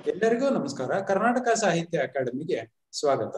ಎಲ್ಲರಿಗೂ ನಮಸ್ಕಾರ ಕರ್ನಾಟಕ ಸಾಹಿತ್ಯ ಅಕಾಡೆಮಿಗೆ ಸ್ವಾಗತ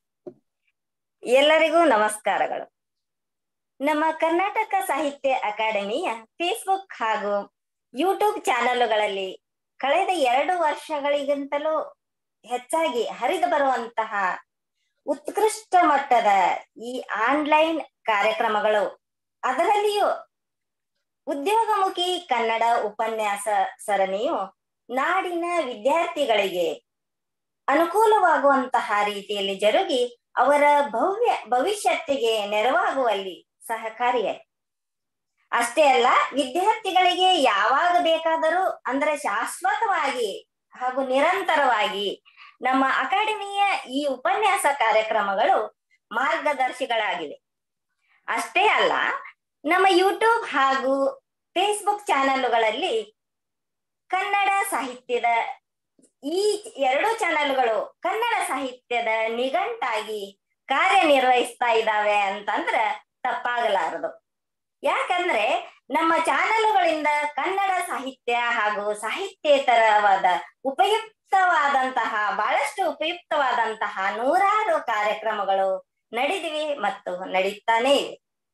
ಎಲ್ಲರಿಗೂ ನಮಸ್ಕಾರಗಳು ನಮ್ಮ ಕರ್ನಾಟಕ ಸಾಹಿತ್ಯ ಅಕಾಡೆಮಿಯ ಫೇಸ್ಬುಕ್ ಹಾಗೂ ಯೂಟ್ಯೂಬ್ ಚಾನೆಲ್ಗಳಲ್ಲಿ ಕಳೆದ ಎರಡು ವರ್ಷಗಳಿಗಿಂತಲೂ ಹೆಚ್ಚಾಗಿ ಹರಿದು ಬರುವಂತಹ ಉತ್ಕೃಷ್ಟ ಮಟ್ಟದ ಈ ಆನ್ಲೈನ್ ಕಾರ್ಯಕ್ರಮಗಳು ಅದರಲ್ಲಿಯೂ ಉದ್ಯೋಗಮುಖಿ ಕನ್ನಡ ಉಪನ್ಯಾಸ ಸರಣಿಯು ನಾಡಿನ ವಿದ್ಯಾರ್ಥಿಗಳಿಗೆ ಅನುಕೂಲವಾಗುವಂತಹ ರೀತಿಯಲ್ಲಿ ಜರುಗಿ ಅವರ ಭವ್ಯ ಭವಿಷ್ಯತ್ತಿಗೆ ನೆರವಾಗುವಲ್ಲಿ ಸಹಕಾರಿಯಾಗಿ ಅಷ್ಟೇ ಅಲ್ಲ ವಿದ್ಯಾರ್ಥಿಗಳಿಗೆ ಯಾವಾಗ ಬೇಕಾದರೂ ಅಂದ್ರೆ ಶಾಶ್ವತವಾಗಿ ಹಾಗೂ ನಿರಂತರವಾಗಿ ನಮ್ಮ ಅಕಾಡೆಮಿಯ ಈ ಉಪನ್ಯಾಸ ಕಾರ್ಯಕ್ರಮಗಳು ಮಾರ್ಗದರ್ಶಿಗಳಾಗಿವೆ ಅಷ್ಟೇ ಅಲ್ಲ ನಮ್ಮ ಯೂಟ್ಯೂಬ್ ಹಾಗೂ ಫೇಸ್ಬುಕ್ ಚಾನೆಲ್ಗಳಲ್ಲಿ ಕನ್ನಡ ಸಾಹಿತ್ಯದ ಈ ಎರಡು ಚಾನೆಲ್ಗಳು ಕನ್ನಡ ಸಾಹಿತ್ಯದ ನಿಘಂಟಾಗಿ ಕಾರ್ಯನಿರ್ವಹಿಸ್ತಾ ಇದ್ದಾವೆ ಅಂತಂದ್ರ ತಪ್ಪಾಗಲಾರದು ಯಾಕಂದ್ರೆ ನಮ್ಮ ಚಾನೆಲ್ಗಳಿಂದ ಕನ್ನಡ ಸಾಹಿತ್ಯ ಹಾಗೂ ಸಾಹಿತ್ಯೇತರವಾದ ಉಪಯುಕ್ತವಾದಂತಹ ಬಹಳಷ್ಟು ಉಪಯುಕ್ತವಾದಂತಹ ನೂರಾರು ಕಾರ್ಯಕ್ರಮಗಳು ನಡೆದಿವೆ ಮತ್ತು ನಡೀತಾನೆ ಇವೆ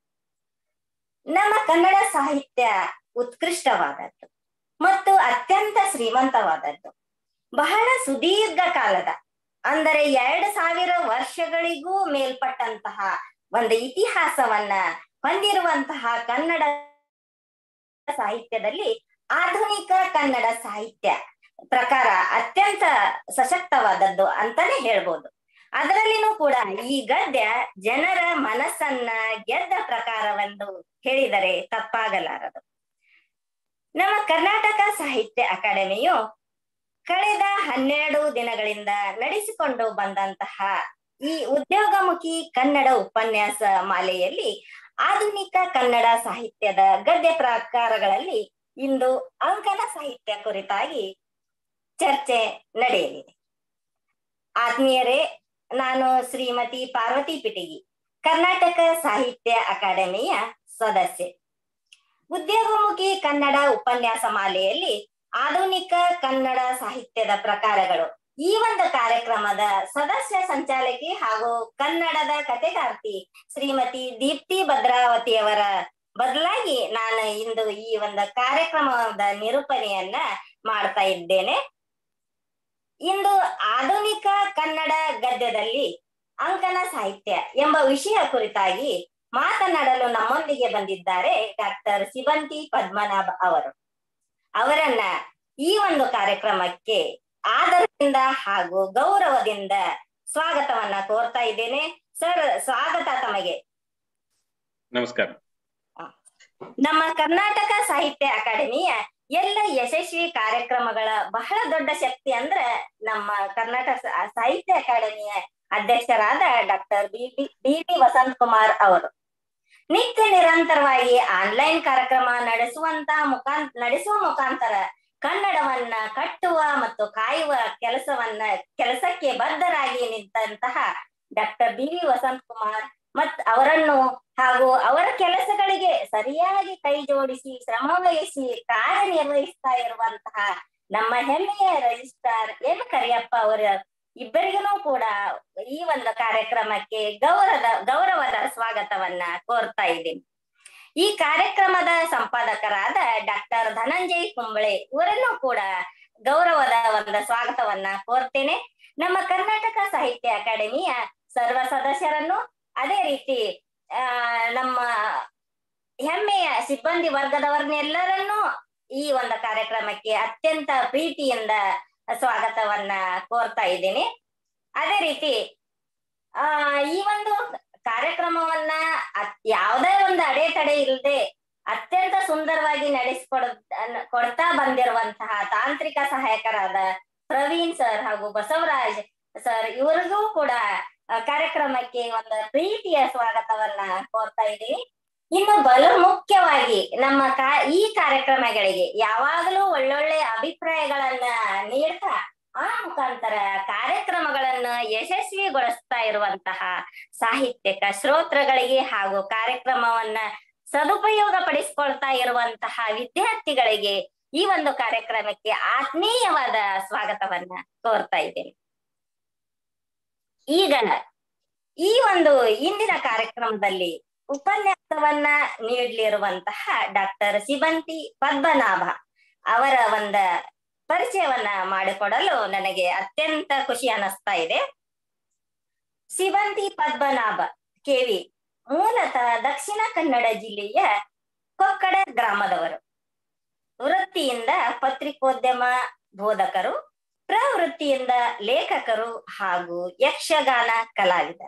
ನಮ್ಮ ಕನ್ನಡ ಸಾಹಿತ್ಯ ಉತ್ಕೃಷ್ಟವಾದದ್ದು ಮತ್ತು ಅತ್ಯಂತ ಶ್ರೀಮಂತವಾದದ್ದು ಬಹಳ ಸುದೀರ್ಘ ಕಾಲದ ಅಂದರೆ ಎರಡು ಸಾವಿರ ವರ್ಷಗಳಿಗೂ ಮೇಲ್ಪಟ್ಟಂತಹ ಒಂದು ಇತಿಹಾಸವನ್ನ ಹೊಂದಿರುವಂತಹ ಕನ್ನಡ ಸಾಹಿತ್ಯದಲ್ಲಿ ಆಧುನಿಕ ಕನ್ನಡ ಸಾಹಿತ್ಯ ಪ್ರಕಾರ ಅತ್ಯಂತ ಸಶಕ್ತವಾದದ್ದು ಅಂತಾನೆ ಹೇಳ್ಬೋದು ಅದರಲ್ಲಿನೂ ಕೂಡ ಈ ಗದ್ಯ ಜನರ ಮನಸ್ಸನ್ನ ಗೆದ್ದ ಪ್ರಕಾರವೆಂದು ಹೇಳಿದರೆ ತಪ್ಪಾಗಲಾರದು ನಮ್ಮ ಕರ್ನಾಟಕ ಸಾಹಿತ್ಯ ಅಕಾಡೆಮಿಯು ಕಳೆದ ಹನ್ನೆರಡು ದಿನಗಳಿಂದ ನಡೆಸಿಕೊಂಡು ಬಂದಂತಹ ಈ ಉದ್ಯೋಗಮುಖಿ ಕನ್ನಡ ಉಪನ್ಯಾಸ ಮಾಲೆಯಲ್ಲಿ ಆಧುನಿಕ ಕನ್ನಡ ಸಾಹಿತ್ಯದ ಗದ್ಯ ಪ್ರಕಾರಗಳಲ್ಲಿ ಇಂದು ಅಂಕಣ ಸಾಹಿತ್ಯ ಕುರಿತಾಗಿ ಚರ್ಚೆ ನಡೆಯಲಿದೆ ಆತ್ಮೀಯರೇ ನಾನು ಶ್ರೀಮತಿ ಪಾರ್ವತಿ ಪಿಟಗಿ ಕರ್ನಾಟಕ ಸಾಹಿತ್ಯ ಅಕಾಡೆಮಿಯ ಸದಸ್ಯೆ ಉದ್ಯೋಗಮುಖಿ ಕನ್ನಡ ಉಪನ್ಯಾಸ ಮಾಲೆಯಲ್ಲಿ ಆಧುನಿಕ ಕನ್ನಡ ಸಾಹಿತ್ಯದ ಪ್ರಕಾರಗಳು ಈ ಒಂದು ಕಾರ್ಯಕ್ರಮದ ಸದಸ್ಯ ಸಂಚಾಲಕಿ ಹಾಗೂ ಕನ್ನಡದ ಕಥೆಗಾರ್ತಿ ಶ್ರೀಮತಿ ದೀಪ್ತಿ ಭದ್ರಾವತಿಯವರ ಬದಲಾಗಿ ನಾನು ಇಂದು ಈ ಒಂದು ಕಾರ್ಯಕ್ರಮದ ನಿರೂಪಣೆಯನ್ನ ಮಾಡ್ತಾ ಇದ್ದೇನೆ ಇಂದು ಆಧುನಿಕ ಕನ್ನಡ ಗದ್ಯದಲ್ಲಿ ಅಂಕಣ ಸಾಹಿತ್ಯ ಎಂಬ ವಿಷಯ ಕುರಿತಾಗಿ ಮಾತನಾಡಲು ನಮ್ಮೊಂದಿಗೆ ಬಂದಿದ್ದಾರೆ ಡಾಕ್ಟರ್ ಸಿಬಂತಿ ಪದ್ಮನಾಭ ಅವರು ಅವರನ್ನ ಈ ಒಂದು ಕಾರ್ಯಕ್ರಮಕ್ಕೆ ಆದರದಿಂದ ಹಾಗೂ ಗೌರವದಿಂದ ಸ್ವಾಗತವನ್ನ ಕೋರ್ತಾ ಇದ್ದೇನೆ ಸರ್ ಸ್ವಾಗತ ತಮಗೆ ನಮಸ್ಕಾರ ನಮ್ಮ ಕರ್ನಾಟಕ ಸಾಹಿತ್ಯ ಅಕಾಡೆಮಿಯ ಎಲ್ಲ ಯಶಸ್ವಿ ಕಾರ್ಯಕ್ರಮಗಳ ಬಹಳ ದೊಡ್ಡ ಶಕ್ತಿ ಅಂದ್ರೆ ನಮ್ಮ ಕರ್ನಾಟಕ ಸಾಹಿತ್ಯ ಅಕಾಡೆಮಿಯ ಅಧ್ಯಕ್ಷರಾದ doctor B B B T Vasant Kumar ಅವರು ನಿತ್ಯ ನಿರಂತರವಾಗಿ ಆನ್ಲೈನ್ ಕಾರ್ಯಕ್ರಮ ನಡೆಸುವಂತ ಮುಖಾಂತ ನಡೆಸುವ ಮುಖಾಂತರ ಕನ್ನಡವನ್ನ ಕಟ್ಟುವ ಮತ್ತು ಕಾಯುವ ಕೆಲಸವನ್ನ ಕೆಲಸಕ್ಕೆ ಬದ್ಧರಾಗಿ ನಿಂತಹ doctor B V Vasant Kumar ಮತ್ ಅವರನ್ನು ಹಾಗೂ ಅವರ ಕೆಲಸಗಳಿಗೆ ಸರಿಯಾಗಿ ಕೈ ಜೋಡಿಸಿ ಶ್ರಮ ವಹಿಸಿ ಕಾರ್ಯನಿರ್ವಹಿಸ್ತಾ ಇರುವಂತಹ ನಮ್ಮ ಹೆಮ್ಮೆಯ ರಿಜಿಸ್ಟ್ರಾರ್ ಎನ್ ಕರಿಯಪ್ಪ ಅವರ ಇಬ್ಬರಿಗೂ ಕೂಡ ಈ ಒಂದು ಕಾರ್ಯಕ್ರಮಕ್ಕೆ ಗೌರವದ ಗೌರವದ ಸ್ವಾಗತವನ್ನ ಕೋರ್ತಾ ಇದ್ದೀನಿ ಈ ಕಾರ್ಯಕ್ರಮದ ಸಂಪಾದಕರಾದ ಡಾಕ್ಟರ್ ಧನಂಜಯ್ ಕುಂಬಳೆ ಇವರನ್ನು ಕೂಡ ಗೌರವದ ಒಂದು ಸ್ವಾಗತವನ್ನ ಕೋರ್ತೇನೆ ನಮ್ಮ ಕರ್ನಾಟಕ ಸಾಹಿತ್ಯ ಅಕಾಡೆಮಿಯ ಸರ್ವ ಸದಸ್ಯರನ್ನು ಅದೇ ರೀತಿ ಆ ನಮ್ಮ ಹೆಮ್ಮೆಯ ಸಿಬ್ಬಂದಿ ವರ್ಗದವರನ್ನೆಲ್ಲರನ್ನೂ ಈ ಒಂದು ಕಾರ್ಯಕ್ರಮಕ್ಕೆ ಅತ್ಯಂತ ಪ್ರೀತಿಯಿಂದ ಸ್ವಾಗತವನ್ನ ಕೋರ್ತಾ ಇದ್ದೀನಿ ಅದೇ ರೀತಿ ಆ ಈ ಒಂದು ಕಾರ್ಯಕ್ರಮವನ್ನ ಯಾವುದೇ ಒಂದು ಅಡೆತಡೆ ಇಲ್ಲದೆ ಅತ್ಯಂತ ಸುಂದರವಾಗಿ ನಡೆಸಿಕೊಡ ಕೊಡ್ತಾ ಬಂದಿರುವಂತಹ ತಾಂತ್ರಿಕ ಸಹಾಯಕರಾದ ಪ್ರವೀಣ್ ಸರ್ ಹಾಗೂ ಬಸವರಾಜ್ ಸರ್ ಇವರಿಗೂ ಕೂಡ ಕಾರ್ಯಕ್ರಮಕ್ಕೆ ಒಂದು ಪ್ರೀತಿಯ ಸ್ವಾಗತವನ್ನ ಕೋರ್ತಾ ಇದ್ದೀವಿ ಇನ್ನು ಬಲು ಮುಖ್ಯವಾಗಿ ನಮ್ಮ ಕಾ ಈ ಕಾರ್ಯಕ್ರಮಗಳಿಗೆ ಯಾವಾಗಲೂ ಒಳ್ಳೊಳ್ಳೆ ಅಭಿಪ್ರಾಯಗಳನ್ನ ನೀಡ್ತಾ ಆ ಮುಖಾಂತರ ಕಾರ್ಯಕ್ರಮಗಳನ್ನು ಯಶಸ್ವಿಗೊಳಿಸ್ತಾ ಇರುವಂತಹ ಸಾಹಿತ್ಯಕ ಶ್ರೋತೃಗಳಿಗೆ ಹಾಗೂ ಕಾರ್ಯಕ್ರಮವನ್ನ ಸದುಪಯೋಗ ಪಡಿಸ್ಕೊಳ್ತಾ ಇರುವಂತಹ ವಿದ್ಯಾರ್ಥಿಗಳಿಗೆ ಈ ಒಂದು ಕಾರ್ಯಕ್ರಮಕ್ಕೆ ಆತ್ಮೀಯವಾದ ಸ್ವಾಗತವನ್ನ ಕೋರ್ತಾ ಇದ್ದೇನೆ ಈಗ ಈ ಒಂದು ಇಂದಿನ ಕಾರ್ಯಕ್ರಮದಲ್ಲಿ ಉಪನ್ಯಾಸವನ್ನ ನೀಡಲಿರುವಂತಹ ಡಾಕ್ಟರ್ ಸಿಬಂತಿ ಪದ್ಮನಾಭ ಅವರ ಒಂದ ಪರಿಚಯವನ್ನ ಮಾಡಿಕೊಡಲು ನನಗೆ ಅತ್ಯಂತ ಖುಷಿ ಅನಿಸ್ತಾ ಇದೆ ಸಿಬಂತಿ ಪದ್ಮನಾಭ ಕೆವಿ ಮೂಲತಃ ದಕ್ಷಿಣ ಕನ್ನಡ ಜಿಲ್ಲೆಯ ಕೊಕ್ಕಡ ಗ್ರಾಮದವರು ವೃತ್ತಿಯಿಂದ ಪತ್ರಿಕೋದ್ಯಮ ಬೋಧಕರು ಪ್ರವೃತ್ತಿಯಿಂದ ಲೇಖಕರು ಹಾಗೂ ಯಕ್ಷಗಾನ ಕಲಾವಿದರು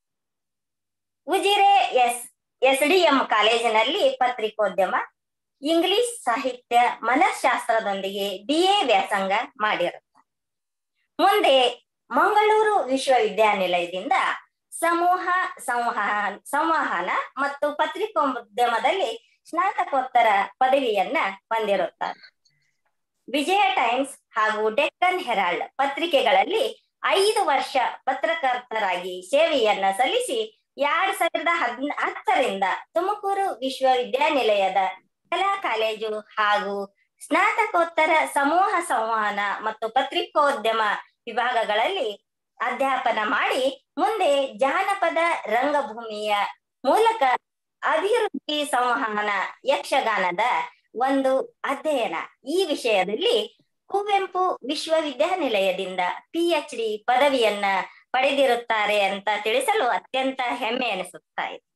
Ujire S S D M ಕಾಲೇಜಿನಲ್ಲಿ ಪತ್ರಿಕೋದ್ಯಮ ಇಂಗ್ಲಿಷ್ ಸಾಹಿತ್ಯ ಮನಃಶಾಸ್ತ್ರದೊಂದಿಗೆ ಬಿ ಎ ವ್ಯಾಸಂಗ ಮಾಡಿರುತ್ತಾರೆ ಮುಂದೆ ಮಂಗಳೂರು ವಿಶ್ವವಿದ್ಯಾನಿಲಯದಿಂದ ಸಮೂಹ ಸಂವಹನ ಸಂವಹನ ಮತ್ತು ಪತ್ರಿಕೋದ್ಯಮದಲ್ಲಿ ಸ್ನಾತಕೋತ್ತರ ಪದವಿಯನ್ನ ಹೊಂದಿರುತ್ತಾರೆ ವಿಜಯ ಟೈಮ್ಸ್ ಹಾಗೂ ಡೆಕ್ಕನ್ ಹೆರಾಲ್ಡ್ ಪತ್ರಿಕೆಗಳಲ್ಲಿ ಐದು ವರ್ಷ ಪತ್ರಕರ್ತರಾಗಿ ಸೇವೆಯನ್ನ ಸಲ್ಲಿಸಿ ಎರಡ್ ಸಾವಿರದ ಹದ್ ಹತ್ತರಿಂದ ತುಮಕೂರು ವಿಶ್ವವಿದ್ಯಾನಿಲಯದ ಕಲಾ ಕಾಲೇಜು ಹಾಗೂ ಸ್ನಾತಕೋತ್ತರ ಸಮೂಹ ಸಂವಹನ ಮತ್ತು ಪತ್ರಿಕೋದ್ಯಮ ವಿಭಾಗಗಳಲ್ಲಿ ಅಧ್ಯಾಪನ ಮಾಡಿ ಮುಂದೆ ಜಾನಪದ ರಂಗಭೂಮಿಯ ಮೂಲಕ ಅಭಿವೃದ್ಧಿ ಸಂವಹನ ಯಕ್ಷಗಾನದ ಒಂದು ಅಧ್ಯಯನ ಈ ವಿಷಯದಲ್ಲಿ ಕುವೆಂಪು ವಿಶ್ವವಿದ್ಯಾನಿಲಯದಿಂದ ಪಿ ಎಚ್ ಡಿ ಪದವಿಯನ್ನ ಪಡೆದಿರುತ್ತಾರೆ ಅಂತ ತಿಳಿಸಲು ಅತ್ಯಂತ ಹೆಮ್ಮೆ ಅನಿಸುತ್ತಾ ಇದೆ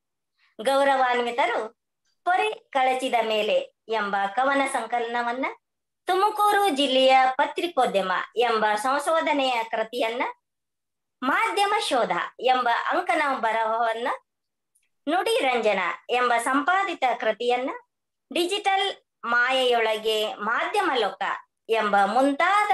ಗೌರವಾನ್ವಿತರು ಪೊರೆ ಕಳಚಿದ ಮೇಲೆ ಎಂಬ ಕವನ ಸಂಕಲನವನ್ನ ತುಮಕೂರು ಜಿಲ್ಲೆಯ ಪತ್ರಿಕೋದ್ಯಮ ಎಂಬ ಸಂಶೋಧನೆಯ ಕೃತಿಯನ್ನ ಮಾಧ್ಯಮ ಶೋಧ ಎಂಬ ಅಂಕನ ಬರಹವನ್ನ ನುಡಿ ರಂಜನ ಎಂಬ ಸಂಪಾದಿತ ಕೃತಿಯನ್ನ ಡಿಜಿಟಲ್ ಮಾಯೆಯೊಳಗೆ ಮಾಧ್ಯಮ ಲೋಕ ಎಂಬ ಮುಂತಾದ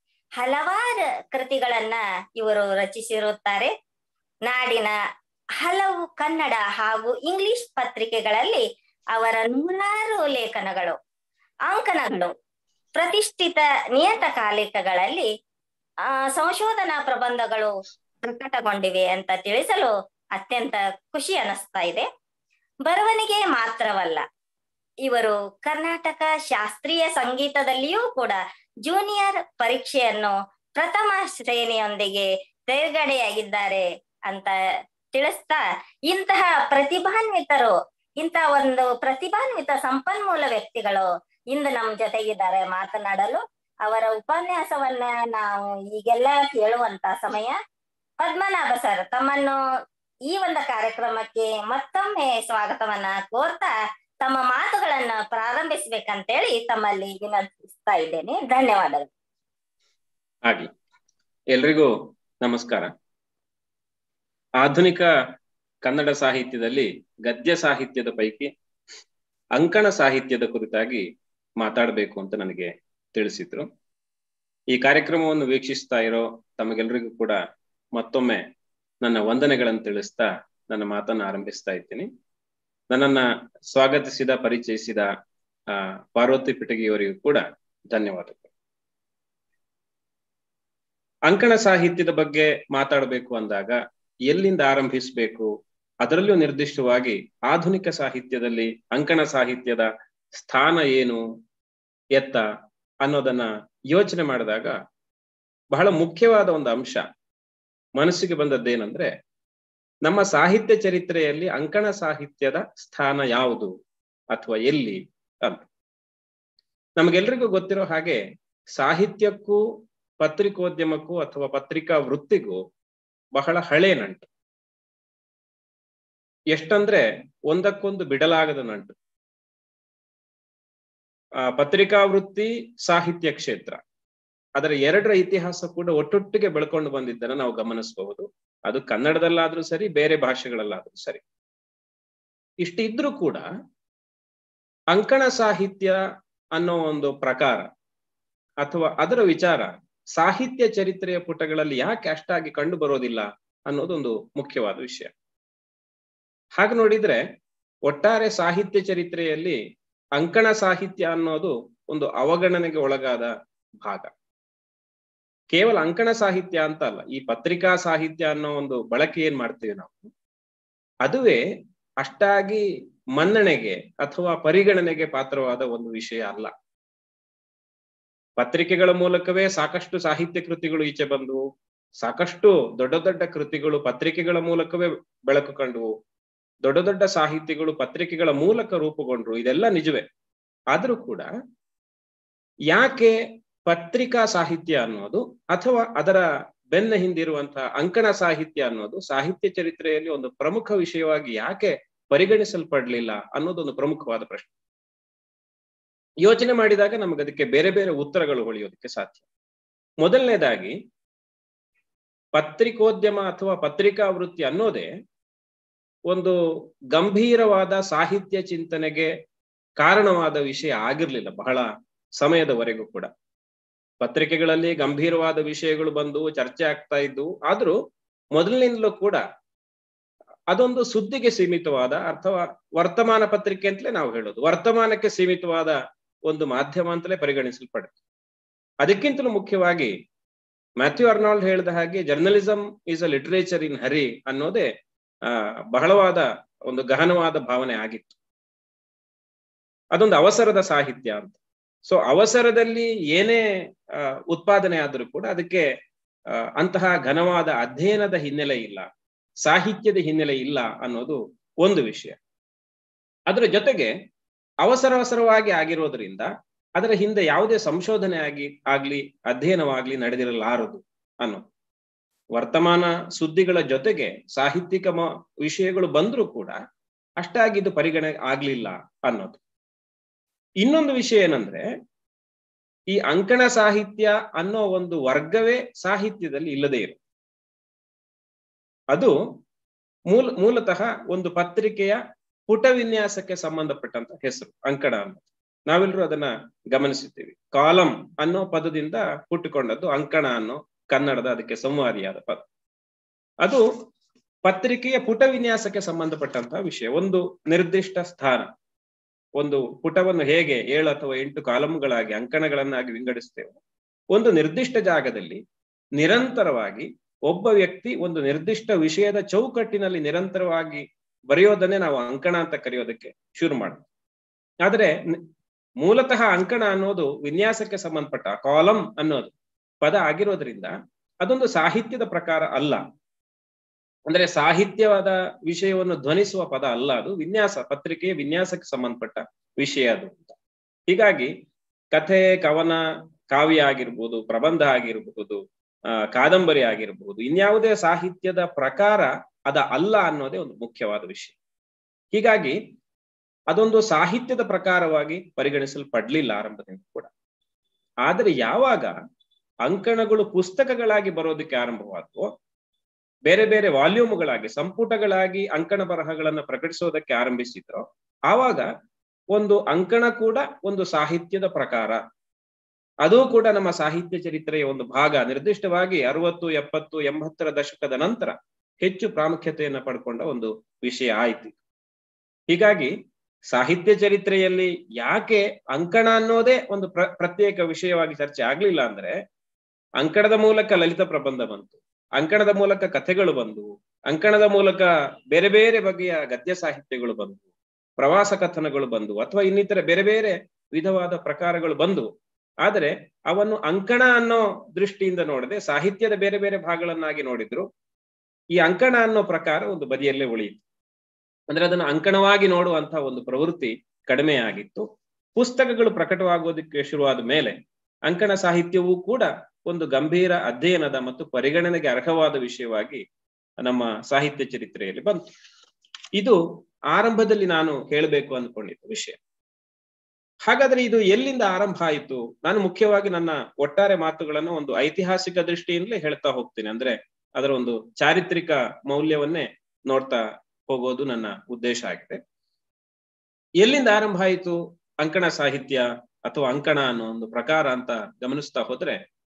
ಹಲವಾರು ಕೃತಿಗಳನ್ನ ಇವರು ರಚಿಸಿರುತ್ತಾರೆ ನಾಡಿನ ಹಲವು ಕನ್ನಡ ಹಾಗೂ ಇಂಗ್ಲಿಷ್ ಪತ್ರಿಕೆಗಳಲ್ಲಿ ಅವರ ನೂರಾರು ಲೇಖನಗಳು ಅಂಕನಗಳು ಪ್ರತಿಷ್ಠಿತ ನಿಯತಕಾಲಿಕಗಳಲ್ಲಿ ಆ ಸಂಶೋಧನಾ ಪ್ರಬಂಧಗಳು ಪ್ರಕಟಗೊಂಡಿವೆ ಅಂತ ತಿಳಿಸಲು ಅತ್ಯಂತ ಖುಷಿ ಅನಿಸ್ತಾ ಇದೆ ಬರವಣಿಗೆ ಮಾತ್ರವಲ್ಲ ಇವರು ಕರ್ನಾಟಕ ಶಾಸ್ತ್ರೀಯ ಸಂಗೀತದಲ್ಲಿಯೂ ಕೂಡ ಜೂನಿಯರ್ ಪರೀಕ್ಷೆಯನ್ನು ಪ್ರಥಮ ಶ್ರೇಣಿಯೊಂದಿಗೆ ತೇರ್ಗಡೆಯಾಗಿದ್ದಾರೆ ಅಂತ ತಿಳಿಸ್ತಾ ಇಂತಹ ಪ್ರತಿಭಾನ್ವಿತರು ಇಂತಹ ಒಂದು ಪ್ರತಿಭಾನ್ವಿತ ಸಂಪನ್ಮೂಲ ವ್ಯಕ್ತಿಗಳು ಇಂದು ನಮ್ ಜೊತೆಗಿದ್ದಾರೆ ಮಾತನಾಡಲು ಅವರ ಉಪನ್ಯಾಸವನ್ನ ನಾವು ಈಗೆಲ್ಲ ಕೇಳುವಂತ ಸಮಯ ಪದ್ಮನಾಭ ಸರ್ ತಮ್ಮನ್ನು ಈ ಒಂದು ಕಾರ್ಯಕ್ರಮಕ್ಕೆ ಮತ್ತೊಮ್ಮೆ ಸ್ವಾಗತವನ್ನ ಕೋರ್ತಾ ತಮ್ಮ ಮಾತುಗಳನ್ನ ಪ್ರಾರಂಭಿಸ್ಬೇಕಂತೇಳಿ ತಮ್ಮಲ್ಲಿ ವಿನಂತಿಸ್ತಾ ಇದ್ದೇನೆ ಧನ್ಯವಾದಗಳು ಆಗ್ಲಿ ಎಲ್ರಿಗೂ ನಮಸ್ಕಾರ ಆಧುನಿಕ ಕನ್ನಡ ಸಾಹಿತ್ಯದಲ್ಲಿ ಗದ್ಯ ಸಾಹಿತ್ಯದ ಪೈಕಿ ಅಂಕಣ ಸಾಹಿತ್ಯದ ಕುರಿತಾಗಿ ಮಾತಾಡಬೇಕು ಅಂತ ನನಗೆ ತಿಳಿಸಿದ್ರು ಈ ಕಾರ್ಯಕ್ರಮವನ್ನು ವೀಕ್ಷಿಸ್ತಾ ಇರೋ ತಮಗೆಲ್ರಿಗೂ ಕೂಡ ಮತ್ತೊಮ್ಮೆ ನನ್ನ ವಂದನೆಗಳನ್ನು ತಿಳಿಸ್ತಾ ನನ್ನ ಮಾತನ್ನ ಆರಂಭಿಸ್ತಾ ಇದ್ದೀನಿ ನನ್ನನ್ನ ಸ್ವಾಗತಿಸಿದ ಪರಿಚಯಿಸಿದ ಆ ಪಾರ್ವತಿ ಪಿಟಗಿಯವರಿಗೂ ಕೂಡ ಧನ್ಯವಾದಗಳು ಅಂಕಣ ಸಾಹಿತ್ಯದ ಬಗ್ಗೆ ಮಾತಾಡಬೇಕು ಅಂದಾಗ ಎಲ್ಲಿಂದ ಆರಂಭಿಸಬೇಕು ಅದರಲ್ಲೂ ನಿರ್ದಿಷ್ಟವಾಗಿ ಆಧುನಿಕ ಸಾಹಿತ್ಯದಲ್ಲಿ ಅಂಕಣ ಸಾಹಿತ್ಯದ ಸ್ಥಾನ ಏನು ಎತ್ತ ಅನ್ನೋದನ್ನ ಯೋಚನೆ ಮಾಡಿದಾಗ ಬಹಳ ಮುಖ್ಯವಾದ ಒಂದು ಅಂಶ ಮನಸ್ಸಿಗೆ ಬಂದದ್ದೇನೆಂದ್ರೆ ನಮ್ಮ ಸಾಹಿತ್ಯ ಚರಿತ್ರೆಯಲ್ಲಿ ಅಂಕಣ ಸಾಹಿತ್ಯದ ಸ್ಥಾನ ಯಾವುದು ಅಥವಾ ಎಲ್ಲಿ ಅಂತ ನಮಗೆಲ್ರಿಗೂ ಗೊತ್ತಿರೋ ಹಾಗೆ ಸಾಹಿತ್ಯಕ್ಕೂ ಪತ್ರಿಕೋದ್ಯಮಕ್ಕೂ ಅಥವಾ ಪತ್ರಿಕಾ ವೃತ್ತಿಗೂ ಬಹಳ ಹಳೆ ನಂಟು ಎಷ್ಟಂದ್ರೆ ಒಂದಕ್ಕೊಂದು ಬಿಡಲಾಗದ ನಂಟು ಆ ಪತ್ರಿಕಾ ವೃತ್ತಿ ಸಾಹಿತ್ಯ ಕ್ಷೇತ್ರ ಅದರ ಎರಡರ ಇತಿಹಾಸ ಕೂಡ ಒಟ್ಟೊಟ್ಟಿಗೆ ಬೆಳ್ಕೊಂಡು ಬಂದಿದ್ದನ್ನ ನಾವು ಗಮನಿಸಬಹುದು ಅದು ಕನ್ನಡದಲ್ಲಾದ್ರೂ ಸರಿ ಬೇರೆ ಭಾಷೆಗಳಲ್ಲಾದ್ರೂ ಸರಿ ಇಷ್ಟಿದ್ರೂ ಕೂಡ ಅಂಕಣ ಸಾಹಿತ್ಯ ಅನ್ನೋ ಒಂದು ಪ್ರಕಾರ ಅಥವಾ ಅದರ ವಿಚಾರ ಸಾಹಿತ್ಯ ಚರಿತ್ರೆಯ ಪುಟಗಳಲ್ಲಿ ಯಾಕೆ ಅಷ್ಟಾಗಿ ಕಂಡು ಬರೋದಿಲ್ಲ ಅನ್ನೋದೊಂದು ಮುಖ್ಯವಾದ ವಿಷಯ ಹಾಗೆ ನೋಡಿದ್ರೆ ಒಟ್ಟಾರೆ ಸಾಹಿತ್ಯ ಚರಿತ್ರೆಯಲ್ಲಿ ಅಂಕಣ ಸಾಹಿತ್ಯ ಅನ್ನೋದು ಒಂದು ಅವಗಣನೆಗೆ ಒಳಗಾದ ಭಾಗ ಕೇವಲ ಅಂಕಣ ಸಾಹಿತ್ಯ ಅಂತ ಅಲ್ಲ ಈ ಪತ್ರಿಕಾ ಸಾಹಿತ್ಯ ಅನ್ನೋ ಒಂದು ಬಳಕೆ ಏನ್ ಮಾಡ್ತೀವಿ ನಾವು ಅದುವೇ ಅಷ್ಟಾಗಿ ಮನ್ನಣೆಗೆ ಅಥವಾ ಪರಿಗಣನೆಗೆ ಪಾತ್ರವಾದ ಒಂದು ವಿಷಯ ಅಲ್ಲ ಪತ್ರಿಕೆಗಳ ಮೂಲಕವೇ ಸಾಕಷ್ಟು ಸಾಹಿತ್ಯ ಕೃತಿಗಳು ಈಚೆ ಬಂದವು ಸಾಕಷ್ಟು ದೊಡ್ಡ ದೊಡ್ಡ ಕೃತಿಗಳು ಪತ್ರಿಕೆಗಳ ಮೂಲಕವೇ ಬೆಳಕು ಕಂಡವು ದೊಡ್ಡ ದೊಡ್ಡ ಸಾಹಿತ್ಯಗಳು ಪತ್ರಿಕೆಗಳ ಮೂಲಕ ರೂಪುಗೊಂಡ್ರು ಇದೆಲ್ಲ ನಿಜವೇ ಆದ್ರೂ ಕೂಡ ಯಾಕೆ ಪತ್ರಿಕಾ ಸಾಹಿತ್ಯ ಅನ್ನೋದು ಅಥವಾ ಅದರ ಬೆನ್ನ ಹಿಂದಿರುವಂತಹ ಅಂಕಣ ಸಾಹಿತ್ಯ ಅನ್ನೋದು ಸಾಹಿತ್ಯ ಚರಿತ್ರೆಯಲ್ಲಿ ಒಂದು ಪ್ರಮುಖ ವಿಷಯವಾಗಿ ಯಾಕೆ ಪರಿಗಣಿಸಲ್ಪಡ್ಲಿಲ್ಲ ಅನ್ನೋದೊಂದು ಪ್ರಮುಖವಾದ ಪ್ರಶ್ನೆ ಯೋಚನೆ ಮಾಡಿದಾಗ ನಮಗೆ ಅದಕ್ಕೆ ಬೇರೆ ಬೇರೆ ಉತ್ತರಗಳು ಹೊಳೆಯೋದಕ್ಕೆ ಸಾಧ್ಯ ಮೊದಲನೇದಾಗಿ ಪತ್ರಿಕೋದ್ಯಮ ಅಥವಾ ಪತ್ರಿಕಾ ವೃತ್ತಿ ಅನ್ನೋದೇ ಒಂದು ಗಂಭೀರವಾದ ಸಾಹಿತ್ಯ ಚಿಂತನೆಗೆ ಕಾರಣವಾದ ವಿಷಯ ಆಗಿರ್ಲಿಲ್ಲ ಬಹಳ ಸಮಯದವರೆಗೂ ಕೂಡ ಪತ್ರಿಕೆಗಳಲ್ಲಿ ಗಂಭೀರವಾದ ವಿಷಯಗಳು ಬಂದು ಚರ್ಚೆ ಆಗ್ತಾ ಇದ್ವು ಆದ್ರೂ ಮೊದಲಿನಿಂದಲೂ ಕೂಡ ಅದೊಂದು ಸುದ್ದಿಗೆ ಸೀಮಿತವಾದ ಅಥವಾ ವರ್ತಮಾನ ಪತ್ರಿಕೆ ಅಂತಲೇ ನಾವು ಹೇಳೋದು ವರ್ತಮಾನಕ್ಕೆ ಸೀಮಿತವಾದ ಒಂದು ಮಾಧ್ಯಮ ಅಂತಲೇ ಪರಿಗಣಿಸಲ್ಪಡುತ್ತೆ ಅದಕ್ಕಿಂತಲೂ ಮುಖ್ಯವಾಗಿ ಮ್ಯಾಥ್ಯೂ ಅರ್ನಾಲ್ಡ್ ಹೇಳಿದ ಹಾಗೆ journalism is a literature in hurry ಅನ್ನೋದೇ ಆ ಬಹಳವಾದ ಒಂದು ಗಹನವಾದ ಭಾವನೆ ಆಗಿತ್ತು ಅದೊಂದು ಅವಸರದ ಸಾಹಿತ್ಯ ಅಂತ ಸೊ ಅವಸರದಲ್ಲಿ ಏನೇ ಉತ್ಪಾದನೆ ಆದರೂ ಕೂಡ ಅದಕ್ಕೆ ಅಂತಹ ಘನವಾದ ಅಧ್ಯಯನದ ಹಿನ್ನೆಲೆ ಇಲ್ಲ ಸಾಹಿತ್ಯದ ಹಿನ್ನೆಲೆ ಇಲ್ಲ ಅನ್ನೋದು ಒಂದು ವಿಷಯ ಅದರ ಜೊತೆಗೆ ಅವಸರ ಅವಸರವಾಗಿ ಆಗಿರೋದ್ರಿಂದ ಅದರ ಹಿಂದೆ ಯಾವುದೇ ಸಂಶೋಧನೆ ಆಗಿ ಆಗ್ಲಿ ಅಧ್ಯಯನವಾಗ್ಲಿ ನಡೆದಿರಲಾರದು ಅನ್ನೋದು ವರ್ತಮಾನ ಸುದ್ದಿಗಳ ಜೊತೆಗೆ ಸಾಹಿತ್ಯಿಕ ವಿಷಯಗಳು ಬಂದ್ರೂ ಕೂಡ ಅಷ್ಟಾಗಿ ಇದು ಪರಿಗಣನೆ ಆಗ್ಲಿಲ್ಲ ಅನ್ನೋದು ಇನ್ನೊಂದು ವಿಷಯ ಏನಂದ್ರೆ ಈ ಅಂಕಣ ಸಾಹಿತ್ಯ ಅನ್ನೋ ಒಂದು ವರ್ಗವೇ ಸಾಹಿತ್ಯದಲ್ಲಿ ಇಲ್ಲದೇ ಇರು ಅದು ಮೂಲ ಮೂಲತಃ ಒಂದು ಪತ್ರಿಕೆಯ ಪುಟ ವಿನ್ಯಾಸಕ್ಕೆ ಸಂಬಂಧಪಟ್ಟಂತ ಹೆಸರು ಅಂಕಣ ಅನ್ನೋದು ನಾವೆಲ್ಲರೂ ಅದನ್ನ ಗಮನಿಸಿದ್ದೀವಿ ಕಾಲಂ ಅನ್ನೋ ಪದದಿಂದ ಹುಟ್ಟಿಕೊಂಡದ್ದು ಅಂಕಣ ಅನ್ನೋ ಕನ್ನಡದ ಅದಕ್ಕೆ ಸಂವಾದಿಯಾದ ಪದ ಅದು ಪತ್ರಿಕೆಯ ಪುಟ ವಿನ್ಯಾಸಕ್ಕೆ ಸಂಬಂಧಪಟ್ಟಂತಹ ವಿಷಯ ಒಂದು ನಿರ್ದಿಷ್ಟ ಸ್ಥಾನ ಒಂದು ಪುಟವನ್ನು ಹೇಗೆ ಏಳು ಅಥವಾ ಎಂಟು ಕಾಲಂಗಳಾಗಿ ಅಂಕಣಗಳನ್ನಾಗಿ ವಿಂಗಡಿಸ್ತೇವೆ ಒಂದು ನಿರ್ದಿಷ್ಟ ಜಾಗದಲ್ಲಿ ನಿರಂತರವಾಗಿ ಒಬ್ಬ ವ್ಯಕ್ತಿ ಒಂದು ನಿರ್ದಿಷ್ಟ ವಿಷಯದ ಚೌಕಟ್ಟಿನಲ್ಲಿ ನಿರಂತರವಾಗಿ ಬರೆಯೋದನ್ನೇ ನಾವು ಅಂಕಣ ಅಂತ ಕರೆಯೋದಕ್ಕೆ ಶುರು ಮಾಡೋದು ಆದ್ರೆ ಮೂಲತಃ ಅಂಕಣ ಅನ್ನೋದು ವಿನ್ಯಾಸಕ್ಕೆ ಸಂಬಂಧಪಟ್ಟ ಕಾಲಂ ಅನ್ನೋದು ಪದ ಆಗಿರೋದ್ರಿಂದ ಅದೊಂದು ಸಾಹಿತ್ಯದ ಪ್ರಕಾರ ಅಲ್ಲ ಅಂದ್ರೆ ಸಾಹಿತ್ಯವಾದ ವಿಷಯವನ್ನು ಧ್ವನಿಸುವ ಪದ ಅಲ್ಲ ಅದು ವಿನ್ಯಾಸ ಪತ್ರಿಕೆಯ ವಿನ್ಯಾಸಕ್ಕೆ ಸಂಬಂಧಪಟ್ಟ ವಿಷಯ ಅದು ಅಂತ ಹೀಗಾಗಿ ಕಥೆ ಕವನ ಕಾವ್ಯ ಆಗಿರ್ಬೋದು ಪ್ರಬಂಧ ಆಗಿರಬಹುದು ಆ ಕಾದಂಬರಿ ಆಗಿರಬಹುದು ಇನ್ಯಾವುದೇ ಸಾಹಿತ್ಯದ ಪ್ರಕಾರ ಅದ ಅಲ್ಲ ಅನ್ನೋದೇ ಒಂದು ಮುಖ್ಯವಾದ ವಿಷಯ ಹೀಗಾಗಿ ಅದೊಂದು ಸಾಹಿತ್ಯದ ಪ್ರಕಾರವಾಗಿ ಪರಿಗಣಿಸಲ್ಪಡ್ಲಿಲ್ಲ ಆರಂಭದಿಂದ ಕೂಡ ಆದರೆ ಯಾವಾಗ ಅಂಕಣಗಳು ಪುಸ್ತಕಗಳಾಗಿ ಬರೋದಕ್ಕೆ ಆರಂಭವಾದವು ಬೇರೆ ಬೇರೆ ವಾಲ್ಯೂಮ್ಗಳಾಗಿ ಸಂಪುಟಗಳಾಗಿ ಅಂಕಣ ಬರಹಗಳನ್ನ ಪ್ರಕಟಿಸೋದಕ್ಕೆ ಆರಂಭಿಸಿದ್ರು ಆವಾಗ ಒಂದು ಅಂಕಣ ಕೂಡ ಒಂದು ಸಾಹಿತ್ಯದ ಪ್ರಕಾರ ಅದು ಕೂಡ ನಮ್ಮ ಸಾಹಿತ್ಯ ಚರಿತ್ರೆಯ ಒಂದು ಭಾಗ ನಿರ್ದಿಷ್ಟವಾಗಿ ಅರವತ್ತು ಎಪ್ಪತ್ತು ಎಂಬತ್ತರ ದಶಕದ ನಂತರ ಹೆಚ್ಚು ಪ್ರಾಮುಖ್ಯತೆಯನ್ನ ಪಡ್ಕೊಂಡ ಒಂದು ವಿಷಯ ಆಯ್ತು ಹೀಗಾಗಿ ಸಾಹಿತ್ಯ ಚರಿತ್ರೆಯಲ್ಲಿ ಯಾಕೆ ಅಂಕಣ ಅನ್ನೋದೇ ಒಂದು ಪ್ರ ಪ್ರತ್ಯೇಕ ವಿಷಯವಾಗಿ ಚರ್ಚೆ ಆಗ್ಲಿಲ್ಲ ಅಂದ್ರೆ ಅಂಕಣದ ಮೂಲಕ ಲಲಿತ ಪ್ರಬಂಧ ಬಂತು ಅಂಕಣದ ಮೂಲಕ ಕಥೆಗಳು ಬಂದವು ಅಂಕಣದ ಮೂಲಕ ಬೇರೆ ಬೇರೆ ಬಗೆಯ ಗದ್ಯ ಸಾಹಿತ್ಯಗಳು ಬಂದವು ಪ್ರವಾಸ ಕಥನಗಳು ಬಂದವು ಅಥವಾ ಇನ್ನಿತರ ಬೇರೆ ಬೇರೆ ವಿಧವಾದ ಪ್ರಕಾರಗಳು ಬಂದವು ಆದರೆ ಅವನ್ನು ಅಂಕಣ ಅನ್ನೋ ದೃಷ್ಟಿಯಿಂದ ನೋಡದೆ ಸಾಹಿತ್ಯದ ಬೇರೆ ಬೇರೆ ಭಾಗಗಳನ್ನಾಗಿ ನೋಡಿದ್ರು ಈ ಅಂಕಣ ಅನ್ನೋ ಪ್ರಕಾರ ಒಂದು ಬದಿಯಲ್ಲೇ ಉಳಿಯಿತು ಅಂದ್ರೆ ಅದನ್ನು ಅಂಕಣವಾಗಿ ನೋಡುವಂತಹ ಒಂದು ಪ್ರವೃತ್ತಿ ಕಡಿಮೆ ಆಗಿತ್ತು ಪುಸ್ತಕಗಳು ಪ್ರಕಟವಾಗೋದಕ್ಕೆ ಶುರುವಾದ ಮೇಲೆ ಅಂಕಣ ಸಾಹಿತ್ಯವೂ ಕೂಡ ಒಂದು ಗಂಭೀರ ಅಧ್ಯಯನದ ಮತ್ತು ಪರಿಗಣನೆಗೆ ಅರ್ಹವಾದ ವಿಷಯವಾಗಿ ನಮ್ಮ ಸಾಹಿತ್ಯ ಚರಿತ್ರೆಯಲ್ಲಿ ಬಂತು ಇದು ಆರಂಭದಲ್ಲಿ ನಾನು ಹೇಳಬೇಕು ಅಂದ್ಕೊಂಡಿದ್ದ ವಿಷಯ ಹಾಗಾದ್ರೆ ಇದು ಎಲ್ಲಿಂದ ಆರಂಭ ಆಯಿತು ನಾನು ಮುಖ್ಯವಾಗಿ ನನ್ನ ಒಟ್ಟಾರೆ ಮಾತುಗಳನ್ನು ಒಂದು ಐತಿಹಾಸಿಕ ದೃಷ್ಟಿಯಿಂದಲೇ ಹೇಳ್ತಾ ಹೋಗ್ತೀನಿ ಅಂದ್ರೆ ಅದರ ಒಂದು ಚಾರಿತ್ರಿಕ ಮೌಲ್ಯವನ್ನೇ ನೋಡ್ತಾ ಹೋಗೋದು ನನ್ನ ಉದ್ದೇಶ ಆಗಿದೆ ಎಲ್ಲಿಂದ ಆರಂಭ ಆಯಿತು ಅಂಕಣ ಸಾಹಿತ್ಯ ಅಥವಾ ಅಂಕಣ ಅನ್ನೋ ಒಂದು ಪ್ರಕಾರ ಅಂತ ಗಮನಿಸ್ತಾ ಹೋದ್ರೆ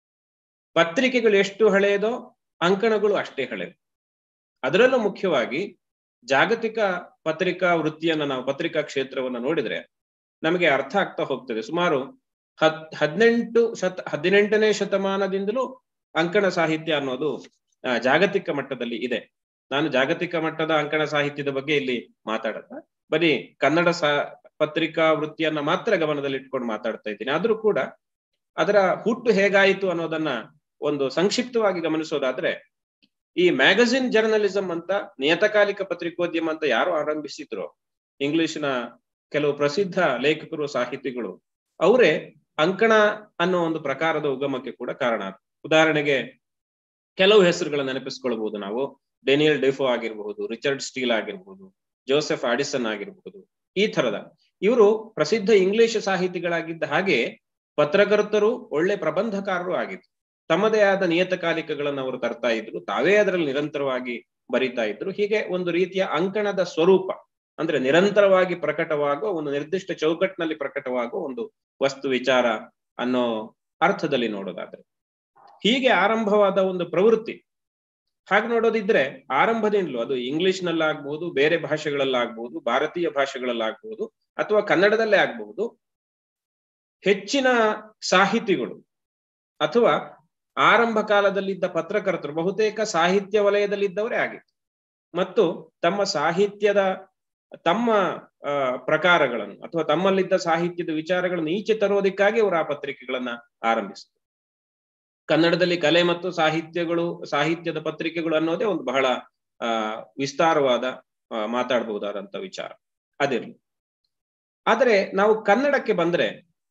ಪತ್ರಿಕೆಗಳು ಎಷ್ಟು ಹಳೆಯದೋ ಅಂಕಣಗಳು ಅಷ್ಟೇ ಹಳೆಯದು ಅದರಲ್ಲೂ ಮುಖ್ಯವಾಗಿ ಜಾಗತಿಕ ಪತ್ರಿಕಾ ವೃತ್ತಿಯನ್ನ ನಾವು ಪತ್ರಿಕಾ ಕ್ಷೇತ್ರವನ್ನ ನೋಡಿದ್ರೆ ನಮಗೆ ಅರ್ಥ ಆಗ್ತಾ ಹೋಗ್ತದೆ ಸುಮಾರು ಹತ್ ಹದಿನೆಂಟು ಶತ ಹದಿನೆಂಟನೇ ಶತಮಾನದಿಂದಲೂ ಅಂಕಣ ಸಾಹಿತ್ಯ ಅನ್ನೋದು ಜಾಗತಿಕ ಮಟ್ಟದಲ್ಲಿ ಇದೆ ನಾನು ಜಾಗತಿಕ ಮಟ್ಟದ ಅಂಕಣ ಸಾಹಿತ್ಯದ ಬಗ್ಗೆ ಇಲ್ಲಿ ಮಾತಾಡಲ್ಲ ಬರೀ ಕನ್ನಡ ಸಾ ಪತ್ರಿಕಾ ವೃತ್ತಿಯನ್ನ ಮಾತ್ರ ಗಮನದಲ್ಲಿ ಇಟ್ಕೊಂಡು ಮಾತಾಡ್ತಾ ಇದ್ದೀನಿ ಆದ್ರೂ ಕೂಡ ಅದರ ಹುಟ್ಟು ಹೇಗಾಯಿತು ಅನ್ನೋದನ್ನ ಒಂದು ಸಂಕ್ಷಿಪ್ತವಾಗಿ ಗಮನಿಸೋದಾದ್ರೆ ಈ ಮ್ಯಾಗಝಿನ್ ಜರ್ನಲಿಸಂ ಅಂತ ನಿಯತಕಾಲಿಕ ಪತ್ರಿಕೋದ್ಯಮ ಅಂತ ಯಾರು ಆರಂಭಿಸಿದ್ರು ಇಂಗ್ಲಿಷ್ನ ಕೆಲವು ಪ್ರಸಿದ್ಧ ಲೇಖಕರು ಸಾಹಿತಿಗಳು ಅವರೇ ಅಂಕಣ ಅನ್ನೋ ಒಂದು ಪ್ರಕಾರದ ಉಗಮಕ್ಕೆ ಕೂಡ ಕಾರಣ ಉದಾಹರಣೆಗೆ ಕೆಲವು ಹೆಸರುಗಳನ್ನ ನೆನಪಿಸ್ಕೊಳ್ಬಹುದು ನಾವು ಡೆನಿಯಲ್ ಡೆಫೋ ಆಗಿರಬಹುದು ರಿಚರ್ಡ್ ಸ್ಟೀಲ್ ಆಗಿರ್ಬಹುದು ಜೋಸೆಫ್ ಆಡಿಸನ್ ಆಗಿರಬಹುದು ಈ ತರದ ಇವರು ಪ್ರಸಿದ್ಧ ಇಂಗ್ಲಿಷ್ ಸಾಹಿತಿಗಳಾಗಿದ್ದ ಹಾಗೆ ಪತ್ರಕರ್ತರು ಒಳ್ಳೆ ಪ್ರಬಂಧಕಾರರು ಆಗಿದ್ರು ತಮ್ಮದೇ ಆದ ನಿಯತಕಾಲಿಕಗಳನ್ನು ಅವರು ತರ್ತಾ ಇದ್ರು ತಾವೇ ಅದರಲ್ಲಿ ನಿರಂತರವಾಗಿ ಬರಿತಾ ಇದ್ರು ಹೀಗೆ ಒಂದು ರೀತಿಯ ಅಂಕಣದ ಸ್ವರೂಪ ಅಂದ್ರೆ ನಿರಂತರವಾಗಿ ಪ್ರಕಟವಾಗುವ ಒಂದು ನಿರ್ದಿಷ್ಟ ಚೌಕಟ್ಟಿನಲ್ಲಿ ಪ್ರಕಟವಾಗುವ ಒಂದು ವಸ್ತು ವಿಚಾರ ಅನ್ನೋ ಅರ್ಥದಲ್ಲಿ ನೋಡೋದಾದ್ರೆ ಹೀಗೆ ಆರಂಭವಾದ ಒಂದು ಪ್ರವೃತ್ತಿ ಹಾಗೆ ನೋಡೋದಿದ್ರೆ ಆರಂಭದಿಂದಲೂ ಅದು ಇಂಗ್ಲಿಷ್ ನಲ್ಲಾಗ್ಬಹುದು ಬೇರೆ ಭಾಷೆಗಳಲ್ಲಾಗ್ಬಹುದು ಭಾರತೀಯ ಭಾಷೆಗಳಲ್ಲಾಗ್ಬಹುದು ಅಥವಾ ಕನ್ನಡದಲ್ಲೇ ಆಗ್ಬಹುದು ಹೆಚ್ಚಿನ ಸಾಹಿತಿಗಳು ಅಥವಾ ಆರಂಭ ಕಾಲದಲ್ಲಿದ್ದ ಪತ್ರಕರ್ತರು ಬಹುತೇಕ ಸಾಹಿತ್ಯ ವಲಯದಲ್ಲಿದ್ದವರೇ ಆಗಿತ್ತು ಮತ್ತು ತಮ್ಮ ಸಾಹಿತ್ಯದ ತಮ್ಮ ಪ್ರಕಾರಗಳನ್ನು ಅಥವಾ ತಮ್ಮಲ್ಲಿದ್ದ ಸಾಹಿತ್ಯದ ವಿಚಾರಗಳನ್ನು ಈಚೆ ತರೋದಕ್ಕಾಗಿ ಅವರು ಆ ಪತ್ರಿಕೆಗಳನ್ನ ಆರಂಭಿಸಿದರು ಕನ್ನಡದಲ್ಲಿ ಕಲೆ ಮತ್ತು ಸಾಹಿತ್ಯಗಳು ಸಾಹಿತ್ಯದ ಪತ್ರಿಕೆಗಳು ಅನ್ನೋದೇ ಒಂದು ಬಹಳ ಆ ವಿಸ್ತಾರವಾದ ಮಾತಾಡಬಹುದಾದಂತ ವಿಚಾರ ಅದಿರ್ಲಿ ಆದರೆ ನಾವು ಕನ್ನಡಕ್ಕೆ ಬಂದ್ರೆ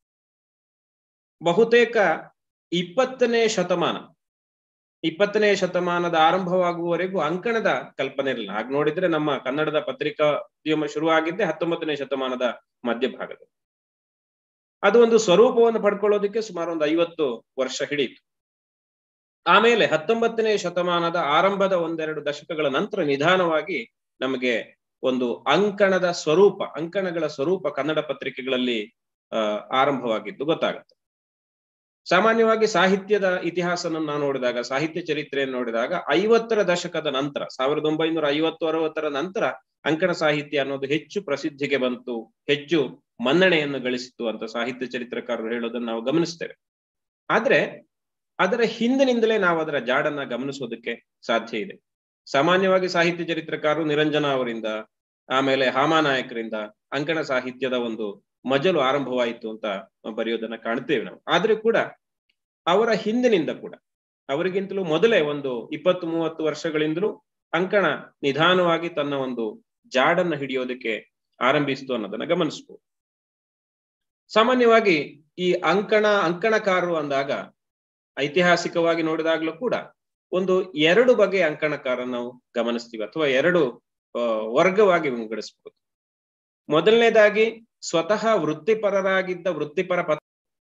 ಬಹುತೇಕ ಇಪ್ಪತ್ತನೇ ಶತಮಾನ ಇಪ್ಪತ್ತನೇ ಶತಮಾನದ ಆರಂಭವಾಗುವವರೆಗೂ ಅಂಕಣದ ಕಲ್ಪನೆ ಇರಲಿಲ್ಲ ಹಾಗೆ ನೋಡಿದ್ರೆ ನಮ್ಮ ಕನ್ನಡದ ಪತ್ರಿಕೋದ್ಯಮ ಶುರುವಾಗಿದ್ದೆ ಹತ್ತೊಂಬತ್ತನೇ ಶತಮಾನದ ಮಧ್ಯಭಾಗದಲ್ಲಿ ಅದು ಒಂದು ಸ್ವರೂಪವನ್ನು ಪಡ್ಕೊಳ್ಳೋದಕ್ಕೆ ಸುಮಾರು ಒಂದು ಐವತ್ತು ವರ್ಷ ಹಿಡಿಯಿತು ಆಮೇಲೆ ಹತ್ತೊಂಬತ್ತನೇ ಶತಮಾನದ ಆರಂಭದ ಒಂದೆರಡು ದಶಕಗಳ ನಂತರ ನಿಧಾನವಾಗಿ ನಮಗೆ ಒಂದು ಅಂಕಣದ ಸ್ವರೂಪ ಅಂಕಣಗಳ ಸ್ವರೂಪ ಕನ್ನಡ ಪತ್ರಿಕೆಗಳಲ್ಲಿ ಅಹ್ ಆರಂಭವಾಗಿದ್ದು ಗೊತ್ತಾಗುತ್ತೆ ಸಾಮಾನ್ಯವಾಗಿ ಸಾಹಿತ್ಯದ ಇತಿಹಾಸವನ್ನು ನಾವು ನೋಡಿದಾಗ ಸಾಹಿತ್ಯ ಚರಿತ್ರೆಯನ್ನು ನೋಡಿದಾಗ ಐವತ್ತರ ದಶಕದ ನಂತರ ಸಾವಿರದ ಒಂಬೈನೂರ ಐವತ್ತು ಅರವತ್ತರ ನಂತರ ಅಂಕಣ ಸಾಹಿತ್ಯ ಅನ್ನೋದು ಹೆಚ್ಚು ಪ್ರಸಿದ್ಧಿಗೆ ಬಂತು ಹೆಚ್ಚು ಮನ್ನಣೆಯನ್ನು ಗಳಿಸಿತು ಅಂತ ಸಾಹಿತ್ಯ ಚರಿತ್ರಕಾರರು ಹೇಳೋದನ್ನು ನಾವು ಗಮನಿಸ್ತೇವೆ ಆದ್ರೆ ಅದರ ಹಿಂದಿನಿಂದಲೇ ನಾವು ಅದರ ಜಾಡನ್ನ ಗಮನಿಸೋದಕ್ಕೆ ಸಾಧ್ಯ ಇದೆ ಸಾಮಾನ್ಯವಾಗಿ ಸಾಹಿತ್ಯ ಚರಿತ್ರಕಾರರು ನಿರಂಜನ ಅವರಿಂದ ಆಮೇಲೆ ಹಾಮಾನಾಯಕರಿಂದ ಅಂಕಣ ಸಾಹಿತ್ಯದ ಒಂದು ಮಜಲು ಆರಂಭವಾಯಿತು ಅಂತ ಬರೆಯೋದನ್ನ ಕಾಣ್ತೇವೆ ನಾವು ಆದ್ರೆ ಕೂಡ ಅವರ ಹಿಂದಿನಿಂದ ಕೂಡ ಅವರಿಗಿಂತಲೂ ಮೊದಲೇ ಒಂದು ಇಪ್ಪತ್ತು ಮೂವತ್ತು ವರ್ಷಗಳಿಂದಲೂ ಅಂಕಣ ನಿಧಾನವಾಗಿ ತನ್ನ ಒಂದು ಜಾಡನ್ನ ಹಿಡಿಯೋದಕ್ಕೆ ಆರಂಭಿಸಿತು ಅನ್ನೋದನ್ನ ಗಮನಿಸಬಹುದು ಸಾಮಾನ್ಯವಾಗಿ ಈ ಅಂಕಣ ಅಂಕಣಕಾರರು ಅಂದಾಗ ಐತಿಹಾಸಿಕವಾಗಿ ನೋಡಿದಾಗ್ಲೂ ಕೂಡ ಒಂದು ಎರಡು ಬಗೆಯ ಅಂಕಣಕಾರ ನಾವು ಗಮನಿಸ್ತೀವಿ ಅಥವಾ ಎರಡು ವರ್ಗವಾಗಿ ವಿಂಗಡಿಸಬಹುದು ಮೊದಲನೇದಾಗಿ ಸ್ವತಃ ವೃತ್ತಿಪರರಾಗಿದ್ದ ವೃತ್ತಿಪರ ಪತ್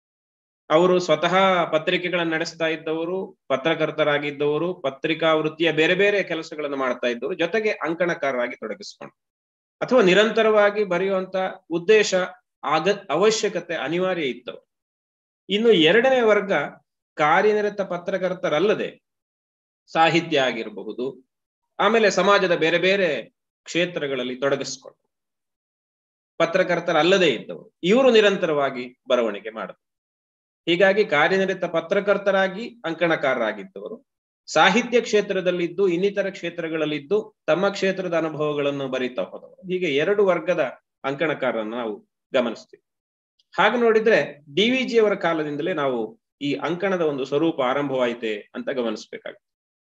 ಅವರು ಸ್ವತಃ ಪತ್ರಿಕೆಗಳನ್ನು ನಡೆಸ್ತಾ ಇದ್ದವರು ಪತ್ರಕರ್ತರಾಗಿದ್ದವರು ಪತ್ರಿಕಾ ವೃತ್ತಿಯ ಬೇರೆ ಬೇರೆ ಕೆಲಸಗಳನ್ನು ಮಾಡ್ತಾ ಇದ್ದವರು ಜೊತೆಗೆ ಅಂಕಣಕಾರರಾಗಿ ತೊಡಗಿಸ್ಕೊಂಡು ಅಥವಾ ನಿರಂತರವಾಗಿ ಬರೆಯುವಂತ ಉದ್ದೇಶ ಆಗ ಅವಶ್ಯಕತೆ ಅನಿವಾರ್ಯ ಇತ್ತವರು ಇನ್ನು ಎರಡನೇ ವರ್ಗ ಕಾರ್ಯನಿರತ ಪತ್ರಕರ್ತರಲ್ಲದೆ ಸಾಹಿತ್ಯ ಆಗಿರಬಹುದು ಆಮೇಲೆ ಸಮಾಜದ ಬೇರೆ ಬೇರೆ ಕ್ಷೇತ್ರಗಳಲ್ಲಿ ತೊಡಗಿಸ್ಕೊಂಡು ಪತ್ರಕರ್ತರಲ್ಲದೆ ಇದ್ದವರು ಇವರು ನಿರಂತರವಾಗಿ ಬರವಣಿಗೆ ಮಾಡಿದ್ರು ಹೀಗಾಗಿ ಕಾರ್ಯನಿರತ ಪತ್ರಕರ್ತರಾಗಿ ಅಂಕಣಕಾರರಾಗಿದ್ದವರು ಸಾಹಿತ್ಯ ಕ್ಷೇತ್ರದಲ್ಲಿದ್ದು ಇನ್ನಿತರ ಕ್ಷೇತ್ರಗಳಲ್ಲಿದ್ದು ತಮ್ಮ ಕ್ಷೇತ್ರದ ಅನುಭವಗಳನ್ನು ಬರೀತಾ ಹೋದವರು ಹೀಗೆ ಎರಡು ವರ್ಗದ ಅಂಕಣಕಾರರನ್ನು ನಾವು ಗಮನಿಸ್ತೀವಿ ಹಾಗೆ ನೋಡಿದ್ರೆ ಡಿ ವಿ ಜಿ ಅವರ ಕಾಲದಿಂದಲೇ ನಾವು ಈ ಅಂಕಣದ ಒಂದು ಸ್ವರೂಪ ಆರಂಭವಾಯಿತೆ ಅಂತ ಗಮನಿಸ್ಬೇಕಾಗುತ್ತೆ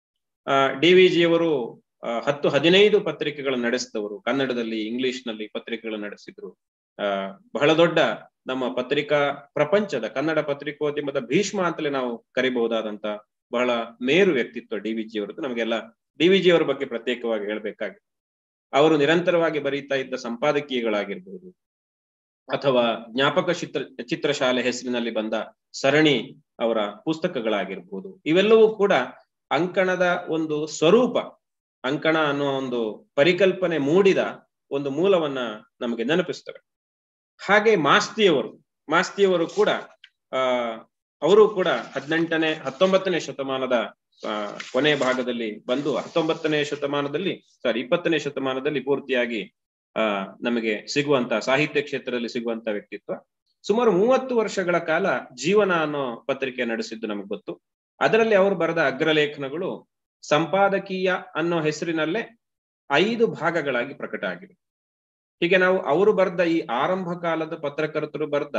ಆ ಡಿ ವಿ ಜಿ ಅವರು ಹತ್ತು ಹದಿನೈದು ಪತ್ರಿಕೆಗಳನ್ನು ನಡೆಸಿದವರು ಕನ್ನಡದಲ್ಲಿ ಇಂಗ್ಲಿಷ್ ನಲ್ಲಿ ಪತ್ರಿಕೆಗಳನ್ನು ನಡೆಸಿದ್ರು ಆ ಬಹಳ ದೊಡ್ಡ ನಮ್ಮ ಪತ್ರಿಕಾ ಪ್ರಪಂಚದ ಕನ್ನಡ ಪತ್ರಿಕೋದ್ಯಮದ ಭೀಷ್ಮ ಅಂತಲೇ ನಾವು ಕರಿಬಹುದಾದಂತ ಬಹಳ ಮೇರು ವ್ಯಕ್ತಿತ್ವ ಡಿ ವಿ ಜಿ ಅವರದ್ದು ನಮಗೆಲ್ಲ ಡಿ ವಿ ಜಿ ಅವರ ಬಗ್ಗೆ ಪ್ರತ್ಯೇಕವಾಗಿ ಹೇಳ್ಬೇಕಾಗಿದೆ ಅವರು ನಿರಂತರವಾಗಿ ಬರೀತಾ ಇದ್ದ ಸಂಪಾದಕೀಯಗಳಾಗಿರ್ಬಹುದು ಅಥವಾ ಜ್ಞಾಪಕ ಚಿತ್ರ ಚಿತ್ರಶಾಲೆ ಹೆಸರಿನಲ್ಲಿ ಬಂದ ಸರಣಿ ಅವರ ಪುಸ್ತಕಗಳಾಗಿರ್ಬೋದು ಇವೆಲ್ಲವೂ ಕೂಡ ಅಂಕಣದ ಒಂದು ಸ್ವರೂಪ ಅಂಕಣ ಅನ್ನೋ ಒಂದು ಪರಿಕಲ್ಪನೆ ಮೂಡಿದ ಒಂದು ಮೂಲವನ್ನ ನಮಗೆ ನೆನಪಿಸ್ತವೆ ಹಾಗೆ ಮಾಸ್ತಿಯವರು ಮಾಸ್ತಿಯವರು ಕೂಡ ಆ ಅವರು ಕೂಡ ಹದಿನೆಂಟನೇ ಹತ್ತೊಂಬತ್ತನೇ ಶತಮಾನದ ಆ ಕೊನೆ ಭಾಗದಲ್ಲಿ ಬಂದು ಹತ್ತೊಂಬತ್ತನೇ ಶತಮಾನದಲ್ಲಿ ಸಾರಿ ಇಪ್ಪತ್ತನೇ ಶತಮಾನದಲ್ಲಿ ಪೂರ್ತಿಯಾಗಿ ಆ ನಮಗೆ ಸಿಗುವಂತ ಸಾಹಿತ್ಯ ಕ್ಷೇತ್ರದಲ್ಲಿ ಸಿಗುವಂತ ವ್ಯಕ್ತಿತ್ವ ಸುಮಾರು ಮೂವತ್ತು ವರ್ಷಗಳ ಕಾಲ ಜೀವನ ಅನ್ನೋ ಪತ್ರಿಕೆ ನಡೆಸಿದ್ದು ನಮಗೆ ಗೊತ್ತು ಅದರಲ್ಲಿ ಅವರು ಬರೆದ ಅಗ್ರಲೇಖನಗಳು ಸಂಪಾದಕೀಯ ಅನ್ನೋ ಹೆಸರಿನಲ್ಲೇ ಐದು ಭಾಗಗಳಾಗಿ ಪ್ರಕಟ ಆಗಿದೆ ಹೀಗೆ ನಾವು ಅವರು ಬರೆದ ಈ ಆರಂಭ ಕಾಲದ ಪತ್ರಕರ್ತರು ಬರೆದ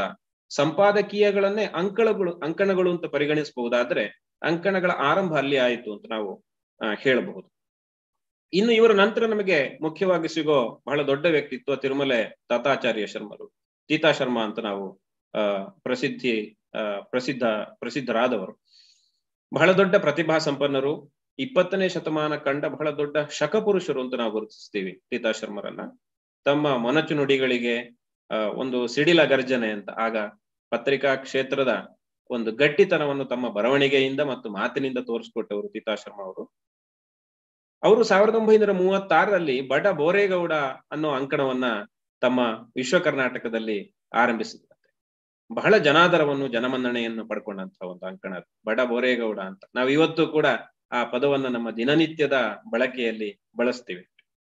ಸಂಪಾದಕೀಯಗಳನ್ನೇ ಅಂಕಣಗಳು ಅಂಕಣಗಳು ಅಂತ ಪರಿಗಣಿಸಬಹುದಾದ್ರೆ ಅಂಕಣಗಳ ಆರಂಭ ಅಲ್ಲಿ ಆಯಿತು ಅಂತ ನಾವು ಆ, ಹೇಳಬಹುದು ಇನ್ನು ಇವರ ನಂತರ ನಮಗೆ ಮುಖ್ಯವಾಗಿ ಸಿಗೋ ಬಹಳ ದೊಡ್ಡ ವ್ಯಕ್ತಿತ್ವ ತಿರುಮಲೆ ತಾತಾಚಾರ್ಯ ಶರ್ಮರು ತೀತಾ ಶರ್ಮಾ ಅಂತ ನಾವು ಆ ಪ್ರಸಿದ್ಧಿ ಆ ಪ್ರಸಿದ್ಧ ಪ್ರಸಿದ್ಧರಾದವರು ಬಹಳ ದೊಡ್ಡ ಪ್ರತಿಭಾ ಸಂಪನ್ನರು ಇಪ್ಪತ್ತನೇ ಶತಮಾನ ಕಂಡ ಬಹಳ ದೊಡ್ಡ ಶಕಪುರುಷರು ಅಂತ ನಾವು ಗುರುತಿಸ್ತೀವಿ ತೀತಾ ಶರ್ಮರನ್ನ ತಮ್ಮ ಮೊನಚು ನುಡಿಗಳಿಗೆ ಆ ಒಂದು ಸಿಡಿಲ ಗರ್ಜನೆ ಅಂತ ಆಗ ಪತ್ರಿಕಾ ಕ್ಷೇತ್ರದ ಒಂದು ಗಟ್ಟಿತನವನ್ನು ತಮ್ಮ ಬರವಣಿಗೆಯಿಂದ ಮತ್ತು ಮಾತಿನಿಂದ ತೋರಿಸ್ಕೊಟ್ಟವರು ತೀತಾ ಶರ್ಮಾ ಅವರು ಅವರು ಸಾವಿರದ ಒಂಬೈನೂರ ಮೂವತ್ತಾರರಲ್ಲಿ ಬಡ ಬೋರೇಗೌಡ ಅನ್ನೋ ಅಂಕಣವನ್ನ ತಮ್ಮ ವಿಶ್ವ ಕರ್ನಾಟಕದಲ್ಲಿ ಆರಂಭಿಸಿದಂತೆ ಬಹಳ ಜನಾದರವನ್ನು ಜನಮನ್ನಣೆಯನ್ನು ಪಡ್ಕೊಂಡಂತಹ ಒಂದು ಅಂಕಣ ಅದು. ಬಡ ಬೋರೇಗೌಡ ಅಂತ ನಾವು ಇವತ್ತು ಕೂಡ ಆ ಪದವನ್ನ ನಮ್ಮ ದಿನನಿತ್ಯದ ಬಳಕೆಯಲ್ಲಿ ಬಳಸ್ತೀವಿ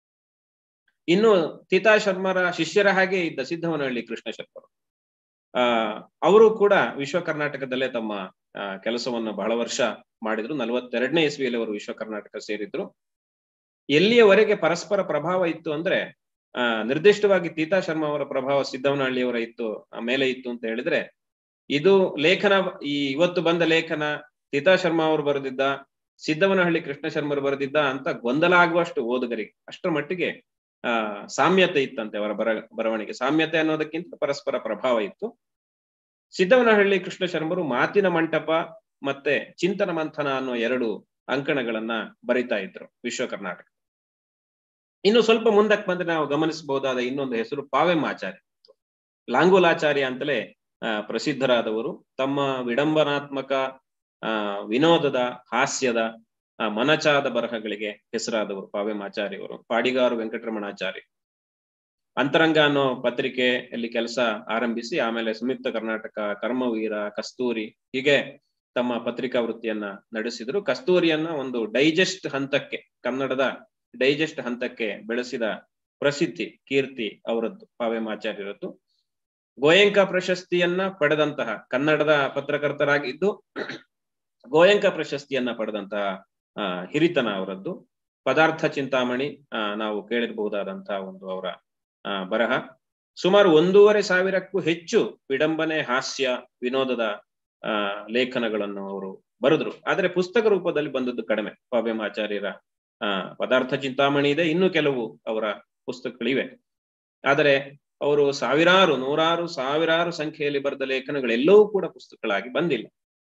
ಇನ್ನು ತೀತಾ ಶರ್ಮರ ಶಿಷ್ಯರ ಹಾಗೆ ಇದ್ದ ಸಿದ್ದವನಹಳ್ಳಿ ಕೃಷ್ಣ ಶರ್ಮರು ಆ ಅವರು ಕೂಡ ವಿಶ್ವ ಕರ್ನಾಟಕದಲ್ಲೇ ತಮ್ಮ ಆ, ಕೆಲಸವನ್ನು ಬಹಳ ವರ್ಷ ಮಾಡಿದ್ರು ನಲವತ್ತೆರಡನೇ ಇಸ್ವಿಯಲ್ಲಿ ಅವರು ವಿಶ್ವ ಕರ್ನಾಟಕ ಸೇರಿದ್ರು ಎಲ್ಲಿಯವರೆಗೆ ಪರಸ್ಪರ ಪ್ರಭಾವ ಇತ್ತು ಅಂದ್ರೆ ಆ ನಿರ್ದಿಷ್ಟವಾಗಿ ತೀತಾ ಶರ್ಮಾ ಅವರ ಪ್ರಭಾವ ಸಿದ್ದವನಹಳ್ಳಿಯವರ ಇತ್ತು ಆ ಮೇಲೆ ಇತ್ತು ಅಂತ ಹೇಳಿದ್ರೆ ಇದು ಲೇಖನ ಈ ಇವತ್ತು ಬಂದ ಲೇಖನ ತೀತಾ ಶರ್ಮಾ ಅವರು ಬರೆದಿದ್ದ ಸಿದ್ದವನಹಳ್ಳಿ ಕೃಷ್ಣ ಶರ್ಮರು ಬರೆದಿದ್ದ ಅಂತ ಗೊಂದಲ ಆಗುವಷ್ಟು ಓದುಗರಿಗೆ ಅಷ್ಟರ ಮಟ್ಟಿಗೆ ಆ ಸಾಮ್ಯತೆ ಇತ್ತಂತೆ ಅವರ ಬರ ಬರವಣಿಗೆ ಸಾಮ್ಯತೆ ಅನ್ನೋದಕ್ಕಿಂತ ಪರಸ್ಪರ ಪ್ರಭಾವ ಇತ್ತು ಸಿದ್ದವನಹಳ್ಳಿ ಕೃಷ್ಣ ಶರ್ಮರು ಮಾತಿನ ಮಂಟಪ ಮತ್ತೆ ಚಿಂತನ ಮಂಥನ ಅನ್ನೋ ಎರಡು ಅಂಕಣಗಳನ್ನ ಬರಿತಾ ಇದ್ರು ವಿಶ್ವ ಕರ್ನಾಟಕ ಇನ್ನು ಸ್ವಲ್ಪ ಮುಂದಕ್ಕೆ ಬಂದ್ರೆ ನಾವು ಗಮನಿಸಬಹುದಾದ ಇನ್ನೊಂದು ಹೆಸರು ಪಾವೆಮಾಚಾರ್ಯ ಲಾಂಗುಲಾಚಾರ್ಯ ಅಂತಲೇ ಆ, ಪ್ರಸಿದ್ಧರಾದವರು ತಮ್ಮ ವಿಡಂಬನಾತ್ಮಕ ಆ ವಿನೋದದ ಹಾಸ್ಯದ ಆ, ಮನಚಾದ ಬರಹಗಳಿಗೆ ಹೆಸರಾದವರು ಪಾವೆಮಾಚಾರ್ಯವರು ಪಾಡಿಗಾರು ವೆಂಕಟರಮಣಾಚಾರ್ಯ ಅಂತರಂಗ ಅನ್ನೋ ಪತ್ರಿಕೆಯಲ್ಲಿ ಕೆಲಸ ಆರಂಭಿಸಿ ಆಮೇಲೆ ಸಂಯುಕ್ತ ಕರ್ನಾಟಕ ಕರ್ಮವೀರ ಕಸ್ತೂರಿ ಹೀಗೆ ತಮ್ಮ ಪತ್ರಿಕಾ ವೃತ್ತಿಯನ್ನ ನಡೆಸಿದ್ರು ಕಸ್ತೂರಿಯನ್ನ ಒಂದು ಡೈಜೆಸ್ಟ್ ಹಂತಕ್ಕೆ ಕನ್ನಡದ ಡೈಜೆಸ್ಟ್ ಹಂತಕ್ಕೆ ಬೆಳೆಸಿದ ಪ್ರಸಿದ್ಧಿ ಕೀರ್ತಿ ಅವರದ್ದು ಪಾವೆಮಾಚಾರ್ಯರದ್ದು ಗೋಯಂಕ ಪ್ರಶಸ್ತಿಯನ್ನ ಪಡೆದಂತಹ ಕನ್ನಡದ ಪತ್ರಕರ್ತರಾಗಿದ್ದು ಗೋಯಂಕ ಪ್ರಶಸ್ತಿಯನ್ನ ಪಡೆದಂತಹ ಆ, ಹಿರಿತನ ಅವರದ್ದು ಪದಾರ್ಥ ಚಿಂತಾಮಣಿ ಆ, ನಾವು ಕೇಳಿರಬಹುದಾದಂತಹ ಒಂದು ಅವರ ಆ, ಬರಹ ಸುಮಾರು ಒಂದೂವರೆ ಸಾವಿರಕ್ಕೂ ಹೆಚ್ಚು ವಿಡಂಬನೆ ಹಾಸ್ಯ ವಿನೋದದ ಆ ಲೇಖನಗಳನ್ನು ಅವರು ಬರೆದ್ರು ಆದ್ರೆ ಪುಸ್ತಕ ರೂಪದಲ್ಲಿ ಬಂದದ್ದು ಕಡಿಮೆ ಪಾವ್ಯಮಾಚಾರ್ಯರ ಆ ಪದಾರ್ಥ ಚಿಂತಾಮಣಿ ಇದೆ ಇನ್ನು ಕೆಲವು ಅವರ ಪುಸ್ತಕಗಳಿವೆ ಆದರೆ ಅವರು ಸಾವಿರಾರು ನೂರಾರು ಸಾವಿರಾರು ಸಂಖ್ಯೆಯಲ್ಲಿ ಬರೆದ ಲೇಖನಗಳೆಲ್ಲವೂ ಕೂಡ ಪುಸ್ತಕಗಳಾಗಿ ಬಂದಿಲ್ಲ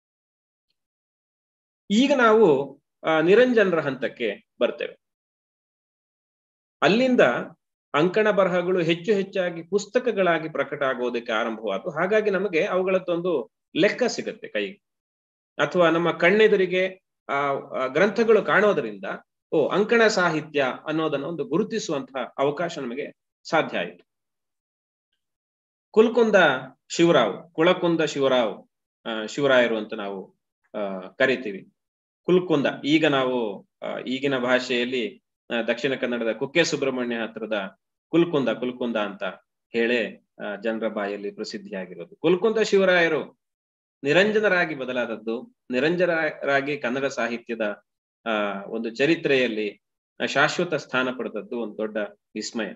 ಈಗ ನಾವು ಆ ನಿರಂಜನರ ಹಂತಕ್ಕೆ ಬರ್ತೇವೆ ಅಲ್ಲಿಂದ ಅಂಕಣ ಬರಹಗಳು ಹೆಚ್ಚು ಹೆಚ್ಚಾಗಿ ಪುಸ್ತಕಗಳಾಗಿ ಪ್ರಕಟ ಆಗೋದಕ್ಕೆ ಆರಂಭವಾದವು ಹಾಗಾಗಿ ನಮಗೆ ಅವುಗಳದ್ದೊಂದು ಲೆಕ್ಕ ಸಿಗುತ್ತೆ ಕೈಗೆ ಅಥವಾ ನಮ್ಮ ಕಣ್ಣೆದುರಿಗೆ ಆ ಆ ಗ್ರಂಥಗಳು ಕಾಣೋದರಿಂದ ಓ ಅಂಕಣ ಸಾಹಿತ್ಯ ಅನ್ನೋದನ್ನ ಒಂದು ಗುರುತಿಸುವಂತಹ ಅವಕಾಶ ನಮಗೆ ಸಾಧ್ಯ ಆಯಿತು ಕುಲ್ಕುಂದ ಶಿವರಾವ್ ಕುಳಕುಂದ ಶಿವರಾವ್ ಆ, ಶಿವರಾಯರು ಅಂತ ನಾವು ಆ ಕರಿತೀವಿ ಕುಲ್ಕುಂದ ಈಗ ನಾವು ಆ, ಈಗಿನ ಭಾಷೆಯಲ್ಲಿ ಆ, ದಕ್ಷಿಣ ಕನ್ನಡದ ಕುಕ್ಕೆ ಸುಬ್ರಹ್ಮಣ್ಯ ಹತ್ರದ ಕುಲ್ಕುಂದ ಕುಲ್ಕುಂದ ಅಂತ ಹೇಳೇ ಆ, ಜನರ ಬಾಯಲ್ಲಿ ಪ್ರಸಿದ್ಧಿಯಾಗಿರೋದು ಕುಲ್ಕುಂದ ಶಿವರಾಯರು ನಿರಂಜನರಾಗಿ ಬದಲಾದದ್ದು ನಿರಂಜನರಾಗಿ ಕನ್ನಡ ಸಾಹಿತ್ಯದ ಆ ಒಂದು ಚರಿತ್ರೆಯಲ್ಲಿ ಆ, ಶಾಶ್ವತ ಸ್ಥಾನ ಪಡೆದದ್ದು ಒಂದು ದೊಡ್ಡ ವಿಸ್ಮಯ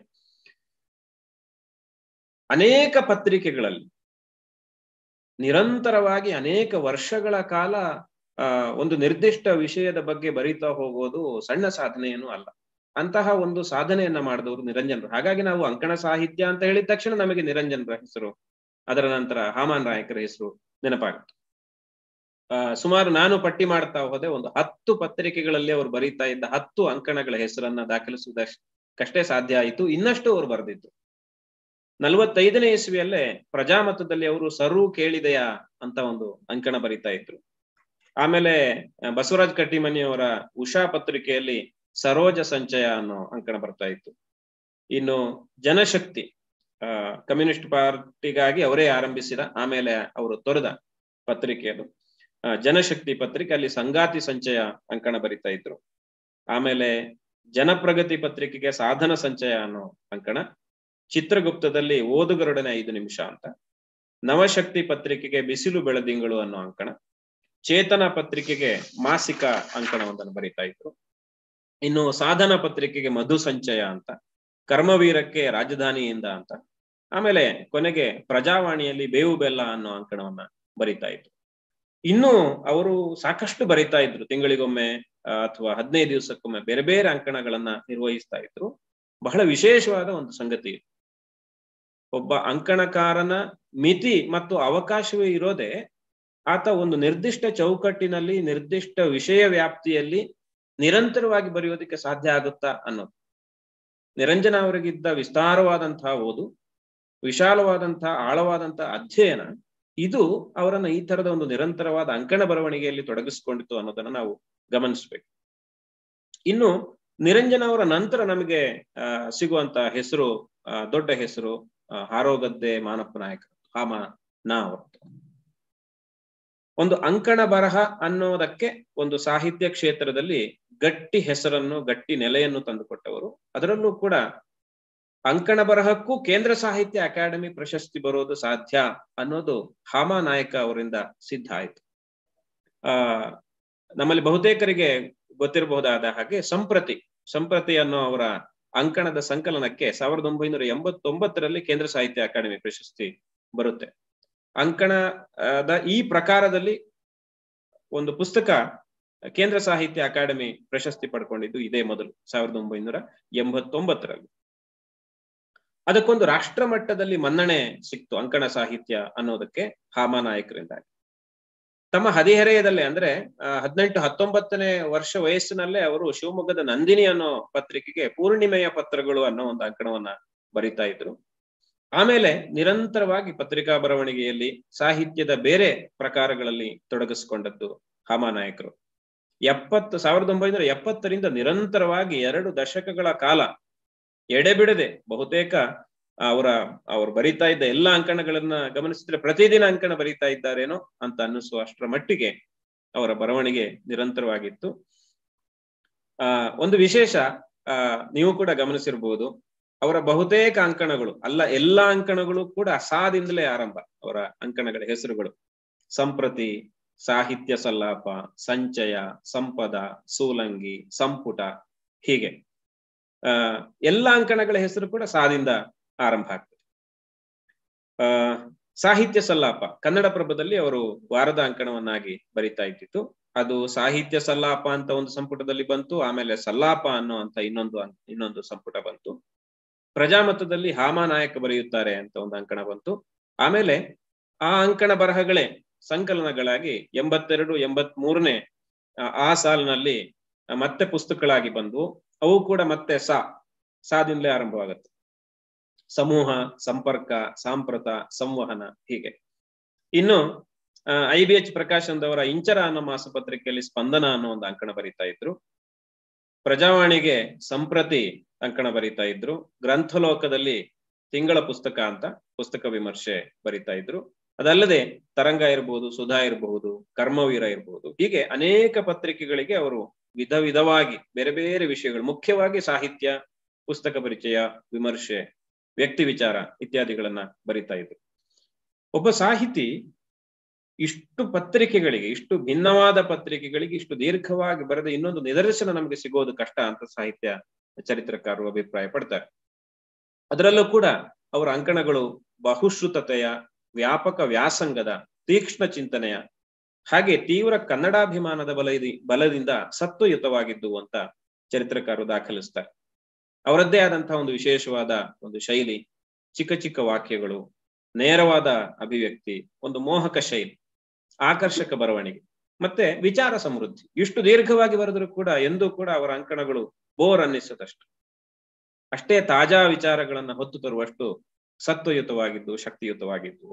ಅನೇಕ ಪತ್ರಿಕೆಗಳಲ್ಲಿ ನಿರಂತರವಾಗಿ ಅನೇಕ ವರ್ಷಗಳ ಕಾಲ ಆ ಒಂದು ನಿರ್ದಿಷ್ಟ ವಿಷಯದ ಬಗ್ಗೆ ಬರೀತಾ ಹೋಗೋದು ಸಣ್ಣ ಸಾಧನೆಯೇನು ಅಲ್ಲ ಅಂತಹ ಒಂದು ಸಾಧನೆಯನ್ನ ಮಾಡಿದವರು ನಿರಂಜನರು ಹಾಗಾಗಿ ನಾವು ಅಂಕಣ ಸಾಹಿತ್ಯ ಅಂತ ಹೇಳಿದ ತಕ್ಷಣ ನಮಗೆ ನಿರಂಜನರ ಹೆಸರು ಅದರ ನಂತರ ಹಾಮಾನ್ ನಾಯಕರ ಹೆಸರು ನೆನಪಾಗುತ್ತೆ ಆ ಸುಮಾರು ನಾನು ಪಟ್ಟಿ ಮಾಡ್ತಾ ಹೋದೆ ಒಂದು ಹತ್ತು ಪತ್ರಿಕೆಗಳಲ್ಲಿ ಅವರು ಬರೀತಾ ಇದ್ದ ಹತ್ತು ಅಂಕಣಗಳ ಹೆಸರನ್ನ ದಾಖಲಿಸುವುದಷ್ಟೇ ಸಾಧ್ಯ ಆಯಿತು ಇನ್ನಷ್ಟು ಅವರು ಬರೆದಿದ್ದು ನಲವತ್ತೈದನೇ ಇಸ್ವಿಯಲ್ಲೇ ಪ್ರಜಾಮತದಲ್ಲಿ ಅವರು ಸರು ಕೇಳಿದೆಯಾ ಅಂತ ಒಂದು ಅಂಕಣ ಬರೀತಾ ಇದ್ರು ಆಮೇಲೆ ಆ, ಬಸವರಾಜ್ ಕಟ್ಟಿಮನಿಯವರ ಉಷಾ ಪತ್ರಿಕೆಯಲ್ಲಿ ಸರೋಜ ಸಂಚಯ ಅನ್ನೋ ಅಂಕಣ ಬರ್ತಾ ಇತ್ತು ಇನ್ನು ಜನಶಕ್ತಿ ಆ ಕಮ್ಯುನಿಸ್ಟ್ ಪಾರ್ಟಿಗಾಗಿ ಅವರೇ ಆರಂಭಿಸಿದ ಆಮೇಲೆ ಅವರು ತೊರೆದ ಪತ್ರಿಕೆ ಅದು ಆ, ಜನಶಕ್ತಿ ಪತ್ರಿಕೆ ಅಲ್ಲಿ ಸಂಗಾತಿ ಸಂಚಯ ಅಂಕಣ ಬರಿತಾ ಇದ್ರು ಆಮೇಲೆ ಜನಪ್ರಗತಿ ಪತ್ರಿಕೆಗೆ ಸಾಧನ ಸಂಚಯ ಅನ್ನೋ ಅಂಕಣ ಚಿತ್ರಗುಪ್ತದಲ್ಲಿ ಓದುಗರೊಡನೆ ಐದು ನಿಮಿಷ ಅಂತ ನವಶಕ್ತಿ ಪತ್ರಿಕೆಗೆ ಬಿಸಿಲು ಬೆಳದಿಂಗಳು ಅನ್ನೋ ಅಂಕಣ ಚೇತನ ಪತ್ರಿಕೆಗೆ ಮಾಸಿಕ ಅಂಕಣವೊಂದನ್ನು ಬರಿತಾ ಇದ್ರು ಇನ್ನು ಸಾಧನ ಪತ್ರಿಕೆಗೆ ಮಧು ಸಂಚಯ ಅಂತ ಕರ್ಮವೀರಕ್ಕೆ ರಾಜಧಾನಿಯಿಂದ ಅಂತ ಆಮೇಲೆ ಕೊನೆಗೆ ಪ್ರಜಾವಾಣಿಯಲ್ಲಿ ಬೇವು ಬೆಲ್ಲ ಅನ್ನೋ ಅಂಕಣವನ್ನ ಬರಿತಾ ಇದ್ರು ಇನ್ನು ಅವರು ಸಾಕಷ್ಟು ಬರಿತಾ ಇದ್ರು ತಿಂಗಳಿಗೊಮ್ಮೆ ಅಥವಾ ಹದಿನೈದು ದಿವಸಕ್ಕೊಮ್ಮೆ ಬೇರೆ ಬೇರೆ ಅಂಕಣಗಳನ್ನ ನಿರ್ವಹಿಸ್ತಾ ಇದ್ರು ಬಹಳ ವಿಶೇಷವಾದ ಒಂದು ಸಂಗತಿ ಒಬ್ಬ ಅಂಕಣಕಾರನ ಮಿತಿ ಮತ್ತು ಅವಕಾಶವೇ ಇರೋದೇ ಆತ ಒಂದು ನಿರ್ದಿಷ್ಟ ಚೌಕಟ್ಟಿನಲ್ಲಿ ನಿರ್ದಿಷ್ಟ ವಿಷಯ ವ್ಯಾಪ್ತಿಯಲ್ಲಿ ನಿರಂತರವಾಗಿ ಬರೆಯೋದಕ್ಕೆ ಸಾಧ್ಯ ಆಗುತ್ತಾ ಅನ್ನೋದು ನಿರಂಜನ ಅವರಿಗಿದ್ದ ವಿಸ್ತಾರವಾದಂತಹ ಓದು ವಿಶಾಲವಾದಂತಹ ಆಳವಾದಂತಹ ಅಧ್ಯಯನ ಇದು ಅವರನ್ನ ಈ ತರದ ಒಂದು ನಿರಂತರವಾದ ಅಂಕಣ ಬರವಣಿಗೆಯಲ್ಲಿ ತೊಡಗಿಸ್ಕೊಂಡಿತ್ತು ಅನ್ನೋದನ್ನ ನಾವು ಗಮನಿಸ್ಬೇಕು ಇನ್ನು ನಿರಂಜನ ಅವರ ನಂತರ ನಮಗೆ ಅಹ್ ಸಿಗುವಂತ ಹೆಸರು ದೊಡ್ಡ ಹೆಸರು ಹಾರೋಗದ್ದೆ ಮಾನಪ್ಪ ನಾಯಕ ಹಾಮ ನಾ ಅವರದ್ದು ಒಂದು ಅಂಕಣ ಬರಹ ಅನ್ನೋದಕ್ಕೆ ಒಂದು ಸಾಹಿತ್ಯ ಕ್ಷೇತ್ರದಲ್ಲಿ ಗಟ್ಟಿ ಹೆಸರನ್ನು ಗಟ್ಟಿ ನೆಲೆಯನ್ನು ತಂದುಕೊಟ್ಟವರು ಅದರಲ್ಲೂ ಕೂಡ ಅಂಕಣ ಬರಹಕ್ಕೂ ಕೇಂದ್ರ ಸಾಹಿತ್ಯ ಅಕಾಡೆಮಿ ಪ್ರಶಸ್ತಿ ಬರೋದು ಸಾಧ್ಯ ಅನ್ನೋದು ಹಾಮ ನಾಯಕ ಅವರಿಂದ ಸಿದ್ಧ ಆಯ್ತು ಆ ನಮ್ಮಲ್ಲಿ ಬಹುತೇಕರಿಗೆ ಗೊತ್ತಿರಬಹುದಾದ ಹಾಗೆ ಸಂಪ್ರತಿ ಸಂಪ್ರತಿ ಅನ್ನೋ ಅವರ ಅಂಕಣದ ಸಂಕಲನಕ್ಕೆ ಸಾವಿರದ ಒಂಬೈನೂರ ಎಂಬತ್ತೊಂಬತ್ತರಲ್ಲಿ ಕೇಂದ್ರ ಸಾಹಿತ್ಯ ಅಕಾಡೆಮಿ ಪ್ರಶಸ್ತಿ ಬರುತ್ತೆ ಅಂಕಣದ ಈ ಪ್ರಕಾರದಲ್ಲಿ ಒಂದು ಪುಸ್ತಕ ಕೇಂದ್ರ ಸಾಹಿತ್ಯ ಅಕಾಡೆಮಿ ಪ್ರಶಸ್ತಿ ಪಡ್ಕೊಂಡಿದ್ದು ಇದೇ ಮೊದಲು ಸಾವಿರದ ಒಂಬೈನೂರ ಎಂಬತ್ತೊಂಬತ್ತರಲ್ಲಿ ಅದಕ್ಕೊಂದು ರಾಷ್ಟ್ರ ಮಟ್ಟದಲ್ಲಿ ಮನ್ನಣೆ ಸಿಕ್ತು ಅಂಕಣ ಸಾಹಿತ್ಯ ಅನ್ನೋದಕ್ಕೆ ಹಾಮ ನಾಯಕರಿಂದಾಗಿ ತಮ್ಮ ಹದಿಹರೆಯದಲ್ಲೇ ಅಂದ್ರೆ ಹದಿನೆಂಟು ಹತ್ತೊಂಬತ್ತನೇ ವರ್ಷ ವಯಸ್ಸಿನಲ್ಲೇ ಅವರು ಶಿವಮೊಗ್ಗದ ನಂದಿನಿ ಅನ್ನೋ ಪತ್ರಿಕೆಗೆ ಪೂರ್ಣಿಮೆಯ ಪತ್ರಗಳು ಅನ್ನೋ ಒಂದು ಅಂಕಣವನ್ನ ಬರಿತಾ ಇದ್ರು ಆಮೇಲೆ ನಿರಂತರವಾಗಿ ಪತ್ರಿಕಾ ಬರವಣಿಗೆಯಲ್ಲಿ ಸಾಹಿತ್ಯದ ಬೇರೆ ಪ್ರಕಾರಗಳಲ್ಲಿ ತೊಡಗಿಸಿಕೊಂಡದ್ದು ಹಾಮಾನಾಯಕರು ಎಪ್ಪತ್ತು ಸಾವಿರದ ಒಂಬೈನೂರ ಎಪ್ಪತ್ತರಿಂದ ನಿರಂತರವಾಗಿ ಎರಡು ದಶಕಗಳ ಕಾಲ ಎಡೆಬಿಡದೆ ಬಹುತೇಕ ಅವರ ಅವ್ರು ಬರಿತಾ ಇದ್ದ ಎಲ್ಲಾ ಅಂಕಣಗಳನ್ನ ಗಮನಿಸಿದ್ರೆ ಪ್ರತಿದಿನ ಅಂಕಣ ಬರಿತಾ ಇದ್ದಾರೇನೋ ಅಂತ ಅನ್ನಿಸುವ ಅಷ್ಟರ ಮಟ್ಟಿಗೆ ಅವರ ಬರವಣಿಗೆ ನಿರಂತರವಾಗಿತ್ತು ಆ ಒಂದು ವಿಶೇಷ ಆ ನೀವು ಕೂಡ ಗಮನಿಸಿರ್ಬೋದು ಅವರ ಬಹುತೇಕ ಅಂಕಣಗಳು ಅಲ್ಲ ಎಲ್ಲಾ ಅಂಕಣಗಳು ಕೂಡ ಅಸಾದಿಂದಲೇ ಆರಂಭ ಅವರ ಅಂಕಣಗಳ ಹೆಸರುಗಳು ಸಂಪ್ರತಿ ಸಾಹಿತ್ಯ ಸಲ್ಲಾಪ ಸಂಚಯ ಸಂಪದ ಸೂಲಂಗಿ ಸಂಪುಟ ಹೀಗೆ ಆ ಎಲ್ಲಾ ಅಂಕಣಗಳ ಹೆಸರು ಕೂಡ ಸಾದಿಂದ ಆರಂಭ ಆಗ್ತದೆ ಆ ಸಾಹಿತ್ಯ ಸಲ್ಲಾಪ ಕನ್ನಡ ಪ್ರಭದಲ್ಲಿ ಅವರು ವಾರದ ಅಂಕಣವನ್ನಾಗಿ ಬರಿತಾ ಇದ್ದಿತ್ತು ಅದು ಸಾಹಿತ್ಯ ಸಲ್ಲಾಪ ಅಂತ ಒಂದು ಸಂಪುಟದಲ್ಲಿ ಬಂತು ಆಮೇಲೆ ಸಲ್ಲಾಪ ಅನ್ನೋ ಅಂತ ಇನ್ನೊಂದು ಇನ್ನೊಂದು ಸಂಪುಟ ಬಂತು ಪ್ರಜಾಮತದಲ್ಲಿ ಹಾಮಾನಾಯಕ ಬರೆಯುತ್ತಾರೆ ಅಂತ ಒಂದು ಅಂಕಣ ಬಂತು ಆಮೇಲೆ ಆ ಅಂಕಣ ಬರಹಗಳೇ ಸಂಕಲನಗಳಾಗಿ ಎಂಬತ್ತೆರಡು ಎಂಬತ್ ಮೂರನೇ ಆ ಸಾಲಿನಲ್ಲಿ ಮತ್ತೆ ಪುಸ್ತಕಗಳಾಗಿ ಬಂದು ಅವು ಕೂಡ ಮತ್ತೆ ಸಾ ಸಾದಿಂದಲೇ ಆರಂಭವಾಗುತ್ತೆ ಸಮೂಹ ಸಂಪರ್ಕ ಸಾಂಪ್ರತ ಸಂವಹನ ಹೀಗೆ ಇನ್ನು ಐ ಬಿ ಎಚ್ ಪ್ರಕಾಶನ್ದವರ ಇಂಚರ ಅನ್ನೋ ಮಾಸಪತ್ರಿಕೆಯಲ್ಲಿ ಸ್ಪಂದನ ಅನ್ನೋ ಒಂದು ಅಂಕಣ ಬರೀತಾ ಇದ್ರು ಪ್ರಜಾವಾಣಿಗೆ ಸಂಪ್ರತಿ ಅಂಕಣ ಬರೀತಾ ಇದ್ರು ಗ್ರಂಥಲೋಕದಲ್ಲಿ ತಿಂಗಳ ಪುಸ್ತಕ ಅಂತ ಪುಸ್ತಕ ವಿಮರ್ಶೆ ಬರಿತಾ ಇದ್ರು ಅದಲ್ಲದೆ ತರಂಗ ಇರಬಹುದು ಸುಧಾ ಇರಬಹುದು ಕರ್ಮವೀರ ಇರಬಹುದು ಹೀಗೆ ಅನೇಕ ಪತ್ರಿಕೆಗಳಿಗೆ ಅವರು ವಿಧ ವಿಧವಾಗಿ ಬೇರೆ ಬೇರೆ ವಿಷಯಗಳು ಮುಖ್ಯವಾಗಿ ಸಾಹಿತ್ಯ ಪುಸ್ತಕ ಪರಿಚಯ ವಿಮರ್ಶೆ ವ್ಯಕ್ತಿ ವಿಚಾರ ಇತ್ಯಾದಿಗಳನ್ನ ಬರಿತಾ ಇದ್ರು ಒಬ್ಬ ಸಾಹಿತಿ ಇಷ್ಟು ಪತ್ರಿಕೆಗಳಿಗೆ ಇಷ್ಟು ಭಿನ್ನವಾದ ಪತ್ರಿಕೆಗಳಿಗೆ ಇಷ್ಟು ದೀರ್ಘವಾಗಿ ಬರೆದ ಇನ್ನೊಂದು ನಿದರ್ಶನ ನಮಗೆ ಸಿಗೋದು ಕಷ್ಟ ಅಂತ ಸಾಹಿತ್ಯ ಚರಿತ್ರಕಾರರು ಅಭಿಪ್ರಾಯ ಪಡ್ತಾರೆ ಅದರಲ್ಲೂ ಕೂಡ ಅವರ ಅಂಕಣಗಳು ಬಹುಶ್ರುತತೆಯ ವ್ಯಾಪಕ ವ್ಯಾಸಂಗದ ತೀಕ್ಷ್ಣ ಚಿಂತನೆಯ ಹಾಗೆ ತೀವ್ರ ಕನ್ನಡಾಭಿಮಾನದ ಬಲದಿ ಬಲದಿಂದ ಸತ್ವಯುತವಾಗಿದ್ದು ಅಂತ ಚರಿತ್ರಕಾರರು ದಾಖಲಿಸ್ತಾರೆ ಅವರದ್ದೇ ಆದಂತಹ ಒಂದು ವಿಶೇಷವಾದ ಒಂದು ಶೈಲಿ ಚಿಕ್ಕ ಚಿಕ್ಕ ವಾಕ್ಯಗಳು ನೇರವಾದ ಅಭಿವ್ಯಕ್ತಿ ಒಂದು ಮೋಹಕ ಶೈಲಿ ಆಕರ್ಷಕ ಬರವಣಿಗೆ ಮತ್ತೆ ವಿಚಾರ ಸಮೃದ್ಧಿ ಇಷ್ಟು ದೀರ್ಘವಾಗಿ ಬರೆದರೂ ಕೂಡ ಎಂದೂ ಕೂಡ ಅವರ ಅಂಕಣಗಳು ಬೋರ್ ಅನ್ನಿಸದಷ್ಟು ಅಷ್ಟೇ ತಾಜಾ ವಿಚಾರಗಳನ್ನ ಹೊತ್ತು ತರುವಷ್ಟು ಸತ್ವಯುತವಾಗಿದ್ದು ಶಕ್ತಿಯುತವಾಗಿದ್ದು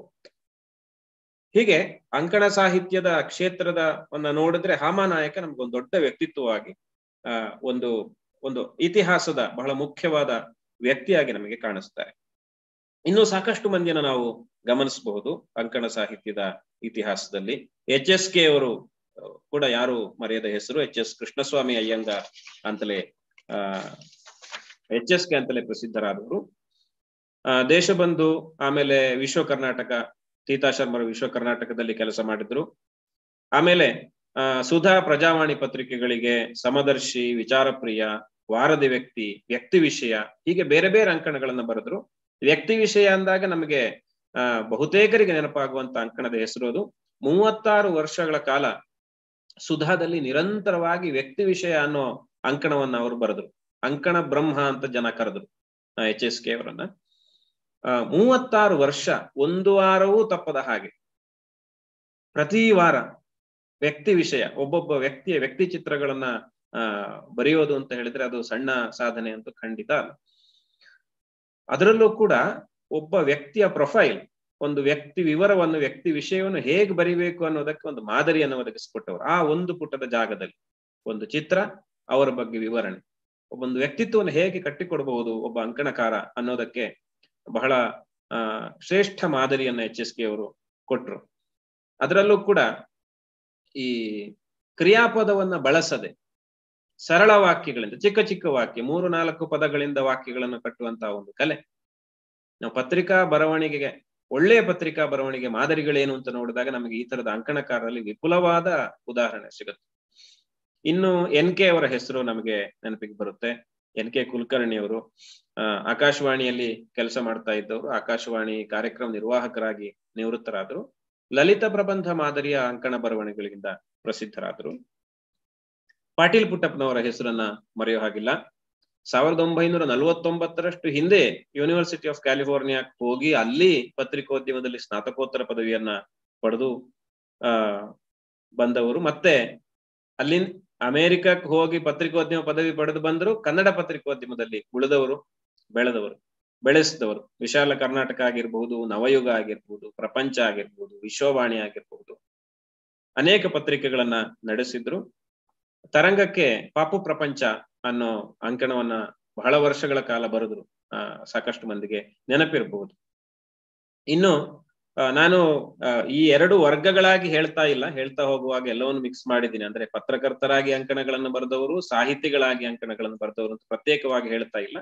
ಹೀಗೆ ಅಂಕಣ ಸಾಹಿತ್ಯದ ಕ್ಷೇತ್ರದ ನೋಡಿದ್ರೆ ಹಾಮಾನಾಯಕ ನಮ್ಗೊಂದು ದೊಡ್ಡ ವ್ಯಕ್ತಿತ್ವವಾಗಿ ಆ ಒಂದು ಒಂದು ಇತಿಹಾಸದ ಬಹಳ ಮುಖ್ಯವಾದ ವ್ಯಕ್ತಿಯಾಗಿ ನಮಗೆ ಕಾಣಿಸ್ತಾರೆ ಇನ್ನು ಸಾಕಷ್ಟು ಮಂದಿಯನ್ನು ನಾವು ಗಮನಿಸಬಹುದು ಅಂಕಣ ಸಾಹಿತ್ಯದ ಇತಿಹಾಸದಲ್ಲಿ ಎಚ್ ಎಸ್ ಕೆ ಅವರು ಕೂಡ ಯಾರು ಮರೆಯದ ಹೆಸರು ಎಚ್ ಎಸ್ ಕೃಷ್ಣಸ್ವಾಮಿ ಅಯ್ಯಂಗ ಅಂತಲೇ ಆ ಎಚ್ ಎಸ್ ಕೆ ಅಂತಲೇ ಪ್ರಸಿದ್ಧರಾದವರು ಆ ದೇಶಬಂಧು ಆಮೇಲೆ ವಿಶ್ವ ಕರ್ನಾಟಕ ತೀತಾ ಶರ್ಮರು ವಿಶ್ವ ಕರ್ನಾಟಕದಲ್ಲಿ ಕೆಲಸ ಮಾಡಿದ್ರು ಆಮೇಲೆ ಆ ಸುಧಾ ಪ್ರಜಾವಾಣಿ ಪತ್ರಿಕೆಗಳಿಗೆ ಸಮದರ್ಶಿ ವಿಚಾರಪ್ರಿಯ ವಾರದ ವ್ಯಕ್ತಿ ವ್ಯಕ್ತಿ ವಿಷಯ ಹೀಗೆ ಬೇರೆ ಬೇರೆ ಅಂಕಣಗಳನ್ನ ಬರೆದ್ರು ವ್ಯಕ್ತಿ ವಿಷಯ ಅಂದಾಗ ನಮಗೆ ಆ ಬಹುತೇಕರಿಗೆ ನೆನಪಾಗುವಂತ ಅಂಕಣದ ಹೆಸರು ಅದು ಮೂವತ್ತಾರು ವರ್ಷಗಳ ಕಾಲ ಸುಧಾದಲ್ಲಿ ನಿರಂತರವಾಗಿ ವ್ಯಕ್ತಿ ವಿಷಯ ಅನ್ನೋ ಅಂಕಣವನ್ನ ಅವರು ಬರೆದ್ರು ಅಂಕಣ ಬ್ರಹ್ಮ ಅಂತ ಜನ ಕರೆದ್ರು ಎಚ್ ಎಸ್ ಕೆ ಅವರನ್ನ ಆ ಮೂವತ್ತಾರು ವರ್ಷ ಒಂದು ವಾರವೂ ತಪ್ಪದ ಹಾಗೆ ಪ್ರತಿ ವಾರ ವ್ಯಕ್ತಿ ವಿಷಯ ಒಬ್ಬೊಬ್ಬ ವ್ಯಕ್ತಿಯ ವ್ಯಕ್ತಿ ಚಿತ್ರಗಳನ್ನ ಆ ಬರೆಯೋದು ಅಂತ ಹೇಳಿದ್ರೆ ಅದು ಸಣ್ಣ ಸಾಧನೆ ಅಂತ ಖಂಡಿತ ಅಲ್ಲ ಅದರಲ್ಲೂ ಕೂಡ ಒಬ್ಬ ವ್ಯಕ್ತಿಯ ಪ್ರೊಫೈಲ್ ಒಂದು ವ್ಯಕ್ತಿ ವಿವರವನ್ನು ವ್ಯಕ್ತಿ ವಿಷಯವನ್ನು ಹೇಗೆ ಬರಿಬೇಕು ಅನ್ನೋದಕ್ಕೆ ಒಂದು ಮಾದರಿಯನ್ನು ಒದಗಿಸಿಕೊಟ್ಟವರು ಆ ಒಂದು ಪುಟದ ಜಾಗದಲ್ಲಿ ಒಂದು ಚಿತ್ರ ಅವರ ಬಗ್ಗೆ ವಿವರಣೆ ಒಂದು ವ್ಯಕ್ತಿತ್ವವನ್ನು ಹೇಗೆ ಕಟ್ಟಿಕೊಡಬಹುದು ಒಬ್ಬ ಅಂಕಣಕಾರ ಅನ್ನೋದಕ್ಕೆ ಬಹಳ ಆ ಶ್ರೇಷ್ಠ ಮಾದರಿಯನ್ನ ಎಚ್ ಎಸ್ ಕೆ ಅವರು ಕೊಟ್ರು ಅದರಲ್ಲೂ ಕೂಡ ಈ ಕ್ರಿಯಾಪದವನ್ನ ಬಳಸದೆ ಸರಳ ವಾಕ್ಯಗಳಿಂದ ಚಿಕ್ಕ ಚಿಕ್ಕ ವಾಕ್ಯ ಮೂರು ನಾಲ್ಕು ಪದಗಳಿಂದ ವಾಕ್ಯಗಳನ್ನು ಕಟ್ಟುವಂತಹ ಒಂದು ಕಲೆ ನಾವು ಪತ್ರಿಕಾ ಬರವಣಿಗೆಗೆ ಒಳ್ಳೆಯ ಪತ್ರಿಕಾ ಬರವಣಿಗೆ ಮಾದರಿಗಳೇನು ಅಂತ ನೋಡಿದಾಗ ನಮಗೆ ಈ ತರದ ಅಂಕಣಕಾರರಲ್ಲಿ ವಿಪುಲವಾದ ಉದಾಹರಣೆ ಸಿಗುತ್ತೆ ಇನ್ನು ಎನ್ ಕೆ ಅವರ ಹೆಸರು ನಮಗೆ ನೆನಪಿಗೆ ಬರುತ್ತೆ ಎನ್ ಕೆ ಕುಲಕರ್ಣಿ ಅವರು ಆ ಆಕಾಶವಾಣಿಯಲ್ಲಿ ಕೆಲಸ ಮಾಡ್ತಾ ಇದ್ದವರು ಆಕಾಶವಾಣಿ ಕಾರ್ಯಕ್ರಮ ನಿರ್ವಾಹಕರಾಗಿ ನಿವೃತ್ತರಾದರು ಲಲಿತ ಪ್ರಬಂಧ ಮಾದರಿಯ ಅಂಕಣ ಬರವಣಿಗೆಗಳಿಂದ ಪ್ರಸಿದ್ಧರಾದರು ಪಾಟೀಲ್ ಪುಟ್ಟಪ್ಪನವರ ಹೆಸರನ್ನ ಮರೆಯೋ ಹಾಗಿಲ್ಲ ಸಾವಿರದ ಒಂಬೈನೂರ ನಲವತ್ತೊಂಬತ್ತರಷ್ಟು ಹಿಂದೆ ಯೂನಿವರ್ಸಿಟಿ ಆಫ್ ಕ್ಯಾಲಿಫೋರ್ನಿಯಾಕ್ ಹೋಗಿ ಅಲ್ಲಿ ಪತ್ರಿಕೋದ್ಯಮದಲ್ಲಿ ಸ್ನಾತಕೋತ್ತರ ಪದವಿಯನ್ನ ಪಡೆದು ಆ ಬಂದವರು ಮತ್ತೆ ಅಲ್ಲಿ ಅಮೆರಿಕಕ್ಕೆ ಹೋಗಿ ಪತ್ರಿಕೋದ್ಯಮ ಪದವಿ ಪಡೆದು ಬಂದರು ಕನ್ನಡ ಪತ್ರಿಕೋದ್ಯಮದಲ್ಲಿ ಉಳಿದವರು ಬೆಳೆದವರು ಬೆಳೆಸಿದವರು ವಿಶಾಲ ಕರ್ನಾಟಕ ಆಗಿರ್ಬಹುದು ನವಯುಗ ಆಗಿರ್ಬಹುದು ಪ್ರಪಂಚ ಆಗಿರ್ಬಹುದು ವಿಶ್ವವಾಣಿ ಆಗಿರ್ಬಹುದು ಅನೇಕ ಪತ್ರಿಕೆಗಳನ್ನ ನಡೆಸಿದ್ರು ತರಂಗಕ್ಕೆ ಪಾಪು ಪ್ರಪಂಚ ಅನ್ನೋ ಅಂಕಣವನ್ನ ಬಹಳ ವರ್ಷಗಳ ಕಾಲ ಬರೆದ್ರು ಆ ಸಾಕಷ್ಟು ಮಂದಿಗೆ ನೆನಪಿರಬಹುದು ಇನ್ನು ನಾನು ಈ ಎರಡು ವರ್ಗಗಳಾಗಿ ಹೇಳ್ತಾ ಇಲ್ಲ ಹೇಳ್ತಾ ಹೋಗುವಾಗ ಎಲ್ಲವನ್ನು ಮಿಕ್ಸ್ ಮಾಡಿದ್ದೀನಿ ಅಂದ್ರೆ ಪತ್ರಕರ್ತರಾಗಿ ಅಂಕಣಗಳನ್ನು ಬರೆದವರು ಸಾಹಿತಿಗಳಾಗಿ ಅಂಕಣಗಳನ್ನು ಬರೆದವರು ಅಂತ ಪ್ರತ್ಯೇಕವಾಗಿ ಹೇಳ್ತಾ ಇಲ್ಲ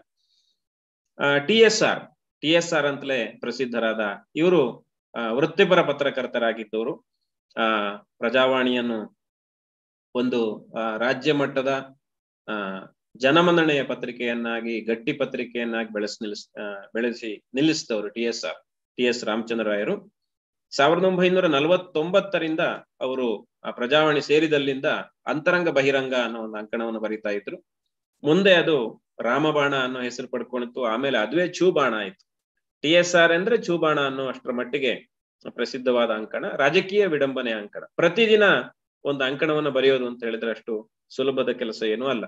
T S R T S R ಅಂತಲೇ ಪ್ರಸಿದ್ಧರಾದ ಇವರು ವೃತ್ತಿಪರ ಪತ್ರಕರ್ತರಾಗಿದ್ದವರು ಆ ಪ್ರಜಾವಾಣಿಯನ್ನು ಒಂದು ರಾಜ್ಯ ಮಟ್ಟದ ಆ ಜನಮನ್ನಣೆಯ ಪತ್ರಿಕೆಯನ್ನಾಗಿ ಗಟ್ಟಿ ಪತ್ರಿಕೆಯನ್ನಾಗಿ ಬೆಳೆಸಿ ನಿಲ್ಲಿಸ್ ಬೆಳೆಸಿ ನಿಲ್ಲಿಸಿದವರು T S R T S Ramachandra ರಾಯರು ಸಾವಿರದ ಒಂಬೈನೂರ ನಲವತ್ತೊಂಬತ್ತರಿಂದ ಅವರು ಆ ಪ್ರಜಾವಾಣಿ ಸೇರಿದಲ್ಲಿಂದ ಅಂತರಂಗ ಬಹಿರಂಗ ಅನ್ನೋ ಒಂದು ಅಂಕಣವನ್ನು ಬರೀತಾ ಇದ್ರು ಮುಂದೆ ಅದು ರಾಮಬಾಣ ಅನ್ನೋ ಹೆಸರು ಪಡ್ಕೊಂಡಿತ್ತು ಆಮೇಲೆ ಅದುವೇ ಚೂಬಾಣ ಆಯ್ತು ಟಿ ಎಸ್ ಆರ್ ಅಂದ್ರೆ ಚೂಬಾಣ ಅನ್ನೋ ಅಷ್ಟರ ಮಟ್ಟಿಗೆ ಪ್ರಸಿದ್ಧವಾದ ಅಂಕಣ ರಾಜಕೀಯ ವಿಡಂಬನೆ ಅಂಕಣ ಪ್ರತಿದಿನ ಒಂದು ಅಂಕಣವನ್ನು ಬರೆಯೋದು ಅಂತ ಹೇಳಿದ್ರೆ ಅಷ್ಟು ಸುಲಭದ ಕೆಲಸ ಏನೂ ಅಲ್ಲ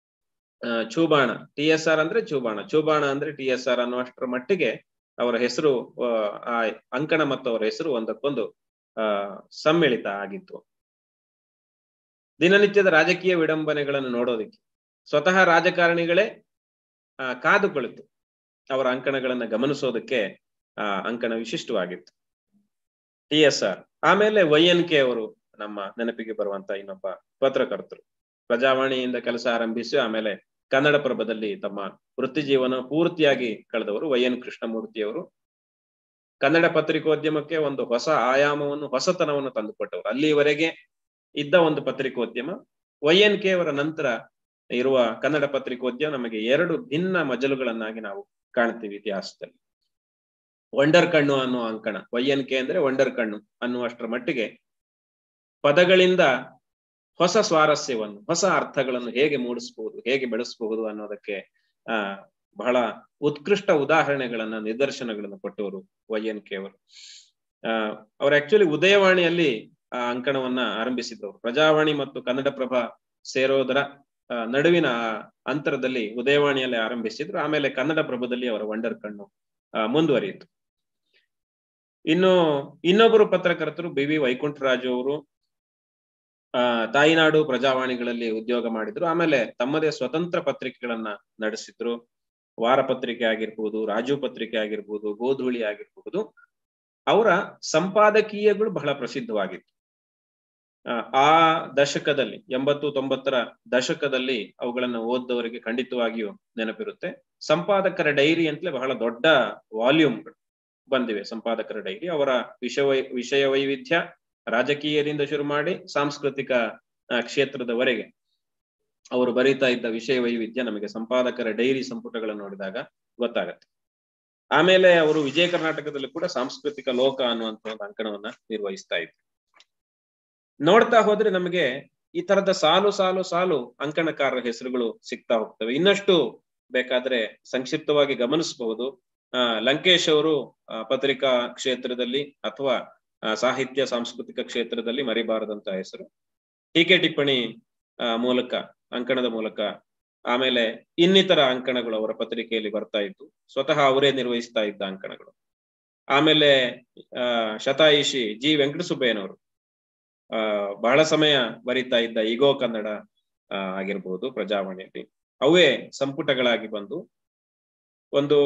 ಚೂಬಾಣ ಟಿ ಎಸ್ ಆರ್ ಅಂದ್ರೆ ಚೂಬಾಣ ಚೂಬಾಣ ಅಂದ್ರೆ ಟಿ ಎಸ್ ಆರ್ ಅನ್ನೋ ಅಷ್ಟರ ಮಟ್ಟಿಗೆ ಅವರ ಹೆಸರು ಆ ಅಂಕಣ ಮತ್ತು ಅವರ ಹೆಸರು ಒಂದಕ್ಕೊಂದು ಆ ಸಮ್ಮಿಳಿತ ಆಗಿತ್ತು ದಿನನಿತ್ಯದ ರಾಜಕೀಯ ವಿಡಂಬನೆಗಳನ್ನು ನೋಡೋದಿಕ್ಕೆ ಸ್ವತಃ ರಾಜಕಾರಣಿಗಳೇ ಆ ಕಾದು ಕುಳಿತು ಅವರ ಅಂಕಣಗಳನ್ನ ಗಮನಿಸೋದಕ್ಕೆ ಆ ಅಂಕಣ ವಿಶಿಷ್ಟವಾಗಿತ್ತು ಟಿ ಎಸ್ ಆರ್ ಆಮೇಲೆ ವೈ ಎನ್ ಕೆ ಅವರು ನಮ್ಮ ನೆನಪಿಗೆ ಬರುವಂತ ಇನ್ನೊಬ್ಬ ಪತ್ರಕರ್ತರು ಪ್ರಜಾವಾಣಿಯಿಂದ ಕೆಲಸ ಆರಂಭಿಸಿ ಆಮೇಲೆ ಕನ್ನಡ ಪ್ರಭದಲ್ಲಿ ತಮ್ಮ ವೃತ್ತಿ ಜೀವನ ಪೂರ್ತಿಯಾಗಿ ಕಳೆದವರು ವೈ ಎನ್ ಕೃಷ್ಣಮೂರ್ತಿಯವರು ಕನ್ನಡ ಪತ್ರಿಕೋದ್ಯಮಕ್ಕೆ ಒಂದು ಹೊಸ ಆಯಾಮವನ್ನು ಹೊಸತನವನ್ನು ತಂದುಕೊಟ್ಟವರು ಅಲ್ಲಿವರೆಗೆ ಇದ್ದ ಒಂದು ಪತ್ರಿಕೋದ್ಯಮ ವೈ ಎನ್ ಕೆ ಅವರ ನಂತರ ಇರುವ ಕನ್ನಡ ಪತ್ರಿಕೋದ್ಯಮ ನಮಗೆ ಎರಡು ಭಿನ್ನ ಮಜಲುಗಳನ್ನಾಗಿ ನಾವು ಕಾಣ್ತೀವಿ ಇತಿಹಾಸದಲ್ಲಿ ವಂಡರ್ ಕಣ್ಣು ಅನ್ನುವ ಅಂಕಣ ವೈ ಎನ್ ಕೆ ಅಂದ್ರೆ ವಂಡರ್ ಕಣ್ಣು ಅನ್ನುವಷ್ಟರ ಮಟ್ಟಿಗೆ ಪದಗಳಿಂದ ಹೊಸ ಸ್ವಾರಸ್ಯವನ್ನು ಹೊಸ ಅರ್ಥಗಳನ್ನು ಹೇಗೆ ಮೂಡಿಸಬಹುದು ಹೇಗೆ ಬೆಳೆಸಬಹುದು ಅನ್ನೋದಕ್ಕೆ ಆ ಬಹಳ ಉತ್ಕೃಷ್ಟ ಉದಾಹರಣೆಗಳನ್ನ ನಿದರ್ಶನಗಳನ್ನು ಕೊಟ್ಟವರು ವೈ ಎನ್ ಕೆ ಅವರು ಆ ಅವ್ರು ಆಕ್ಚುಲಿ ಉದಯವಾಣಿಯಲ್ಲಿ ಆ ಅಂಕಣವನ್ನ ಆರಂಭಿಸಿದವರು ಪ್ರಜಾವಾಣಿ ಮತ್ತು ಕನ್ನಡ ಪ್ರಭ ಸೇರೋದರ ನಡುವಿನ ಅಂತರದಲ್ಲಿ ಉದಯವಾಣಿಯಲ್ಲಿ ಆರಂಭಿಸಿದ್ರು ಆಮೇಲೆ ಕನ್ನಡ ಪ್ರಭದಲ್ಲಿ ಅವರ ವಂಡರ್ ಕಣ್ಣು ಮುಂದುವರಿಯಿತು ಇನ್ನು ಇನ್ನೊಬ್ಬರು ಪತ್ರಕರ್ತರು ಬಿ ವಿ ವೈಕುಂಠರಾಜು ಅವರು ಆ ತಾಯಿನಾಡು ಪ್ರಜಾವಾಣಿಗಳಲ್ಲಿ ಉದ್ಯೋಗ ಮಾಡಿದ್ರು ಆಮೇಲೆ ತಮ್ಮದೇ ಸ್ವತಂತ್ರ ಪತ್ರಿಕೆಗಳನ್ನ ನಡೆಸಿದ್ರು ವಾರ ಪತ್ರಿಕೆ ಆಗಿರ್ಬೋದು ರಾಜು ಪತ್ರಿಕೆ ಆಗಿರ್ಬೋದು ಗೋಧೂಳಿ ಆಗಿರ್ಬಹುದು ಅವರ ಸಂಪಾದಕೀಯಗಳು ಬಹಳ ಪ್ರಸಿದ್ಧವಾಗಿತ್ತು ಆ ದಶಕದಲ್ಲಿ ಎಂಬತ್ತು ತೊಂಬತ್ತರ ದಶಕದಲ್ಲಿ ಅವುಗಳನ್ನು ಓದ್ದವರಿಗೆ ಖಂಡಿತವಾಗಿಯೂ ನೆನಪಿರುತ್ತೆ ಸಂಪಾದಕರ ಡೈರಿ ಅಂತಲೇ ಬಹಳ ದೊಡ್ಡ ವಾಲ್ಯೂಮ್ಗಳು ಬಂದಿವೆ ಸಂಪಾದಕರ ಡೈರಿ ಅವರ ವಿಷಯ ವಿಷಯ ವೈವಿಧ್ಯ ರಾಜಕೀಯದಿಂದ ಶುರು ಮಾಡಿ ಸಾಂಸ್ಕೃತಿಕ ಕ್ಷೇತ್ರದವರೆಗೆ ಅವರು ಬರೀತಾ ಇದ್ದ ವಿಷಯ ವೈವಿಧ್ಯ ನಮಗೆ ಸಂಪಾದಕರ ಡೈರಿ ಸಂಪುಟಗಳನ್ನು ನೋಡಿದಾಗ ಗೊತ್ತಾಗತ್ತೆ ಆಮೇಲೆ ಅವರು ವಿಜಯ ಕರ್ನಾಟಕದಲ್ಲಿ ಕೂಡ ಸಾಂಸ್ಕೃತಿಕ ಲೋಕ ಅನ್ನುವಂತ ಒಂದು ಅಂಕಣವನ್ನ ನಿರ್ವಹಿಸ್ತಾ ಇದ್ರು ನೋಡ್ತಾ ಹೋದ್ರೆ ನಮಗೆ ಈ ತರದ ಸಾಲು ಸಾಲು ಸಾಲು ಅಂಕಣಕಾರರ ಹೆಸರುಗಳು ಸಿಗ್ತಾ ಹೋಗ್ತವೆ ಇನ್ನಷ್ಟು ಬೇಕಾದ್ರೆ ಸಂಕ್ಷಿಪ್ತವಾಗಿ ಗಮನಿಸಬಹುದು ಆ ಲಂಕೇಶ್ ಅವರು ಆ, ಪತ್ರಿಕಾ ಕ್ಷೇತ್ರದಲ್ಲಿ ಅಥವಾ ಆ, ಸಾಹಿತ್ಯ ಸಾಂಸ್ಕೃತಿಕ ಕ್ಷೇತ್ರದಲ್ಲಿ ಮರಿಬಾರದಂತ ಹೆಸರು ಟೀಕೆ ಟಿಪ್ಪಣಿ ಆ, ಮೂಲಕ ಅಂಕಣದ ಮೂಲಕ ಆಮೇಲೆ ಇನ್ನಿತರ ಅಂಕಣಗಳು ಅವರ ಪತ್ರಿಕೆಯಲ್ಲಿ ಬರ್ತಾ ಇತ್ತು ಸ್ವತಃ ಅವರೇ ನಿರ್ವಹಿಸ್ತಾ ಇದ್ದ ಅಂಕಣಗಳು ಆಮೇಲೆ ಆ ಶತಾಯಿಷಿ ಜಿ ವೆಂಕಟಸುಬ್ಬಯ್ಯನವರು ಆ ಬಹಳ ಸಮಯ ಬರಿತಾ ಇದ್ದ ಈಗೋ ಕನ್ನಡ ಆ, ಆಗಿರ್ಬೋದು ಪ್ರಜಾವಾಣಿಯಲ್ಲಿ ಅವೇ ಸಂಪುಟಗಳಾಗಿ ಬಂದು ಒಂದು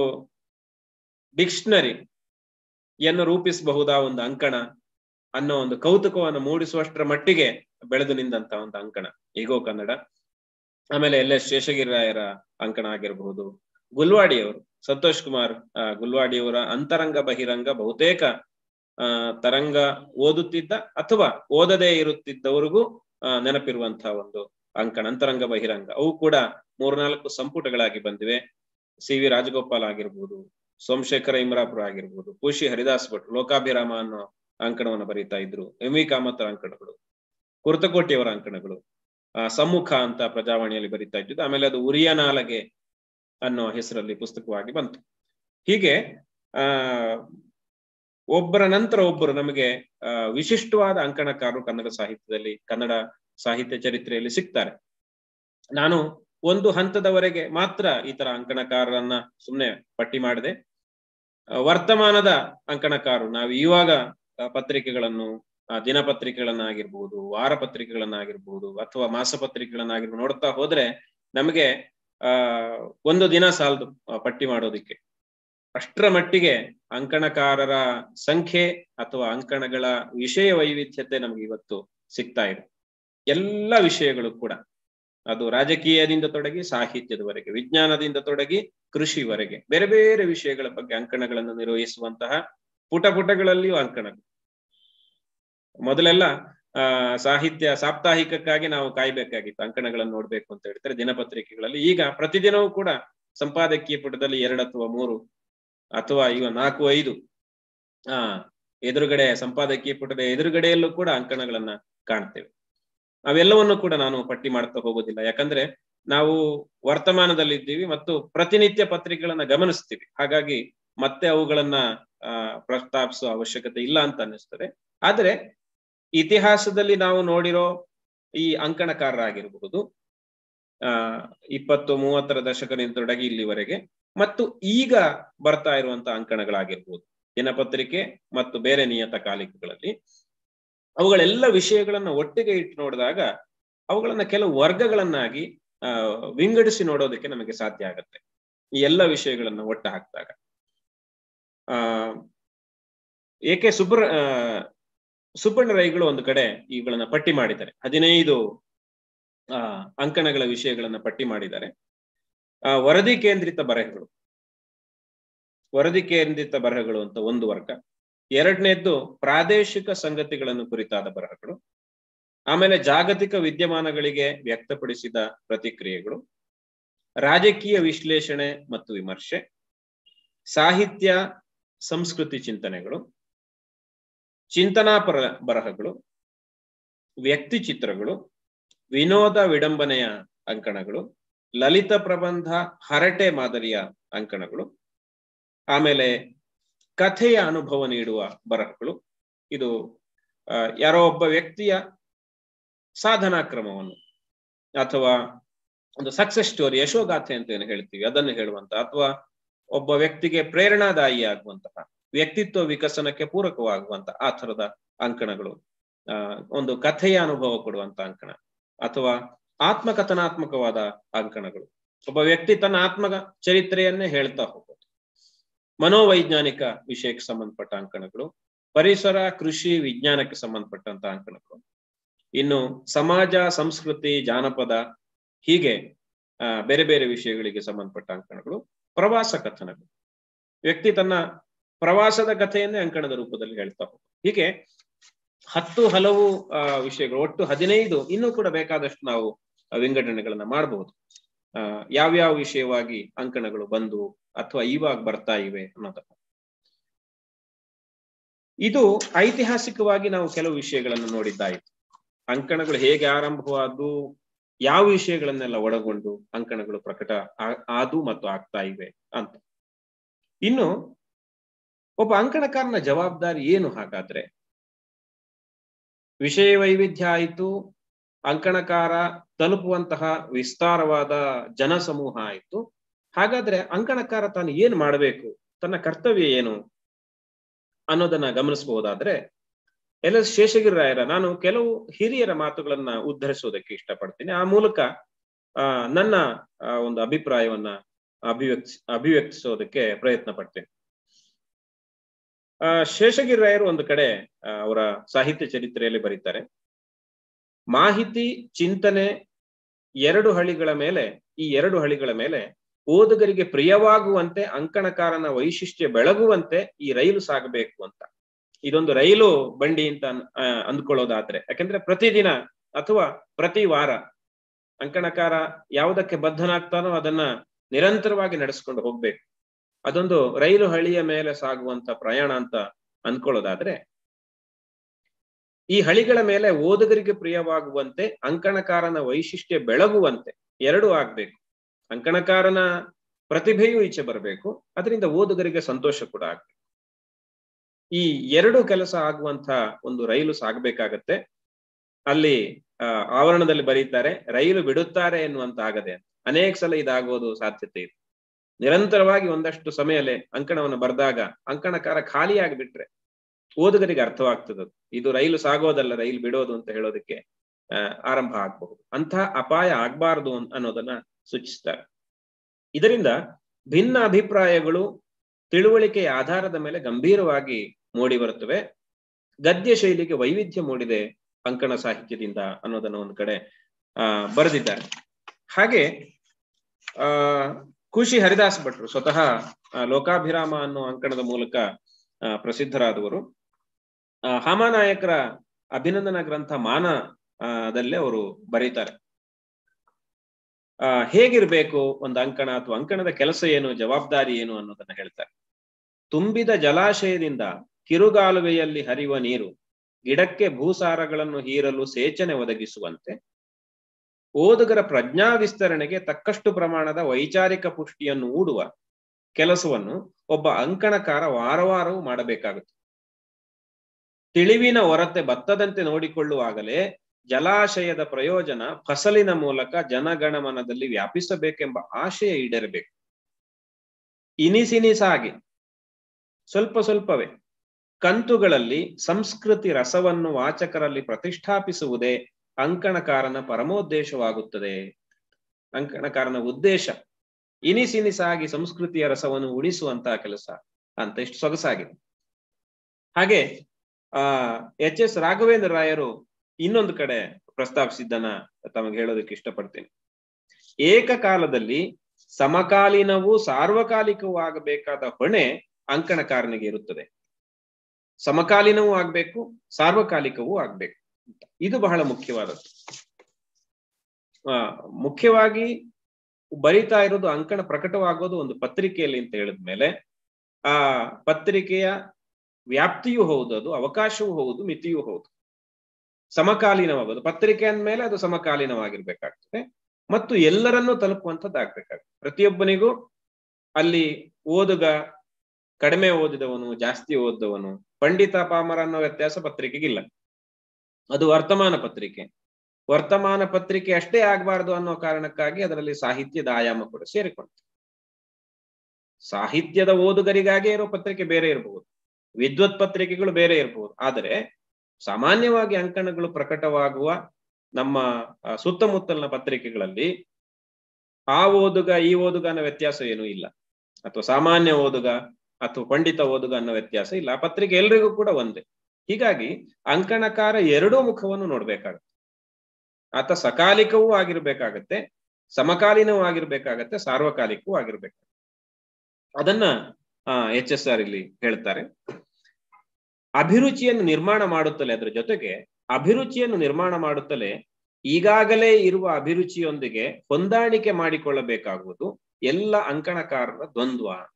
ಡಿಕ್ಷನರಿ ಯನ್ನು ರೂಪಿಸಬಹುದಾ ಒಂದು ಅಂಕಣ ಅನ್ನೋ ಒಂದು ಕೌತುಕವನ್ನು ಮೂಡಿಸುವಷ್ಟರ ಮಟ್ಟಿಗೆ ಬೆಳೆದು ನಿಂದಂತ ಒಂದು ಅಂಕಣ ಈಗೋ ಕನ್ನಡ ಆಮೇಲೆ ಎಲ್ ಎಸ್ ಶೇಷಗಿರಿರಾಯರ ಅಂಕಣ ಆಗಿರಬಹುದು ಗುಲ್ವಾಡಿಯವರು ಸಂತೋಷ್ ಕುಮಾರ್ ಆ, ಗುಲ್ವಾಡಿಯವರ ಅಂತರಂಗ ಬಹಿರಂಗ ಬಹುತೇಕ ಆ ತರಂಗ ಓದುತ್ತಿದ್ದ ಅಥವಾ ಓದದೇ ಇರುತ್ತಿದ್ದವರಿಗೂ ಆ, ನೆನಪಿರುವಂತಹ ಒಂದು ಅಂಕಣ ಅಂತರಂಗ ಬಹಿರಂಗ ಅವು ಕೂಡ ಮೂರ್ನಾಲ್ಕು ಸಂಪುಟಗಳಾಗಿ ಬಂದಿವೆ ಸಿ ವಿ ರಾಜಗೋಪಾಲ್ ಆಗಿರ್ಬೋದು ಸೋಮಶೇಖರ ಇಮ್ರಾಪುರ ಆಗಿರ್ಬೋದು ಪೂಶಿ ಹರಿದಾಸ್ ಭಟ್ ಲೋಕಾಭಿರಾಮ ಅನ್ನೋ ಅಂಕಣವನ್ನು ಬರೀತಾ ಇದ್ರು ಎಂ ವಿ ಕಾಮತ್ ಅಂಕಣಗಳು ಕುರ್ತಕೋಟಿಯವರ ಅಂಕಣಗಳು ಆ ಸಮ್ಮುಖ ಅಂತ ಪ್ರಜಾವಾಣಿಯಲ್ಲಿ ಬರೀತಾ ಇದ್ದಿದ್ದು ಆಮೇಲೆ ಅದು ಉರಿಯನಾಲಗೆ ಅನ್ನೋ ಹೆಸರಲ್ಲಿ ಪುಸ್ತಕವಾಗಿ ಬಂತು ಹೀಗೆ ಆ ಒಬ್ಬರ ನಂತರ ಒಬ್ಬರು ನಮಗೆ ಆ ವಿಶಿಷ್ಟವಾದ ಅಂಕಣಕಾರರು ಕನ್ನಡ ಸಾಹಿತ್ಯದಲ್ಲಿ ಕನ್ನಡ ಸಾಹಿತ್ಯ ಚರಿತ್ರೆಯಲ್ಲಿ ಸಿಗ್ತಾರೆ ನಾನು ಒಂದು ಹಂತದವರೆಗೆ ಮಾತ್ರ ಈ ತರ ಅಂಕಣಕಾರರನ್ನ ಸುಮ್ಮನೆ ಪಟ್ಟಿ ಮಾಡಿದೆ ಆ, ವರ್ತಮಾನದ ಅಂಕಣಕಾರರು ನಾವು ಇವಾಗ ಆ, ಪತ್ರಿಕೆಗಳನ್ನು ಆ, ದಿನಪತ್ರಿಕೆಗಳನ್ನಾಗಿರ್ಬೋದು ವಾರ ಪತ್ರಿಕೆಗಳನ್ನಾಗಿರ್ಬೋದು ಅಥವಾ ಮಾಸಪತ್ರಿಕೆಗಳನ್ನಾಗಿರ್ಬೋದು ನೋಡ್ತಾ ಹೋದ್ರೆ ನಮಗೆ ಆ ಒಂದು ದಿನ ಸಾಲದು ಆ, ಪಟ್ಟಿ ಮಾಡೋದಿಕ್ಕೆ ಅಷ್ಟರ ಮಟ್ಟಿಗೆ ಅಂಕಣಕಾರರ ಸಂಖ್ಯೆ ಅಥವಾ ಅಂಕಣಗಳ ವಿಷಯ ವೈವಿಧ್ಯತೆ ನಮ್ಗೆ ಇವತ್ತು ಸಿಗ್ತಾ ಇದೆ ಎಲ್ಲ ವಿಷಯಗಳು ಕೂಡ ಅದು ರಾಜಕೀಯದಿಂದ ತೊಡಗಿ ಸಾಹಿತ್ಯದವರೆಗೆ ವಿಜ್ಞಾನದಿಂದ ತೊಡಗಿ ಕೃಷಿವರೆಗೆ ಬೇರೆ ಬೇರೆ ವಿಷಯಗಳ ಬಗ್ಗೆ ಅಂಕಣಗಳನ್ನು ನಿರ್ವಹಿಸುವಂತಹ ಪುಟ ಪುಟಗಳಲ್ಲಿಯೂ ಅಂಕಣಗಳು ಮೊದಲೆಲ್ಲ ಆ ಸಾಹಿತ್ಯ ಸಾಪ್ತಾಹಿಕಕ್ಕಾಗಿ ನಾವು ಕಾಯ್ಬೇಕಾಗಿತ್ತು ಅಂಕಣಗಳನ್ನು ನೋಡ್ಬೇಕು ಅಂತ ಹೇಳ್ತಾರೆ ದಿನಪತ್ರಿಕೆಗಳಲ್ಲಿ ಈಗ ಪ್ರತಿದಿನವೂ ಕೂಡ ಸಂಪಾದಕೀಯ ಪುಟದಲ್ಲಿ ಎರಡು ಅಥವಾ ಮೂರು ಅಥವಾ ಇವ ನಾಲ್ಕು ಐದು ಆ ಎದುರುಗಡೆ ಸಂಪಾದಕೀಯ ಪುಟದ ಎದುರುಗಡೆಯಲ್ಲೂ ಕೂಡ ಅಂಕಣಗಳನ್ನ ಕಾಣ್ತೇವೆ ಅವೆಲ್ಲವನ್ನು ಕೂಡ ನಾನು ಪಟ್ಟಿ ಮಾಡ್ತಾ ಹೋಗೋದಿಲ್ಲ ಯಾಕಂದ್ರೆ ನಾವು ವರ್ತಮಾನದಲ್ಲಿ ಇದ್ದೀವಿ ಮತ್ತು ಪ್ರತಿನಿತ್ಯ ಪತ್ರಿಕೆಗಳನ್ನ ಗಮನಿಸ್ತೀವಿ ಹಾಗಾಗಿ ಮತ್ತೆ ಅವುಗಳನ್ನ ಆ ಪ್ರಸ್ತಾಪಿಸುವ ಅವಶ್ಯಕತೆ ಇಲ್ಲ ಅಂತ ಅನ್ನಿಸ್ತದೆ ಆದ್ರೆ ಇತಿಹಾಸದಲ್ಲಿ ನಾವು ನೋಡಿರೋ ಈ ಅಂಕಣಕಾರರಾಗಿರಬಹುದು ಆ ಇಪ್ಪತ್ತು ಮೂವತ್ತರ ದಶಕದಿಂದ ತೊಡಗಿ ಇಲ್ಲಿವರೆಗೆ ಮತ್ತು ಈಗ ಬರ್ತಾ ಇರುವಂತ ಅಂಕಣಗಳಾಗಿರ್ಬೋದು ದಿನಪತ್ರಿಕೆ ಮತ್ತು ಬೇರೆ ನಿಯತಕಾಲಿಕಗಳಲ್ಲಿ ಅವುಗಳೆಲ್ಲ ವಿಷಯಗಳನ್ನ ಒಟ್ಟಿಗೆ ಇಟ್ಟು ನೋಡಿದಾಗ ಅವುಗಳನ್ನ ಕೆಲವು ವರ್ಗಗಳನ್ನಾಗಿ ಆ ವಿಂಗಡಿಸಿ ನೋಡೋದಕ್ಕೆ ನಮಗೆ ಸಾಧ್ಯ ಆಗತ್ತೆ ಈ ಎಲ್ಲ ವಿಷಯಗಳನ್ನ ಒಟ್ಟು ಹಾಕಿದಾಗ ಆ ಏಕೆ ಸುಬ್ರ ಆ ಸುಬ್ಬಣ್ಣ ರೈಗಳು ಒಂದು ಕಡೆ ಇವುಗಳನ್ನ ಪಟ್ಟಿ ಮಾಡಿದ್ದಾರೆ ಹದಿನೈದು ಆ ಅಂಕಣಗಳ ವಿಷಯಗಳನ್ನ ಪಟ್ಟಿ ಮಾಡಿದ್ದಾರೆ ಆ ವರದಿ ಕೇಂದ್ರಿತ ಬರಹಗಳು ವರದಿ ಕೇಂದ್ರಿತ ಬರಹಗಳು ಅಂತ ಒಂದು ವರ್ಗ ಎರಡನೇದ್ದು ಪ್ರಾದೇಶಿಕ ಸಂಗತಿಗಳನ್ನು ಕುರಿತಾದ ಬರಹಗಳು ಆಮೇಲೆ ಜಾಗತಿಕ ವಿದ್ಯಮಾನಗಳಿಗೆ ವ್ಯಕ್ತಪಡಿಸಿದ ಪ್ರತಿಕ್ರಿಯೆಗಳು ರಾಜಕೀಯ ವಿಶ್ಲೇಷಣೆ ಮತ್ತು ವಿಮರ್ಶೆ ಸಾಹಿತ್ಯ ಸಂಸ್ಕೃತಿ ಚಿಂತನೆಗಳು ಚಿಂತನಾಪರ ಬರಹಗಳು ವ್ಯಕ್ತಿ ಚಿತ್ರಗಳು ವಿನೋದ ವಿಡಂಬನೆಯ ಅಂಕಣಗಳು ಲಲಿತ ಪ್ರಬಂಧ ಹರಟೆ ಮಾದರಿಯ ಅಂಕಣಗಳು ಆಮೇಲೆ ಕಥೆಯ ಅನುಭವ ನೀಡುವ ಬರಹಗಳು ಇದು ಆ, ಯಾರೋ ಒಬ್ಬ ವ್ಯಕ್ತಿಯ ಸಾಧನಾ ಕ್ರಮವನ್ನು ಅಥವಾ ಒಂದು ಸಕ್ಸಸ್ ಸ್ಟೋರಿ ಯಶೋಗಾಥೆ ಅಂತ ಏನು ಹೇಳ್ತೀವಿ ಅದನ್ನು ಹೇಳುವಂತ ಅಥವಾ ಒಬ್ಬ ವ್ಯಕ್ತಿಗೆ ಪ್ರೇರಣಾದಾಯಿ ಆಗುವಂತಹ ವ್ಯಕ್ತಿತ್ವ ವಿಕಸನಕ್ಕೆ ಪೂರಕವಾಗುವಂತ ಆ ಥರದ ಅಂಕಣಗಳು ಆ ಒಂದು ಕಥೆಯ ಅನುಭವ ಕೊಡುವಂತ ಅಂಕಣ ಅಥವಾ ಆತ್ಮಕಥನಾತ್ಮಕವಾದ ಅಂಕಣಗಳು ಒಬ್ಬ ವ್ಯಕ್ತಿ ತನ್ನ ಆತ್ಮ ಚರಿತ್ರೆಯನ್ನೇ ಹೇಳ್ತಾ ಹೋಗೋದು ಮನೋವೈಜ್ಞಾನಿಕ ವಿಷಯಕ್ಕೆ ಸಂಬಂಧಪಟ್ಟ ಅಂಕಣಗಳು ಪರಿಸರ ಕೃಷಿ ವಿಜ್ಞಾನಕ್ಕೆ ಸಂಬಂಧಪಟ್ಟಂತ ಅಂಕಣಗಳು ಇನ್ನು ಸಮಾಜ ಸಂಸ್ಕೃತಿ ಜಾನಪದ ಹೀಗೆ ಆ, ಬೇರೆ ಬೇರೆ ವಿಷಯಗಳಿಗೆ ಸಂಬಂಧಪಟ್ಟ ಅಂಕಣಗಳು ಪ್ರವಾಸ ಕಥನಗಳು ವ್ಯಕ್ತಿ ತನ್ನ ಪ್ರವಾಸದ ಕಥೆಯನ್ನೇ ಅಂಕಣದ ರೂಪದಲ್ಲಿ ಹೇಳ್ತಾ ಹೋಗೋದು ಹೀಗೆ ಹತ್ತು ಹಲವು ಆ, ವಿಷಯಗಳು ಒಟ್ಟು ಹದಿನೈದು ಇನ್ನೂ ಕೂಡ ಬೇಕಾದಷ್ಟು ನಾವು ಆ, ವಿಂಗಡಣೆಗಳನ್ನ ಮಾಡಬಹುದು ಆ ಯಾವ್ಯಾವ ವಿಷಯವಾಗಿ ಅಂಕಣಗಳು ಬಂದು ಅಥವಾ ಇವಾಗ ಬರ್ತಾ ಇವೆ ಅನ್ನೋದನ್ನ ಇದು ಐತಿಹಾಸಿಕವಾಗಿ ನಾವು ಕೆಲವು ವಿಷಯಗಳನ್ನು ನೋಡಿದ್ದಾಯಿತು ಅಂಕಣಗಳು ಹೇಗೆ ಆರಂಭವಾದ್ದು ಯಾವ ವಿಷಯಗಳನ್ನೆಲ್ಲ ಒಳಗೊಂಡು ಅಂಕಣಗಳು ಪ್ರಕಟ ಆದು ಮತ್ತು ಆಗ್ತಾ ಇವೆ ಅಂತ ಇನ್ನು ಒಬ್ಬ ಅಂಕಣಕಾರನ ಜವಾಬ್ದಾರಿ ಏನು ಹಾಗಾದ್ರೆ ವಿಷಯ ವೈವಿಧ್ಯ ಆಯಿತು ಅಂಕಣಕಾರ ತಲುಪುವಂತಹ ವಿಸ್ತಾರವಾದ ಜನಸಮೂಹ ಆಯಿತು ಹಾಗಾದ್ರೆ ಅಂಕಣಕಾರ ತಾನು ಏನ್ ಮಾಡಬೇಕು ತನ್ನ ಕರ್ತವ್ಯ ಏನು ಅನ್ನೋದನ್ನ ಗಮನಿಸಬಹುದಾದ್ರೆ ಎಲ್ ಎಸ್ ಶೇಷಗಿರಿರಾಯರ ನಾನು ಕೆಲವು ಹಿರಿಯರ ಮಾತುಗಳನ್ನ ಉದ್ಧರಿಸೋದಕ್ಕೆ ಇಷ್ಟಪಡ್ತೀನಿ ಆ ಮೂಲಕ ಆ ನನ್ನ ಒಂದು ಅಭಿಪ್ರಾಯವನ್ನ ಅಭಿವ್ಯಕ್ತಿ ಅಭಿವ್ಯಕ್ತಿಸೋದಕ್ಕೆ ಪ್ರಯತ್ನ ಪಡ್ತೇನೆ ಆ ಶೇಷಗಿರಿರಾಯರು ಒಂದು ಕಡೆ ಅವರ ಸಾಹಿತ್ಯ ಚರಿತ್ರೆಯಲ್ಲಿ ಬರೀತಾರೆ ಮಾಹಿತಿ ಚಿಂತನೆ ಎರಡು ಹಳಿಗಳ ಮೇಲೆ ಈ ಎರಡು ಹಳಿಗಳ ಮೇಲೆ ಓದುಗರಿಗೆ ಪ್ರಿಯವಾಗುವಂತೆ ಅಂಕಣಕಾರನ ವೈಶಿಷ್ಟ್ಯ ಬೆಳಗುವಂತೆ ಈ ರೈಲು ಸಾಗಬೇಕು ಅಂತ ಇದೊಂದು ರೈಲು ಬಂಡಿ ಅಂತ ಅಂದ್ಕೊಳ್ಳೋದಾದ್ರೆ ಯಾಕಂದ್ರೆ ಪ್ರತಿದಿನ ಅಥವಾ ಪ್ರತಿ ವಾರ ಅಂಕಣಕಾರ ಯಾವುದಕ್ಕೆ ಬದ್ಧನಾಗ್ತಾನೋ ಅದನ್ನ ನಿರಂತರವಾಗಿ ನಡೆಸ್ಕೊಂಡು ಹೋಗ್ಬೇಕು ಅದೊಂದು ರೈಲು ಹಳಿಯ ಮೇಲೆ ಸಾಗುವಂತ ಪ್ರಯಾಣ ಅಂತ ಅಂದ್ಕೊಳ್ಳೋದಾದ್ರೆ ಈ ಹಳಿಗಳ ಮೇಲೆ ಓದುಗರಿಗೆ ಪ್ರಿಯವಾಗುವಂತೆ ಅಂಕಣಕಾರನ ವೈಶಿಷ್ಟ್ಯ ಬೆಳಗುವಂತೆ ಎರಡೂ ಆಗ್ಬೇಕು ಅಂಕಣಕಾರನ ಪ್ರತಿಭೆಯೂ ಈಚೆ ಬರಬೇಕು ಅದರಿಂದ ಓದುಗರಿಗೆ ಸಂತೋಷ ಕೂಡ ಆಗ್ಬೇಕು ಈ ಎರಡು ಕೆಲಸ ಆಗುವಂತ ಒಂದು ರೈಲು ಸಾಗಬೇಕಾಗತ್ತೆ ಅಲ್ಲಿ ಆವರಣದಲ್ಲಿ ಬರೀತಾರೆ ರೈಲು ಬಿಡುತ್ತಾರೆ ಎನ್ನುವಂತ ಆಗದೆ ಅನೇಕ ಸಲ ಇದಾಗೋದು ಸಾಧ್ಯತೆ ಇದೆ ನಿರಂತರವಾಗಿ ಒಂದಷ್ಟು ಸಮಯಲ್ಲೇ ಅಂಕಣವನ್ನು ಬರೆದಾಗ ಅಂಕಣಕಾರ ಖಾಲಿಯಾಗಿ ಬಿಟ್ರೆ ಓದುಗರಿಗೆ ಅರ್ಥವಾಗ್ತದೆ ಇದು ರೈಲು ಸಾಗೋದಲ್ಲ ರೈಲು ಬಿಡೋದು ಅಂತ ಹೇಳೋದಕ್ಕೆ ಆರಂಭ ಆಗಬಹುದು ಅಂತಹ ಅಪಾಯ ಆಗ್ಬಾರ್ದು ಅನ್ನೋದನ್ನ ಸೂಚಿಸ್ತಾರೆ ಇದರಿಂದ ಭಿನ್ನ ಅಭಿಪ್ರಾಯಗಳು ತಿಳುವಳಿಕೆಯ ಆಧಾರದ ಮೇಲೆ ಗಂಭೀರವಾಗಿ ಮೂಡಿ ಬರುತ್ತವೆ ಗದ್ಯ ಶೈಲಿಗೆ ವೈವಿಧ್ಯ ಮೂಡಿದೆ ಅಂಕಣ ಸಾಹಿತ್ಯದಿಂದ ಅನ್ನೋದನ್ನ ಒಂದು ಕಡೆ ಆ ಬರೆದಿದ್ದಾರೆ ಹಾಗೆ ಆ ಖುಷಿ ಹರಿದಾಸ್ ಭಟ್ರು ಸ್ವತಃ ಲೋಕಾಭಿರಾಮ ಅನ್ನೋ ಅಂಕಣದ ಮೂಲಕ ಪ್ರಸಿದ್ಧರಾದವರು ಹಾಮಾನಾಯಕರ ಅಭಿನಂದನಾ ಗ್ರಂಥ ಮಾನ ದಲ್ಲಿ ಅವರು ಬರೀತಾರೆ ಆ ಹೇಗಿರ್ಬೇಕು ಒಂದು ಅಂಕಣ ಅಥವಾ ಅಂಕಣದ ಕೆಲಸ ಏನು ಜವಾಬ್ದಾರಿ ಏನು ಅನ್ನೋದನ್ನ ಹೇಳ್ತಾರೆ ತುಂಬಿದ ಜಲಾಶಯದಿಂದ ಕಿರುಗಾಲುವೆಯಲ್ಲಿ ಹರಿಯುವ ನೀರು ಗಿಡಕ್ಕೆ ಭೂಸಾರಗಳನ್ನು ಹೀರಲು ಸೇಚನೆ ಒದಗಿಸುವಂತೆ ಓದುಗರ ಪ್ರಜ್ಞಾ ವಿಸ್ತರಣೆಗೆ ತಕ್ಕಷ್ಟು ಪ್ರಮಾಣದ ವೈಚಾರಿಕ ಪುಷ್ಟಿಯನ್ನು ಹೂಡುವ ಕೆಲಸವನ್ನು ಒಬ್ಬ ಅಂಕಣಕಾರ ವಾರವಾರವೂ ಮಾಡಬೇಕಾಗುತ್ತೆ ತಿಳಿವಿನ ಹೊರತೆ ಬತ್ತದಂತೆ ನೋಡಿಕೊಳ್ಳುವಾಗಲೇ ಜಲಾಶಯದ ಪ್ರಯೋಜನ ಫಸಲಿನ ಮೂಲಕ ಜನಗಣಮನದಲ್ಲಿ ವ್ಯಾಪಿಸಬೇಕೆಂಬ ಆಶಯ ಈಡೇರಬೇಕು ಇನಿಸಿನಿಸಾಗಿ ಸ್ವಲ್ಪ ಸ್ವಲ್ಪವೇ ಕಂತುಗಳಲ್ಲಿ ಸಂಸ್ಕೃತಿ ರಸವನ್ನು ವಾಚಕರಲ್ಲಿ ಪ್ರತಿಷ್ಠಾಪಿಸುವುದೇ ಅಂಕಣಕಾರನ ಪರಮೋದ್ದೇಶವಾಗುತ್ತದೆ ಅಂಕಣಕಾರನ ಉದ್ದೇಶ ಇನಿಸಿನಿಸಾಗಿ ಸಂಸ್ಕೃತಿಯ ರಸವನ್ನು ಉಳಿಸುವಂತಹ ಕೆಲಸ ಅಂತ ಇಷ್ಟು ಸೊಗಸಾಗಿದೆ ಹಾಗೆ ಆ ಎಚ್ ಎಸ್ ರಾಘವೇಂದ್ರ ರಾಯರು ಇನ್ನೊಂದು ಕಡೆ ಪ್ರಸ್ತಾಪಿಸಿದ್ದನ್ನ ತಮಗೆ ಹೇಳೋದಕ್ಕೆ ಇಷ್ಟಪಡ್ತೇನೆ ಏಕಕಾಲದಲ್ಲಿ ಸಮಕಾಲೀನವೂ ಸಾರ್ವಕಾಲಿಕವೂ ಆಗಬೇಕಾದ ಹೊಣೆ ಅಂಕಣಕಾರನಿಗೆ ಇರುತ್ತದೆ ಸಮಕಾಲೀನವೂ ಆಗ್ಬೇಕು ಸಾರ್ವಕಾಲಿಕವೂ ಆಗ್ಬೇಕು ಇದು ಬಹಳ ಮುಖ್ಯವಾದದ್ದು ಆ ಮುಖ್ಯವಾಗಿ ಬರಿತಾ ಇರೋದು ಅಂಕಣ ಪ್ರಕಟವಾಗೋದು ಒಂದು ಪತ್ರಿಕೆಯಲ್ಲಿ ಅಂತ ಹೇಳಿದ್ಮೇಲೆ ಆ ಪತ್ರಿಕೆಯ ವ್ಯಾಪ್ತಿಯೂ ಹೌದು ಅದು ಅವಕಾಶವೂ ಹೌದು ಮಿತಿಯೂ ಹೌದು ಸಮಕಾಲೀನವಾಗೋದು ಪತ್ರಿಕೆ ಅಂದ್ಮೇಲೆ ಅದು ಸಮಕಾಲೀನವಾಗಿರ್ಬೇಕಾಗ್ತದೆ ಮತ್ತು ಎಲ್ಲರನ್ನೂ ತಲುಪುವಂಥದ್ದಾಗ್ಬೇಕಾಗ್ತದೆ ಪ್ರತಿಯೊಬ್ಬನಿಗೂ ಅಲ್ಲಿ ಓದುಗ ಕಡಿಮೆ ಓದಿದವನು ಜಾಸ್ತಿ ಓದಿದವನು ಪಂಡಿತ ಪಾಮರ ಅನ್ನೋ ವ್ಯತ್ಯಾಸ ಪತ್ರಿಕೆಗಿಲ್ಲ ಅದು ವರ್ತಮಾನ ಪತ್ರಿಕೆ ವರ್ತಮಾನ ಪತ್ರಿಕೆ ಅಷ್ಟೇ ಆಗ್ಬಾರ್ದು ಅನ್ನೋ ಕಾರಣಕ್ಕಾಗಿ ಅದರಲ್ಲಿ ಸಾಹಿತ್ಯದ ಆಯಾಮ ಕೂಡ ಸೇರಿಕೊಂಡು ಸಾಹಿತ್ಯದ ಓದುಗರಿಗಾಗೆ ಇರೋ ಪತ್ರಿಕೆ ಬೇರೆ ಇರಬಹುದು ವಿದ್ವತ್ ಪತ್ರಿಕೆಗಳು ಬೇರೆ ಇರಬಹುದು ಆದರೆ ಸಾಮಾನ್ಯವಾಗಿ ಅಂಕಣಗಳು ಪ್ರಕಟವಾಗುವ ನಮ್ಮ ಸುತ್ತಮುತ್ತಲಿನ ಪತ್ರಿಕೆಗಳಲ್ಲಿ ಆ ಓದುಗ ಈ ಓದುಗ ಅನ್ನೋ ವ್ಯತ್ಯಾಸ ಏನೂ ಇಲ್ಲ ಅಥವಾ ಸಾಮಾನ್ಯ ಓದುಗ ಅಥವಾ ಪಂಡಿತ ಓದುಗ ಅನ್ನೋ ವ್ಯತ್ಯಾಸ ಇಲ್ಲ ಆ ಪತ್ರಿಕೆ ಎಲ್ರಿಗೂ ಕೂಡ ಒಂದೇ ಹೀಗಾಗಿ ಅಂಕಣಕಾರ ಎರಡೂ ಮುಖವನ್ನು ನೋಡ್ಬೇಕಾಗತ್ತೆ ಆತ ಸಕಾಲಿಕವೂ ಆಗಿರ್ಬೇಕಾಗತ್ತೆ ಸಮಕಾಲೀನವೂ ಆಗಿರ್ಬೇಕಾಗತ್ತೆ ಸಾರ್ವಕಾಲಿಕವೂ ಆಗಿರ್ಬೇಕಾಗತ್ತೆ ಅದನ್ನ ಆ ಎಚ್ ಎಸ್ ಆರ್ ಇಲ್ಲಿ ಹೇಳ್ತಾರೆ ಅಭಿರುಚಿಯನ್ನು ನಿರ್ಮಾಣ ಮಾಡುತ್ತಲೇ ಅದರ ಜೊತೆಗೆ ಅಭಿರುಚಿಯನ್ನು ನಿರ್ಮಾಣ ಮಾಡುತ್ತಲೇ ಈಗಾಗಲೇ ಇರುವ ಅಭಿರುಚಿಯೊಂದಿಗೆ ಹೊಂದಾಣಿಕೆ ಮಾಡಿಕೊಳ್ಳಬೇಕಾಗುವುದು ಎಲ್ಲ ಅಂಕಣಕಾರರ ದ್ವಂದ್ವ ಅಂತ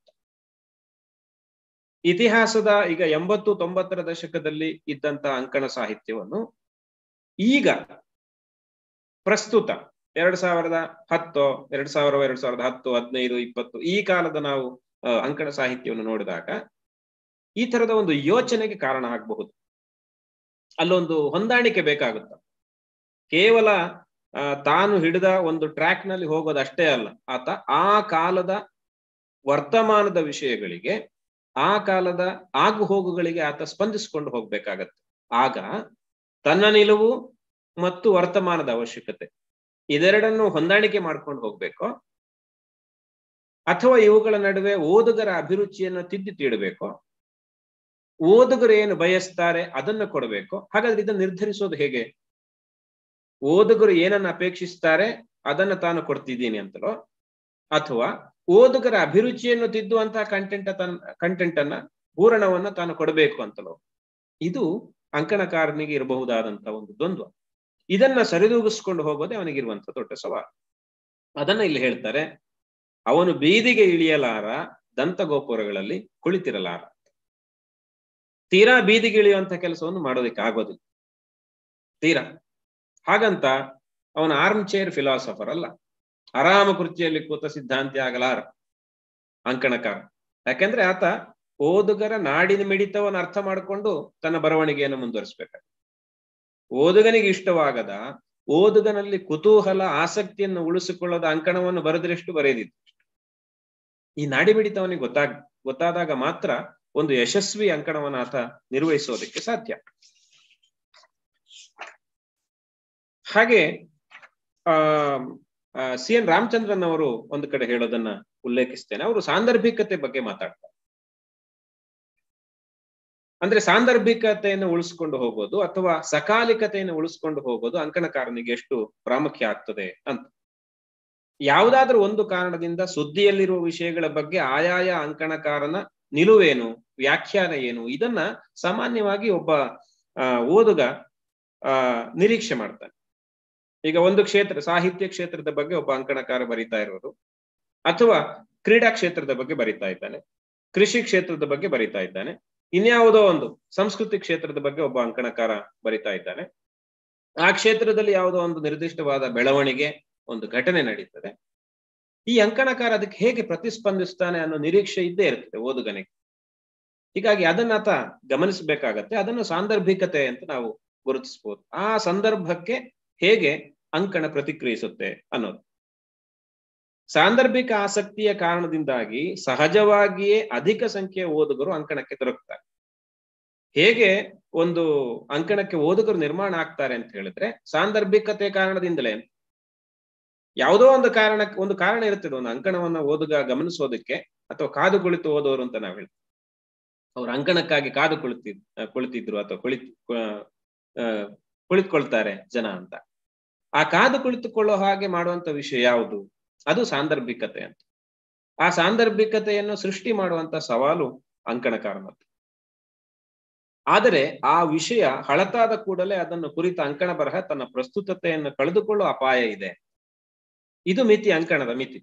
ಇತಿಹಾಸದ ಈಗ ಎಂಬತ್ತು ತೊಂಬತ್ತರ ದಶಕದಲ್ಲಿ ಇದ್ದಂತ ಅಂಕಣ ಸಾಹಿತ್ಯವನ್ನು ಈಗ ಪ್ರಸ್ತುತ ಎರಡ್ ಸಾವಿರದ ಹತ್ತು ಎರಡ್ ಸಾವಿರ ಎರಡ್ ಸಾವಿರದ ಹತ್ತು ಹದಿನೈದು ಇಪ್ಪತ್ತು ಈ ಕಾಲದ ನಾವು ಅಂಕಣ ಸಾಹಿತ್ಯವನ್ನು ನೋಡಿದಾಗ ಈ ತರದ ಒಂದು ಯೋಚನೆಗೆ ಕಾರಣ ಆಗಬಹುದು ಅಲ್ಲೊಂದು ಹೊಂದಾಣಿಕೆ ಬೇಕಾಗುತ್ತೆ ಕೇವಲ ತಾನು ಹಿಡಿದ ಒಂದು ಟ್ರ್ಯಾಕ್ ನಲ್ಲಿ ಹೋಗೋದಷ್ಟೇ ಅಲ್ಲ ಆತ ಆ ಕಾಲದ ವರ್ತಮಾನದ ವಿಷಯಗಳಿಗೆ ಆ ಕಾಲದ ಆಗು ಹೋಗುಗಳಿಗೆ ಆತ ಸ್ಪಂದಿಸಿಕೊಂಡು ಹೋಗ್ಬೇಕಾಗತ್ತೆ ಆಗ ತನ್ನ ನಿಲುವು ಮತ್ತು ವರ್ತಮಾನದ ಅವಶ್ಯಕತೆ ಇದೆರಡನ್ನು ಹೊಂದಾಣಿಕೆ ಮಾಡ್ಕೊಂಡು ಹೋಗ್ಬೇಕು ಅಥವಾ ಇವುಗಳ ನಡುವೆ ಓದುಗರ ಅಭಿರುಚಿಯನ್ನು ತಿದ್ದಿ ತೀಡಬೇಕು ಓದುಗರು ಏನು ಬಯಸ್ತಾರೆ ಅದನ್ನು ಕೊಡಬೇಕು ಹಾಗಾದ್ರೆ ಇದನ್ನು ನಿರ್ಧರಿಸೋದು ಹೇಗೆ ಓದುಗರು ಏನನ್ನ ಅಪೇಕ್ಷಿಸ್ತಾರೆ ಅದನ್ನ ತಾನು ಕೊಡ್ತಿದ್ದೀನಿ ಅಂತಲೋ ಅಥವಾ ಓದುಗರ ಅಭಿರುಚಿಯನ್ನು ತಿದ್ದುವಂತಹ ಕಂಟೆಂಟ್ ತನ್ನ ಕಂಟೆಂಟ್ ಅನ್ನ ಪೂರಣವನ್ನ ತಾನು ಕೊಡಬೇಕು ಅಂತಲೋ ಇದು ಅಂಕಣಕಾರನಿಗೆ ಇರಬಹುದಾದಂತಹ ಒಂದು ದ್ವಂದ್ವ ಇದನ್ನ ಸರಿದೂಗಿಸ್ಕೊಂಡು ಹೋಗೋದೇ ಅವನಿಗಿರುವಂತ ದೊಡ್ಡ ಸವಾಲು ಅದನ್ನ ಇಲ್ಲಿ ಹೇಳ್ತಾರೆ ಅವನು ಬೀದಿಗೆ ಇಳಿಯಲಾರ ದಂತಗೋಪುರಗಳಲ್ಲಿ ಕುಳಿತಿರಲಾರ ತೀರಾ ಬೀದಿಗೆ ಇಳಿಯುವಂತ ಕೆಲಸವನ್ನು ಮಾಡೋದಕ್ಕೆ ಆಗೋದಿಲ್ಲ ತೀರಾ ಹಾಗಂತ ಅವನ ಆರ್ಮ್ ಚೇರ್ ಫಿಲಾಸಫರ್ ಅಲ್ಲ ಆರಾಮ ಕುರ್ಚಿಯಲ್ಲಿ ಕೂತ ಸಿದ್ಧಾಂತಿ ಆಗಲಾರ ಅಂಕಣಕಾರ ಯಾಕೆಂದ್ರೆ ಆತ ಓದುಗರ ನಾಡಿನ ಮಿಡಿತವನ್ನು ಅರ್ಥ ಮಾಡಿಕೊಂಡು ತನ್ನ ಬರವಣಿಗೆಯನ್ನು ಮುಂದುವರಿಸಬೇಕಾಗ್ತದೆ ಓದುಗನಿಗೆ ಇಷ್ಟವಾಗದ ಓದುಗನಲ್ಲಿ ಕುತೂಹಲ ಆಸಕ್ತಿಯನ್ನು ಉಳಿಸಿಕೊಳ್ಳದ ಅಂಕಣವನ್ನು ಬರೆದ್ರೆಷ್ಟು ಬರೆದಿತ್ತು ಈ ನಾಡಿ ಮಿಡಿತ ಅವನಿಗೆ ಗೊತ್ತಾಗ ಗೊತ್ತಾದಾಗ ಮಾತ್ರ ಒಂದು ಯಶಸ್ವಿ ಅಂಕಣವನ್ನು ಆತ ನಿರ್ವಹಿಸೋದಕ್ಕೆ ಸಾಧ್ಯ ಹಾಗೆ ಆ ಸಿ ಎನ್ ರಾಮಚಂದ್ರನ್ ಅವರು ಒಂದು ಕಡೆ ಹೇಳೋದನ್ನ ಉಲ್ಲೇಖಿಸ್ತೇನೆ ಅವರು ಸಾಂದರ್ಭಿಕತೆ ಬಗ್ಗೆ ಮಾತಾಡ್ತಾರೆ ಅಂದ್ರೆ ಸಾಂದರ್ಭಿಕತೆಯನ್ನು ಉಳಿಸ್ಕೊಂಡು ಹೋಗೋದು ಅಥವಾ ಸಕಾಲಿಕತೆಯನ್ನು ಉಳಿಸ್ಕೊಂಡು ಹೋಗೋದು ಅಂಕಣಕಾರನಿಗೆ ಎಷ್ಟು ಪ್ರಾಮುಖ್ಯ ಆಗ್ತದೆ ಅಂತ ಯಾವುದಾದ್ರೂ ಒಂದು ಕಾರಣದಿಂದ ಸುದ್ದಿಯಲ್ಲಿರುವ ವಿಷಯಗಳ ಬಗ್ಗೆ ಆಯಾಯ ಅಂಕಣಕಾರನ ನಿಲುವೇನು ವ್ಯಾಖ್ಯಾನ ಏನು ಇದನ್ನ ಸಾಮಾನ್ಯವಾಗಿ ಒಬ್ಬ ಆ ಓದುಗ ಆ ನಿರೀಕ್ಷೆ ಮಾಡ್ತಾನೆ ಈಗ ಒಂದು ಕ್ಷೇತ್ರ ಸಾಹಿತ್ಯ ಕ್ಷೇತ್ರದ ಬಗ್ಗೆ ಒಬ್ಬ ಅಂಕಣಕಾರ ಬರಿತಾ ಇರೋರು ಅಥವಾ ಕ್ರೀಡಾ ಕ್ಷೇತ್ರದ ಬಗ್ಗೆ ಬರಿತಾ ಇದ್ದಾನೆ ಕೃಷಿ ಕ್ಷೇತ್ರದ ಬಗ್ಗೆ ಬರಿತಾ ಇದ್ದಾನೆ ಇನ್ಯಾವುದೋ ಒಂದು ಸಂಸ್ಕೃತಿ ಕ್ಷೇತ್ರದ ಬಗ್ಗೆ ಒಬ್ಬ ಅಂಕಣಕಾರ ಬರಿತಾ ಇದ್ದಾನೆ ಆ ಕ್ಷೇತ್ರದಲ್ಲಿ ಯಾವುದೋ ಒಂದು ನಿರ್ದಿಷ್ಟವಾದ ಬೆಳವಣಿಗೆ ಒಂದು ಘಟನೆ ನಡೀತದೆ ಈ ಅಂಕಣಕಾರ ಅದಕ್ಕೆ ಹೇಗೆ ಪ್ರತಿಸ್ಪಂದಿಸ್ತಾನೆ ಅನ್ನೋ ನಿರೀಕ್ಷೆ ಇದ್ದೇ ಇರ್ತದೆ ಓದುಗನಿಗೆ ಹೀಗಾಗಿ ಅದನ್ನ ಆತ ಗಮನಿಸಬೇಕಾಗತ್ತೆ ಅದನ್ನು ಸಾಂದರ್ಭಿಕತೆ ಅಂತ ನಾವು ಗುರುತಿಸಬಹುದು ಆ ಸಂದರ್ಭಕ್ಕೆ ಹೇಗೆ ಅಂಕಣ ಪ್ರತಿಕ್ರಿಯಿಸುತ್ತೆ ಅನ್ನೋದು ಸಾಂದರ್ಭಿಕ ಆಸಕ್ತಿಯ ಕಾರಣದಿಂದಾಗಿ ಸಹಜವಾಗಿಯೇ ಅಧಿಕ ಸಂಖ್ಯೆಯ ಓದುಗರು ಅಂಕಣಕ್ಕೆ ದೊರಕುತ್ತಾರೆ ಹೇಗೆ ಒಂದು ಅಂಕಣಕ್ಕೆ ಓದುಗರು ನಿರ್ಮಾಣ ಆಗ್ತಾರೆ ಅಂತ ಹೇಳಿದ್ರೆ ಸಾಂದರ್ಭಿಕತೆ ಕಾರಣದಿಂದಲೇ ಯಾವುದೋ ಒಂದು ಕಾರಣಕ್ಕೆ ಒಂದು ಕಾರಣ ಇರ್ತದೆ ಒಂದು ಅಂಕಣವನ್ನ ಓದುಗ ಗಮನಿಸೋದಕ್ಕೆ ಅಥವಾ ಕಾದು ಕುಳಿತು ಓದೋರು ಅಂತ ನಾವು ಹೇಳ್ತೀವಿ ಅವ್ರ ಅಂಕಣಕ್ಕಾಗಿ ಕಾದು ಕುಳಿತಿದ್ ಕುಳಿತಿದ್ರು ಅಥವಾ ಕುಳಿತು ಕುಳಿತುಕೊಳ್ತಾರೆ ಜನ ಅಂತ ಆ ಕಾದು ಕುಳಿತುಕೊಳ್ಳೋ ಹಾಗೆ ಮಾಡುವಂತ ವಿಷಯ ಯಾವುದು ಅದು ಸಾಂದರ್ಭಿಕತೆ ಅಂತ ಆ ಸಾಂದರ್ಭಿಕತೆಯನ್ನು ಸೃಷ್ಟಿ ಮಾಡುವಂತ ಸವಾಲು ಅಂಕಣಕಾರನದ್ದು ಆದರೆ ಆ ವಿಷಯ ಹಳತಾದ ಕೂಡಲೇ ಅದನ್ನು ಕುರಿತ ಅಂಕಣ ಬರಹ ತನ್ನ ಪ್ರಸ್ತುತತೆಯನ್ನು ಕಳೆದುಕೊಳ್ಳುವ ಅಪಾಯ ಇದೆ ಇದು ಮಿತಿ ಅಂಕಣದ ಮಿತಿ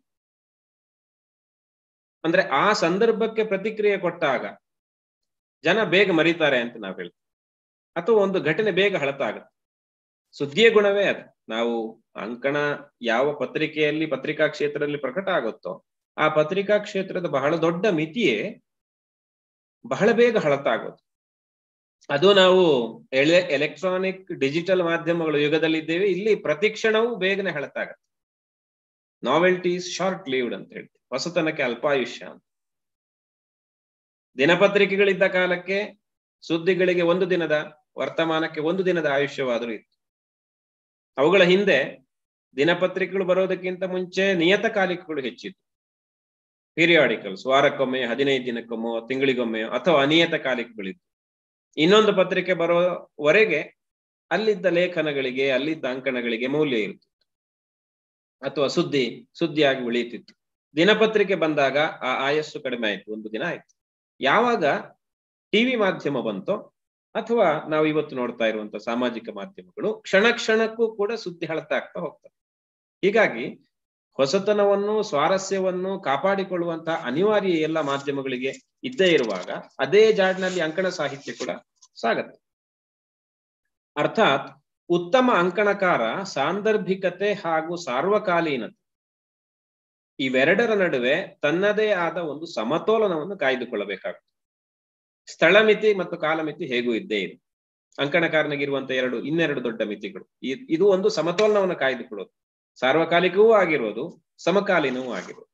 ಅಂದ್ರೆ ಆ ಸಂದರ್ಭಕ್ಕೆ ಪ್ರತಿಕ್ರಿಯೆ ಕೊಟ್ಟಾಗ ಜನ ಬೇಗ ಮರಿತಾರೆ ಅಂತ ನಾವು ಹೇಳ್ತೀವಿ ಅಥವಾ ಒಂದು ಘಟನೆ ಬೇಗ ಹಳತಾಗುತ್ತೆ ಸುದ್ದಿಯ ಗುಣವೇ ಅದು ನಾವು ಅಂಕಣ ಯಾವ ಪತ್ರಿಕೆಯಲ್ಲಿ ಪತ್ರಿಕಾ ಕ್ಷೇತ್ರದಲ್ಲಿ ಪ್ರಕಟ ಆಗುತ್ತೋ ಆ ಪತ್ರಿಕಾ ಕ್ಷೇತ್ರದ ಬಹಳ ದೊಡ್ಡ ಮಿತಿಯೇ ಬಹಳ ಬೇಗ ಹಳತಾಗೋದು ಅದು ನಾವು ಎಲೆ ಎಲೆಕ್ಟ್ರಾನಿಕ್ ಡಿಜಿಟಲ್ ಮಾಧ್ಯಮಗಳ ಯುಗದಲ್ಲಿದ್ದೇವೆ ಇಲ್ಲಿ ಪ್ರತಿ ಕ್ಷಣವೂ ಬೇಗನೆ ಹಳತಾಗತ್ತೆ ನಾವೆಲ್ಟೀಸ್ ಶಾರ್ಟ್ ಲೀವ್ಡ್ ಅಂತ ಹೇಳ್ತೀವಿ ಹೊಸತನಕ್ಕೆ ಅಲ್ಪಾಯುಷ್ಯ ಅಂತ ದಿನಪತ್ರಿಕೆಗಳಿದ್ದ ಕಾಲಕ್ಕೆ ಸುದ್ದಿಗಳಿಗೆ ಒಂದು ದಿನದ ವರ್ತಮಾನಕ್ಕೆ ಒಂದು ದಿನದ ಆಯುಷ್ಯವಾದರೂ ಇತ್ತು ಅವುಗಳ ಹಿಂದೆ ದಿನಪತ್ರಿಕೆಗಳು ಬರೋದಕ್ಕಿಂತ ಮುಂಚೆ ನಿಯತಕಾಲಿಕಗಳು ಹೆಚ್ಚಿತ್ತು ಪೀರಿಯಾಡಿಕಲ್ಸ್ ವಾರಕ್ಕೊಮ್ಮೆ ಹದಿನೈದು ದಿನಕ್ಕೊಮ್ಮೆ ತಿಂಗಳಿಗೊಮ್ಮೆ ಅಥವಾ ಅನಿಯತ ಕಾಲಿಕಗಳಿತ್ತು ಇನ್ನೊಂದು ಪತ್ರಿಕೆ ಬರೋವರೆಗೆ ಅಲ್ಲಿದ್ದ ಲೇಖನಗಳಿಗೆ ಅಲ್ಲಿದ್ದ ಅಂಕಣಗಳಿಗೆ ಮೌಲ್ಯ ಇರ್ತಿತ್ತು ಅಥವಾ ಸುದ್ದಿ ಸುದ್ದಿಯಾಗಿ ಉಳಿಯುತ್ತಿತ್ತು ದಿನಪತ್ರಿಕೆ ಬಂದಾಗ ಆ ಆಯಸ್ಸು ಕಡಿಮೆ ಆಯ್ತು ಒಂದು ದಿನ ಆಯ್ತು ಯಾವಾಗ ಟಿವಿ ಮಾಧ್ಯಮ ಬಂತೋ ಅಥವಾ ನಾವು ಇವತ್ತು ನೋಡ್ತಾ ಇರುವಂತ ಸಾಮಾಜಿಕ ಮಾಧ್ಯಮಗಳು ಕ್ಷಣ ಕ್ಷಣಕ್ಕೂ ಕೂಡ ಸುದ್ದಿ ಹಳತಾ ಆಗ್ತಾ ಹೋಗ್ತವೆ ಹೀಗಾಗಿ ಹೊಸತನವನ್ನು ಸ್ವಾರಸ್ಯವನ್ನು ಕಾಪಾಡಿಕೊಳ್ಳುವಂತಹ ಅನಿವಾರ್ಯ ಎಲ್ಲ ಮಾಧ್ಯಮಗಳಿಗೆ ಇದ್ದೇ ಇರುವಾಗ ಅದೇ ಜಾಡಿನಲ್ಲಿ ಅಂಕಣ ಸಾಹಿತ್ಯ ಕೂಡ ಸಾಗತ್ತೆ ಅರ್ಥಾತ್ ಉತ್ತಮ ಅಂಕಣಕಾರ ಸಾಂದರ್ಭಿಕತೆ ಹಾಗೂ ಸಾರ್ವಕಾಲೀನತೆ ಇವೆರಡರ ನಡುವೆ ತನ್ನದೇ ಆದ ಒಂದು ಸಮತೋಲನವನ್ನು ಕಾಯ್ದುಕೊಳ್ಳಬೇಕಾಗುತ್ತೆ ಸ್ಥಳಮಿತಿ ಮತ್ತು ಕಾಲಮಿತಿ ಹೇಗೂ ಇದ್ದೇ ಇದೆ ಅಂಕಣಕಾರನಿಗಿರುವಂತ ಎರಡು ಇನ್ನೆರಡು ದೊಡ್ಡ ಮಿತಿಗಳು ಈ- ಇದು ಒಂದು ಸಮತೋಲನವನ್ನು ಕಾಯ್ದುಕೊಳ್ಳೋದು ಸಾರ್ವಕಾಲಿಕವೂ ಆಗಿರೋದು ಸಮಕಾಲೀನವೂ ಆಗಿರೋದು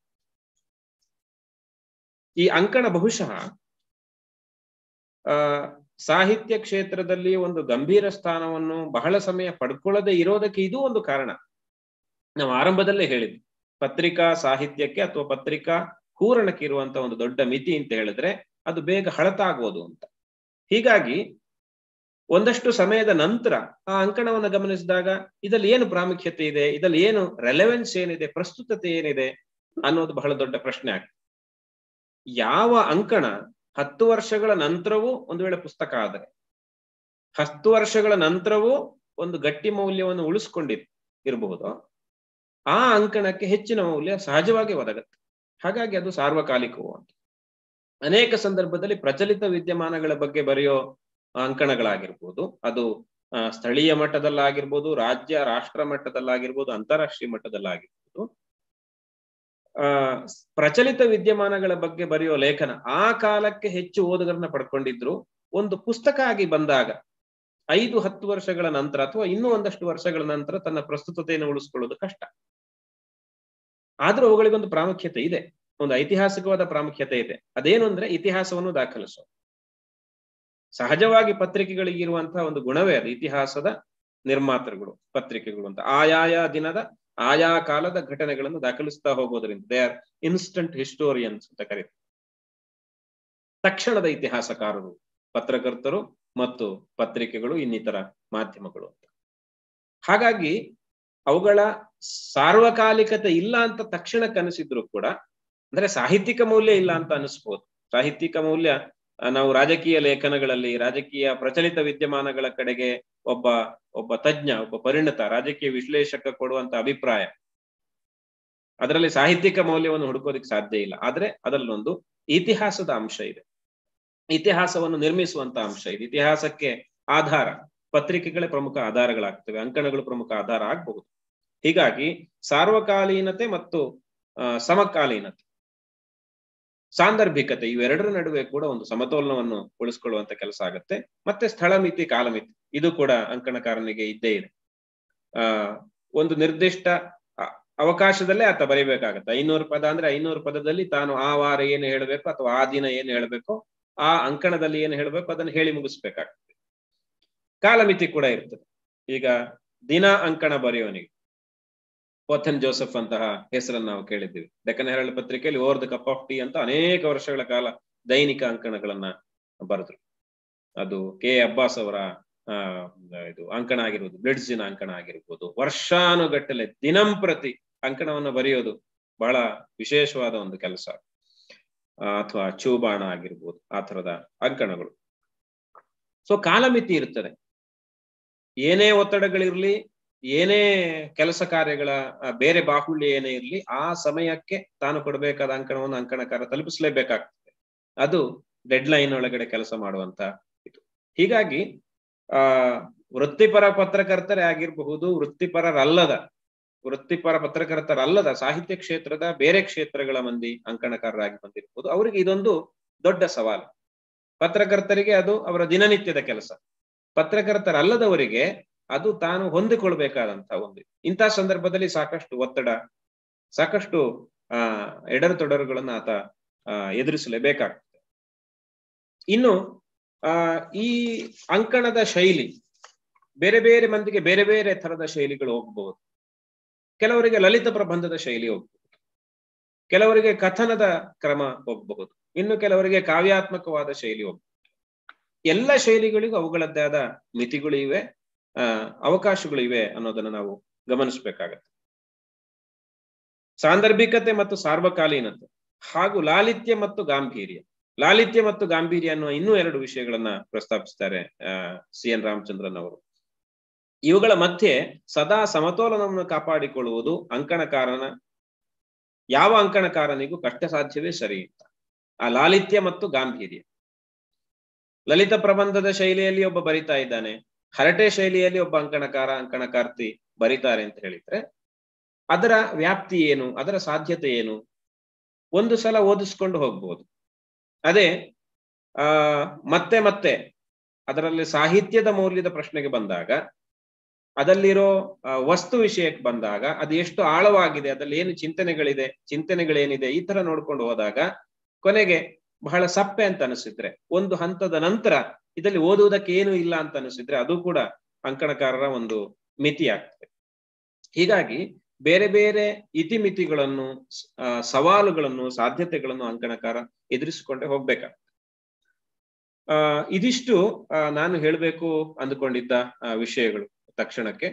ಈ ಅಂಕಣ ಬಹುಶಃ ಆ ಸಾಹಿತ್ಯ ಕ್ಷೇತ್ರದಲ್ಲಿ ಒಂದು ಗಂಭೀರ ಸ್ಥಾನವನ್ನು ಬಹಳ ಸಮಯ ಪಡ್ಕೊಳ್ಳದೆ ಇರೋದಕ್ಕೆ ಇದು ಒಂದು ಕಾರಣ ನಾವು ಆರಂಭದಲ್ಲೇ ಹೇಳಿದ್ವಿ ಪತ್ರಿಕಾ ಸಾಹಿತ್ಯಕ್ಕೆ ಅಥವಾ ಪತ್ರಿಕಾ ಹೂರಣಕ್ಕೆ ಇರುವಂತ ಒಂದು ದೊಡ್ಡ ಮಿತಿ ಅಂತ ಹೇಳಿದ್ರೆ ಅದು ಬೇಗ ಹಳತಾಗೋದು ಅಂತ ಹೀಗಾಗಿ ಒಂದಷ್ಟು ಸಮಯದ ನಂತರ ಆ ಅಂಕಣವನ್ನು ಗಮನಿಸಿದಾಗ ಇದಲ್ಲಿ ಏನು ಪ್ರಾಮುಖ್ಯತೆ ಇದೆ ಇದಲ್ಲಿ ಏನು ರೆಲೆವೆನ್ಸ್ ಏನಿದೆ ಪ್ರಸ್ತುತತೆ ಏನಿದೆ ಅನ್ನೋದು ಬಹಳ ದೊಡ್ಡ ಪ್ರಶ್ನೆ ಆಗ್ತದೆ ಯಾವ ಅಂಕಣ ಹತ್ತು ವರ್ಷಗಳ ನಂತರವೂ ಒಂದು ವೇಳೆ ಪುಸ್ತಕ ಆದರೆ ಹತ್ತು ವರ್ಷಗಳ ನಂತರವೂ ಒಂದು ಗಟ್ಟಿ ಮೌಲ್ಯವನ್ನು ಉಳಿಸ್ಕೊಂಡಿರ್ ಇರಬಹುದು ಆ ಅಂಕಣಕ್ಕೆ ಹೆಚ್ಚಿನ ಮೌಲ್ಯ ಸಹಜವಾಗಿ ಒದಗತ್ತೆ ಹಾಗಾಗಿ ಅದು ಸಾರ್ವಕಾಲಿಕವು ಅಂತ ಅನೇಕ ಸಂದರ್ಭದಲ್ಲಿ ಪ್ರಚಲಿತ ವಿದ್ಯಮಾನಗಳ ಬಗ್ಗೆ ಬರೆಯೋ ಅಂಕಣಗಳಾಗಿರ್ಬೋದು ಅದು ಆ, ಸ್ಥಳೀಯ ಮಟ್ಟದಲ್ಲಾಗಿರ್ಬೋದು ರಾಜ್ಯ ರಾಷ್ಟ್ರ ಮಟ್ಟದಲ್ಲಾಗಿರ್ಬೋದು ಅಂತಾರಾಷ್ಟ್ರೀಯ ಮಟ್ಟದಲ್ಲಾಗಿರ್ಬೋದು ಆ ಪ್ರಚಲಿತ ವಿದ್ಯಮಾನಗಳ ಬಗ್ಗೆ ಬರೆಯೋ ಲೇಖನ ಆ ಕಾಲಕ್ಕೆ ಹೆಚ್ಚು ಓದುಗರನ್ನ ಪಡ್ಕೊಂಡಿದ್ರು ಒಂದು ಪುಸ್ತಕ ಆಗಿ ಬಂದಾಗ ಐದು ಹತ್ತು ವರ್ಷಗಳ ನಂತರ ಅಥವಾ ಇನ್ನೂ ಒಂದಷ್ಟು ವರ್ಷಗಳ ನಂತರ ತನ್ನ ಪ್ರಸ್ತುತತೆಯನ್ನು ಉಳಿಸ್ಕೊಳ್ಳೋದು ಕಷ್ಟ ಆದ್ರೂ ಅವುಗಳಿಗೊಂದು ಪ್ರಾಮುಖ್ಯತೆ ಇದೆ ಒಂದು ಐತಿಹಾಸಿಕವಾದ ಪ್ರಾಮುಖ್ಯತೆ ಇದೆ ಅದೇನು ಅಂದ್ರೆ ಇತಿಹಾಸವನ್ನು ದಾಖಲಿಸೋ ಸಹಜವಾಗಿ ಪತ್ರಿಕೆಗಳಿಗೆ ಇರುವಂತಹ ಒಂದು ಗುಣವೇ ಅದು ಇತಿಹಾಸದ ನಿರ್ಮಾತೃಗಳು ಪತ್ರಿಕೆಗಳು ಅಂತ ಆಯಾಯ ದಿನದ ಆಯಾ ಕಾಲದ ಘಟನೆಗಳನ್ನು ದಾಖಲಿಸ್ತಾ ಹೋಗೋದ್ರಿಂದ ದೇ ಆರ್ ಇನ್ಸ್ಟಂಟ್ ಹಿಸ್ಟೋರಿಯನ್ಸ್ ಅಂತ ಕರೀತಾರೆ ತಕ್ಷಣದ ಇತಿಹಾಸಕಾರರು ಪತ್ರಕರ್ತರು ಮತ್ತು ಪತ್ರಿಕೆಗಳು ಇನ್ನಿತರ ಮಾಧ್ಯಮಗಳು ಅಂತ ಹಾಗಾಗಿ ಅವುಗಳ ಸಾರ್ವಕಾಲಿಕತೆ ಇಲ್ಲ ಅಂತ ತಕ್ಷಣ ಕನಸಿದ್ರು ಕೂಡ ಅಂದ್ರೆ ಸಾಹಿತ್ಯಿಕ ಮೌಲ್ಯ ಇಲ್ಲ ಅಂತ ಅನಿಸ್ಬೋದು ಸಾಹಿತ್ಯಿಕ ಮೌಲ್ಯ ಆ, ನಾವು ರಾಜಕೀಯ ಲೇಖನಗಳಲ್ಲಿ ರಾಜಕೀಯ ಪ್ರಚಲಿತ ವಿದ್ಯಮಾನಗಳ ಕಡೆಗೆ ಒಬ್ಬ ಒಬ್ಬ ತಜ್ಞ ಒಬ್ಬ ಪರಿಣತ ರಾಜಕೀಯ ವಿಶ್ಲೇಷಕ ಕೊಡುವಂತ ಅಭಿಪ್ರಾಯ ಅದರಲ್ಲಿ ಸಾಹಿತ್ಯಿಕ ಮೌಲ್ಯವನ್ನು ಹುಡುಕೋದಿಕ್ ಸಾಧ್ಯ ಇಲ್ಲ ಆದ್ರೆ ಅದರಲ್ಲೊಂದು ಇತಿಹಾಸದ ಅಂಶ ಇದೆ ಇತಿಹಾಸವನ್ನು ನಿರ್ಮಿಸುವಂತ ಅಂಶ ಇದೆ ಇತಿಹಾಸಕ್ಕೆ ಆಧಾರ ಪತ್ರಿಕೆಗಳೇ ಪ್ರಮುಖ ಆಧಾರಗಳಾಗ್ತವೆ ಅಂಕಣಗಳು ಪ್ರಮುಖ ಆಧಾರ ಆಗಬಹುದು ಹೀಗಾಗಿ ಸಾರ್ವಕಾಲೀನತೆ ಮತ್ತು ಆ, ಸಮಕಾಲೀನತೆ ಸಾಂದರ್ಭಿಕತೆ ಇವೆರಡರ ನಡುವೆ ಕೂಡ ಒಂದು ಸಮತೋಲನವನ್ನು ಉಳಿಸ್ಕೊಳ್ಳುವಂತ ಕೆಲಸ ಆಗುತ್ತೆ ಮತ್ತೆ ಸ್ಥಳಮಿತಿ ಕಾಲಮಿತಿ ಇದು ಕೂಡ ಅಂಕಣಕಾರನಿಗೆ ಇದ್ದೇ ಇದೆ ಆ ಒಂದು ನಿರ್ದಿಷ್ಟ ಅ- ಅವಕಾಶದಲ್ಲೇ ಆತ ಬರೀಬೇಕಾಗತ್ತೆ ಐನೂರು ಪದ ಅಂದ್ರೆ ಐನೂರು ಪದದಲ್ಲಿ ತಾನು ಆ ವಾರ ಏನು ಹೇಳಬೇಕು ಅಥವಾ ಆ ದಿನ ಏನು ಹೇಳಬೇಕು ಆ ಅಂಕಣದಲ್ಲಿ ಏನು ಹೇಳಬೇಕು ಅದನ್ನು ಹೇಳಿ ಮುಗಿಸ್ಬೇಕಾಗ್ತದೆ ಕಾಲಮಿತಿ ಕೂಡ ಇರ್ತದೆ ಈಗ ದಿನ ಅಂಕಣ ಬರೆಯೋನಿಗೆ ಪೋಥನ್ ಜೋಸೆಫ್ ಅಂತಹ ಹೆಸರನ್ನು ನಾವು ಕೇಳಿದ್ದೀವಿ ಡೆಕ್ಕನ್ ಹೆರಳ್ ಪತ್ರಿಕೆಯಲ್ಲಿ over the cup of tea ಅಂತ ಅನೇಕ ವರ್ಷಗಳ ಕಾಲ ದೈನಿಕ ಅಂಕಣಗಳನ್ನ ಬರೆದ್ರು ಅದು ಕೆ ಅಬ್ಬಾಸ್ ಅವರ ಆ ಇದು ಅಂಕಣ ಆಗಿರ್ಬೋದು ಬ್ಲಿಡ್ಸಿನ ಅಂಕಣ ಆಗಿರ್ಬೋದು ವರ್ಷಾನುಗಟ್ಟಲೆ ದಿನಂಪ್ರತಿ ಅಂಕಣವನ್ನು ಬರೆಯೋದು ಬಹಳ ವಿಶೇಷವಾದ ಒಂದು ಕೆಲಸ ಅಥವಾ ಚೂಬಾಣ ಆಗಿರ್ಬೋದು ಆ ತರದ ಅಂಕಣಗಳು ಸೊ ಕಾಲಮಿತಿ ಇರ್ತದೆ ಏನೇ ಒತ್ತಡಗಳಿರ್ಲಿ ಏನೇ ಕೆಲಸ ಕಾರ್ಯಗಳ ಆ, ಬೇರೆ ಬಾಹುಳ್ಯ ಏನೇ ಇರ್ಲಿ ಆ ಸಮಯಕ್ಕೆ ತಾನು ಕೊಡಬೇಕಾದ ಅಂಕಣವನ್ನು ಅಂಕಣಕಾರ ತಲುಪಿಸಲೇಬೇಕಾಗ್ತದೆ ಅದು ಡೆಡ್ ಲೈನ್ ಒಳಗಡೆ ಕೆಲಸ ಮಾಡುವಂತ ಇದು ಹೀಗಾಗಿ ಆ ವೃತ್ತಿಪರ ಪತ್ರಕರ್ತರೇ ಆಗಿರಬಹುದು ವೃತ್ತಿಪರರಲ್ಲದ ವೃತ್ತಿಪರ ಪತ್ರಕರ್ತರಲ್ಲದ ಸಾಹಿತ್ಯ ಕ್ಷೇತ್ರದ ಬೇರೆ ಕ್ಷೇತ್ರಗಳ ಮಂದಿ ಅಂಕಣಕಾರರಾಗಿ ಬಂದಿರಬಹುದು ಅವರಿಗೆ ಇದೊಂದು ದೊಡ್ಡ ಸವಾಲು ಪತ್ರಕರ್ತರಿಗೆ ಅದು ಅವರ ದಿನನಿತ್ಯದ ಕೆಲಸ ಪತ್ರಕರ್ತರಲ್ಲದವರಿಗೆ ಅದು ತಾನು ಹೊಂದಿಕೊಳ್ಬೇಕಾದಂತ ಒಂದು ಇಂಥ ಸಂದರ್ಭದಲ್ಲಿ ಸಾಕಷ್ಟು ಒತ್ತಡ ಸಾಕಷ್ಟು ಆ ಎಡರು ತೊಡರುಗಳನ್ನ ಆತ ಆ ಎದುರಿಸಲೇಬೇಕಾಗ್ತದೆ ಇನ್ನು ಆ ಈ ಅಂಕಣದ ಶೈಲಿ ಬೇರೆ ಬೇರೆ ಮಂದಿಗೆ ಬೇರೆ ಬೇರೆ ತರದ ಶೈಲಿಗಳು ಹೋಗಬಹುದು ಕೆಲವರಿಗೆ ಲಲಿತ ಪ್ರಬಂಧದ ಶೈಲಿ ಹೋಗಬಹುದು ಕೆಲವರಿಗೆ ಕಥನದ ಕ್ರಮ ಹೋಗಬಹುದು ಇನ್ನು ಕೆಲವರಿಗೆ ಕಾವ್ಯಾತ್ಮಕವಾದ ಶೈಲಿ ಹೋಗಬಹುದು ಎಲ್ಲ ಶೈಲಿಗಳಿಗೂ ಅವುಗಳದ್ದೇ ಆದ ಮಿತಿಗಳು ಇವೆ ಆ ಅವಕಾಶಗಳು ಇವೆ ಅನ್ನೋದನ್ನ ನಾವು ಗಮನಿಸಬೇಕಾಗತ್ತೆ ಸಾಂದರ್ಭಿಕತೆ ಮತ್ತು ಸಾರ್ವಕಾಲೀನತೆ ಹಾಗೂ ಲಾಲಿತ್ಯ ಮತ್ತು ಗಾಂಭೀರ್ಯ ಲಾಲಿತ್ಯ ಮತ್ತು ಗಾಂಭೀರ್ಯ ಅನ್ನುವ ಇನ್ನೂ ಎರಡು ವಿಷಯಗಳನ್ನ ಪ್ರಸ್ತಾಪಿಸ್ತಾರೆ ಆ ಸಿ ಎನ್ ರಾಮಚಂದ್ರನ್ ಅವರು ಇವುಗಳ ಮಧ್ಯೆ ಸದಾ ಸಮತೋಲನವನ್ನು ಕಾಪಾಡಿಕೊಳ್ಳುವುದು ಅಂಕಣಕಾರನ ಯಾವ ಅಂಕಣಕಾರನಿಗೂ ಕಷ್ಟ ಸಾಧ್ಯವೇ ಸರಿ ಅಂತ ಆ ಲಾಲಿತ್ಯ ಮತ್ತು ಗಾಂಭೀರ್ಯ ಲಲಿತ ಪ್ರಬಂಧದ ಶೈಲಿಯಲ್ಲಿ ಒಬ್ಬ ಬರಿತಾ ಇದ್ದಾನೆ ಹರಟೆ ಶೈಲಿಯಲ್ಲಿ ಒಬ್ಬ ಅಂಕಣಕಾರ ಅಂಕಣಕಾರ್ತಿ ಬರಿತಾರೆ ಅಂತ ಹೇಳಿದ್ರೆ ಅದರ ವ್ಯಾಪ್ತಿ ಏನು ಅದರ ಸಾಧ್ಯತೆ ಏನು ಒಂದು ಸಲ ಓದಿಸ್ಕೊಂಡು ಹೋಗ್ಬೋದು ಅದೇ ಆ ಮತ್ತೆ ಮತ್ತೆ ಅದರಲ್ಲಿ ಸಾಹಿತ್ಯದ ಮೌಲ್ಯದ ಪ್ರಶ್ನೆಗೆ ಬಂದಾಗ ಅದಲ್ಲಿರೋ ವಸ್ತು ವಿಷಯಕ್ಕೆ ಬಂದಾಗ ಅದು ಎಷ್ಟು ಆಳವಾಗಿದೆ ಅದ್ರಲ್ಲಿ ಏನು ಚಿಂತನೆಗಳಿದೆ ಚಿಂತನೆಗಳೇನಿದೆ ಈ ತರ ನೋಡ್ಕೊಂಡು ಹೋದಾಗ ಕೊನೆಗೆ ಬಹಳ ಸಪ್ಪೆ ಅಂತ ಅನಿಸಿದ್ರೆ ಒಂದು ಹಂತದ ನಂತರ ಇದರಲ್ಲಿ ಓದುವುದಕ್ಕೆ ಏನು ಇಲ್ಲ ಅಂತ ಅನಿಸಿದ್ರೆ ಅದು ಕೂಡ ಅಂಕಣಕಾರರ ಒಂದು ಮಿತಿ ಆಗ್ತದೆ ಹೀಗಾಗಿ ಬೇರೆ ಬೇರೆ ಇತಿಮಿತಿಗಳನ್ನು ಸವಾಲುಗಳನ್ನು ಸಾಧ್ಯತೆಗಳನ್ನು ಅಂಕಣಕಾರ ಎದುರಿಸಿಕೊಂಡೇ ಹೋಗ್ಬೇಕಾಗ್ತದೆ ಆ ಇದಿಷ್ಟು ನಾನು ಹೇಳಬೇಕು ಅಂದುಕೊಂಡಿದ್ದ ವಿಷಯಗಳು ತಕ್ಷಣಕ್ಕೆ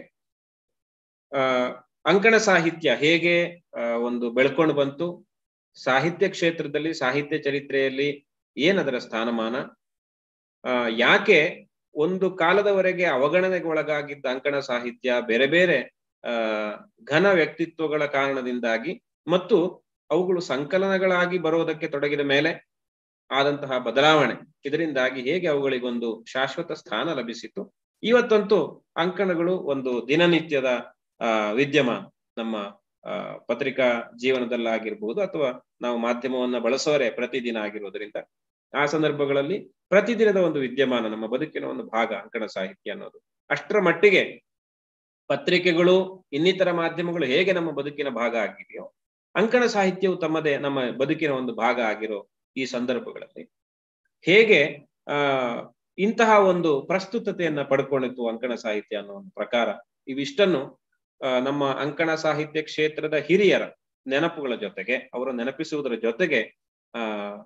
ಆ ಅಂಕಣ ಸಾಹಿತ್ಯ ಹೇಗೆ ಒಂದು ಬೆಳ್ಕೊಂಡು ಬಂತು ಸಾಹಿತ್ಯ ಕ್ಷೇತ್ರದಲ್ಲಿ ಸಾಹಿತ್ಯ ಚರಿತ್ರೆಯಲ್ಲಿ ಏನದರ ಸ್ಥಾನಮಾನ ಆ ಯಾಕೆ ಒಂದು ಕಾಲದವರೆಗೆ ಅವಗಣನೆಗೆ ಒಳಗಾಗಿದ್ದ ಅಂಕಣ ಸಾಹಿತ್ಯ ಬೇರೆ ಬೇರೆ ಆ ಘನ ವ್ಯಕ್ತಿತ್ವಗಳ ಕಾರಣದಿಂದಾಗಿ ಮತ್ತು ಅವುಗಳು ಸಂಕಲನಗಳಾಗಿ ಬರೋದಕ್ಕೆ ತೊಡಗಿದ ಮೇಲೆ ಆದಂತಹ ಬದಲಾವಣೆ ಇದರಿಂದಾಗಿ ಹೇಗೆ ಅವುಗಳಿಗೊಂದು ಶಾಶ್ವತ ಸ್ಥಾನ ಲಭಿಸಿತು ಇವತ್ತಂತೂ ಅಂಕಣಗಳು ಒಂದು ದಿನನಿತ್ಯದ ಆ ವಿದ್ಯಮಾನ ನಮ್ಮ ಆ ಪತ್ರಿಕಾ ಜೀವನದಲ್ಲಾಗಿರ್ಬೋದು ಅಥವಾ ನಾವು ಮಾಧ್ಯಮವನ್ನ ಬಳಸೋರೆ ಪ್ರತಿದಿನ ಆಗಿರೋದ್ರಿಂದ ಆ ಸಂದರ್ಭಗಳಲ್ಲಿ ಪ್ರತಿದಿನದ ಒಂದು ವಿದ್ಯಮಾನ ನಮ್ಮ ಬದುಕಿನ ಒಂದು ಭಾಗ ಅಂಕಣ ಸಾಹಿತ್ಯ ಅನ್ನೋದು ಅಷ್ಟರ ಮಟ್ಟಿಗೆ ಪತ್ರಿಕೆಗಳು ಇನ್ನಿತರ ಮಾಧ್ಯಮಗಳು ಹೇಗೆ ನಮ್ಮ ಬದುಕಿನ ಭಾಗ ಆಗಿದೆಯೋ ಅಂಕಣ ಸಾಹಿತ್ಯವು ತಮ್ಮದೇ ನಮ್ಮ ಬದುಕಿನ ಒಂದು ಭಾಗ ಆಗಿರೋ ಈ ಸಂದರ್ಭಗಳಲ್ಲಿ ಹೇಗೆ ಆ ಇಂತಹ ಒಂದು ಪ್ರಸ್ತುತತೆಯನ್ನ ಪಡ್ಕೊಂಡಿತ್ತು ಅಂಕಣ ಸಾಹಿತ್ಯ ಅನ್ನೋ ಒಂದು ಪ್ರಕಾರ ಇವಿಷ್ಟನ್ನು ನಮ್ಮ ಅಂಕಣ ಸಾಹಿತ್ಯ ಕ್ಷೇತ್ರದ ಹಿರಿಯರ ನೆನಪುಗಳ ಜೊತೆಗೆ ಅವರು ನೆನಪಿಸುವುದರ ಜೊತೆಗೆ ಆ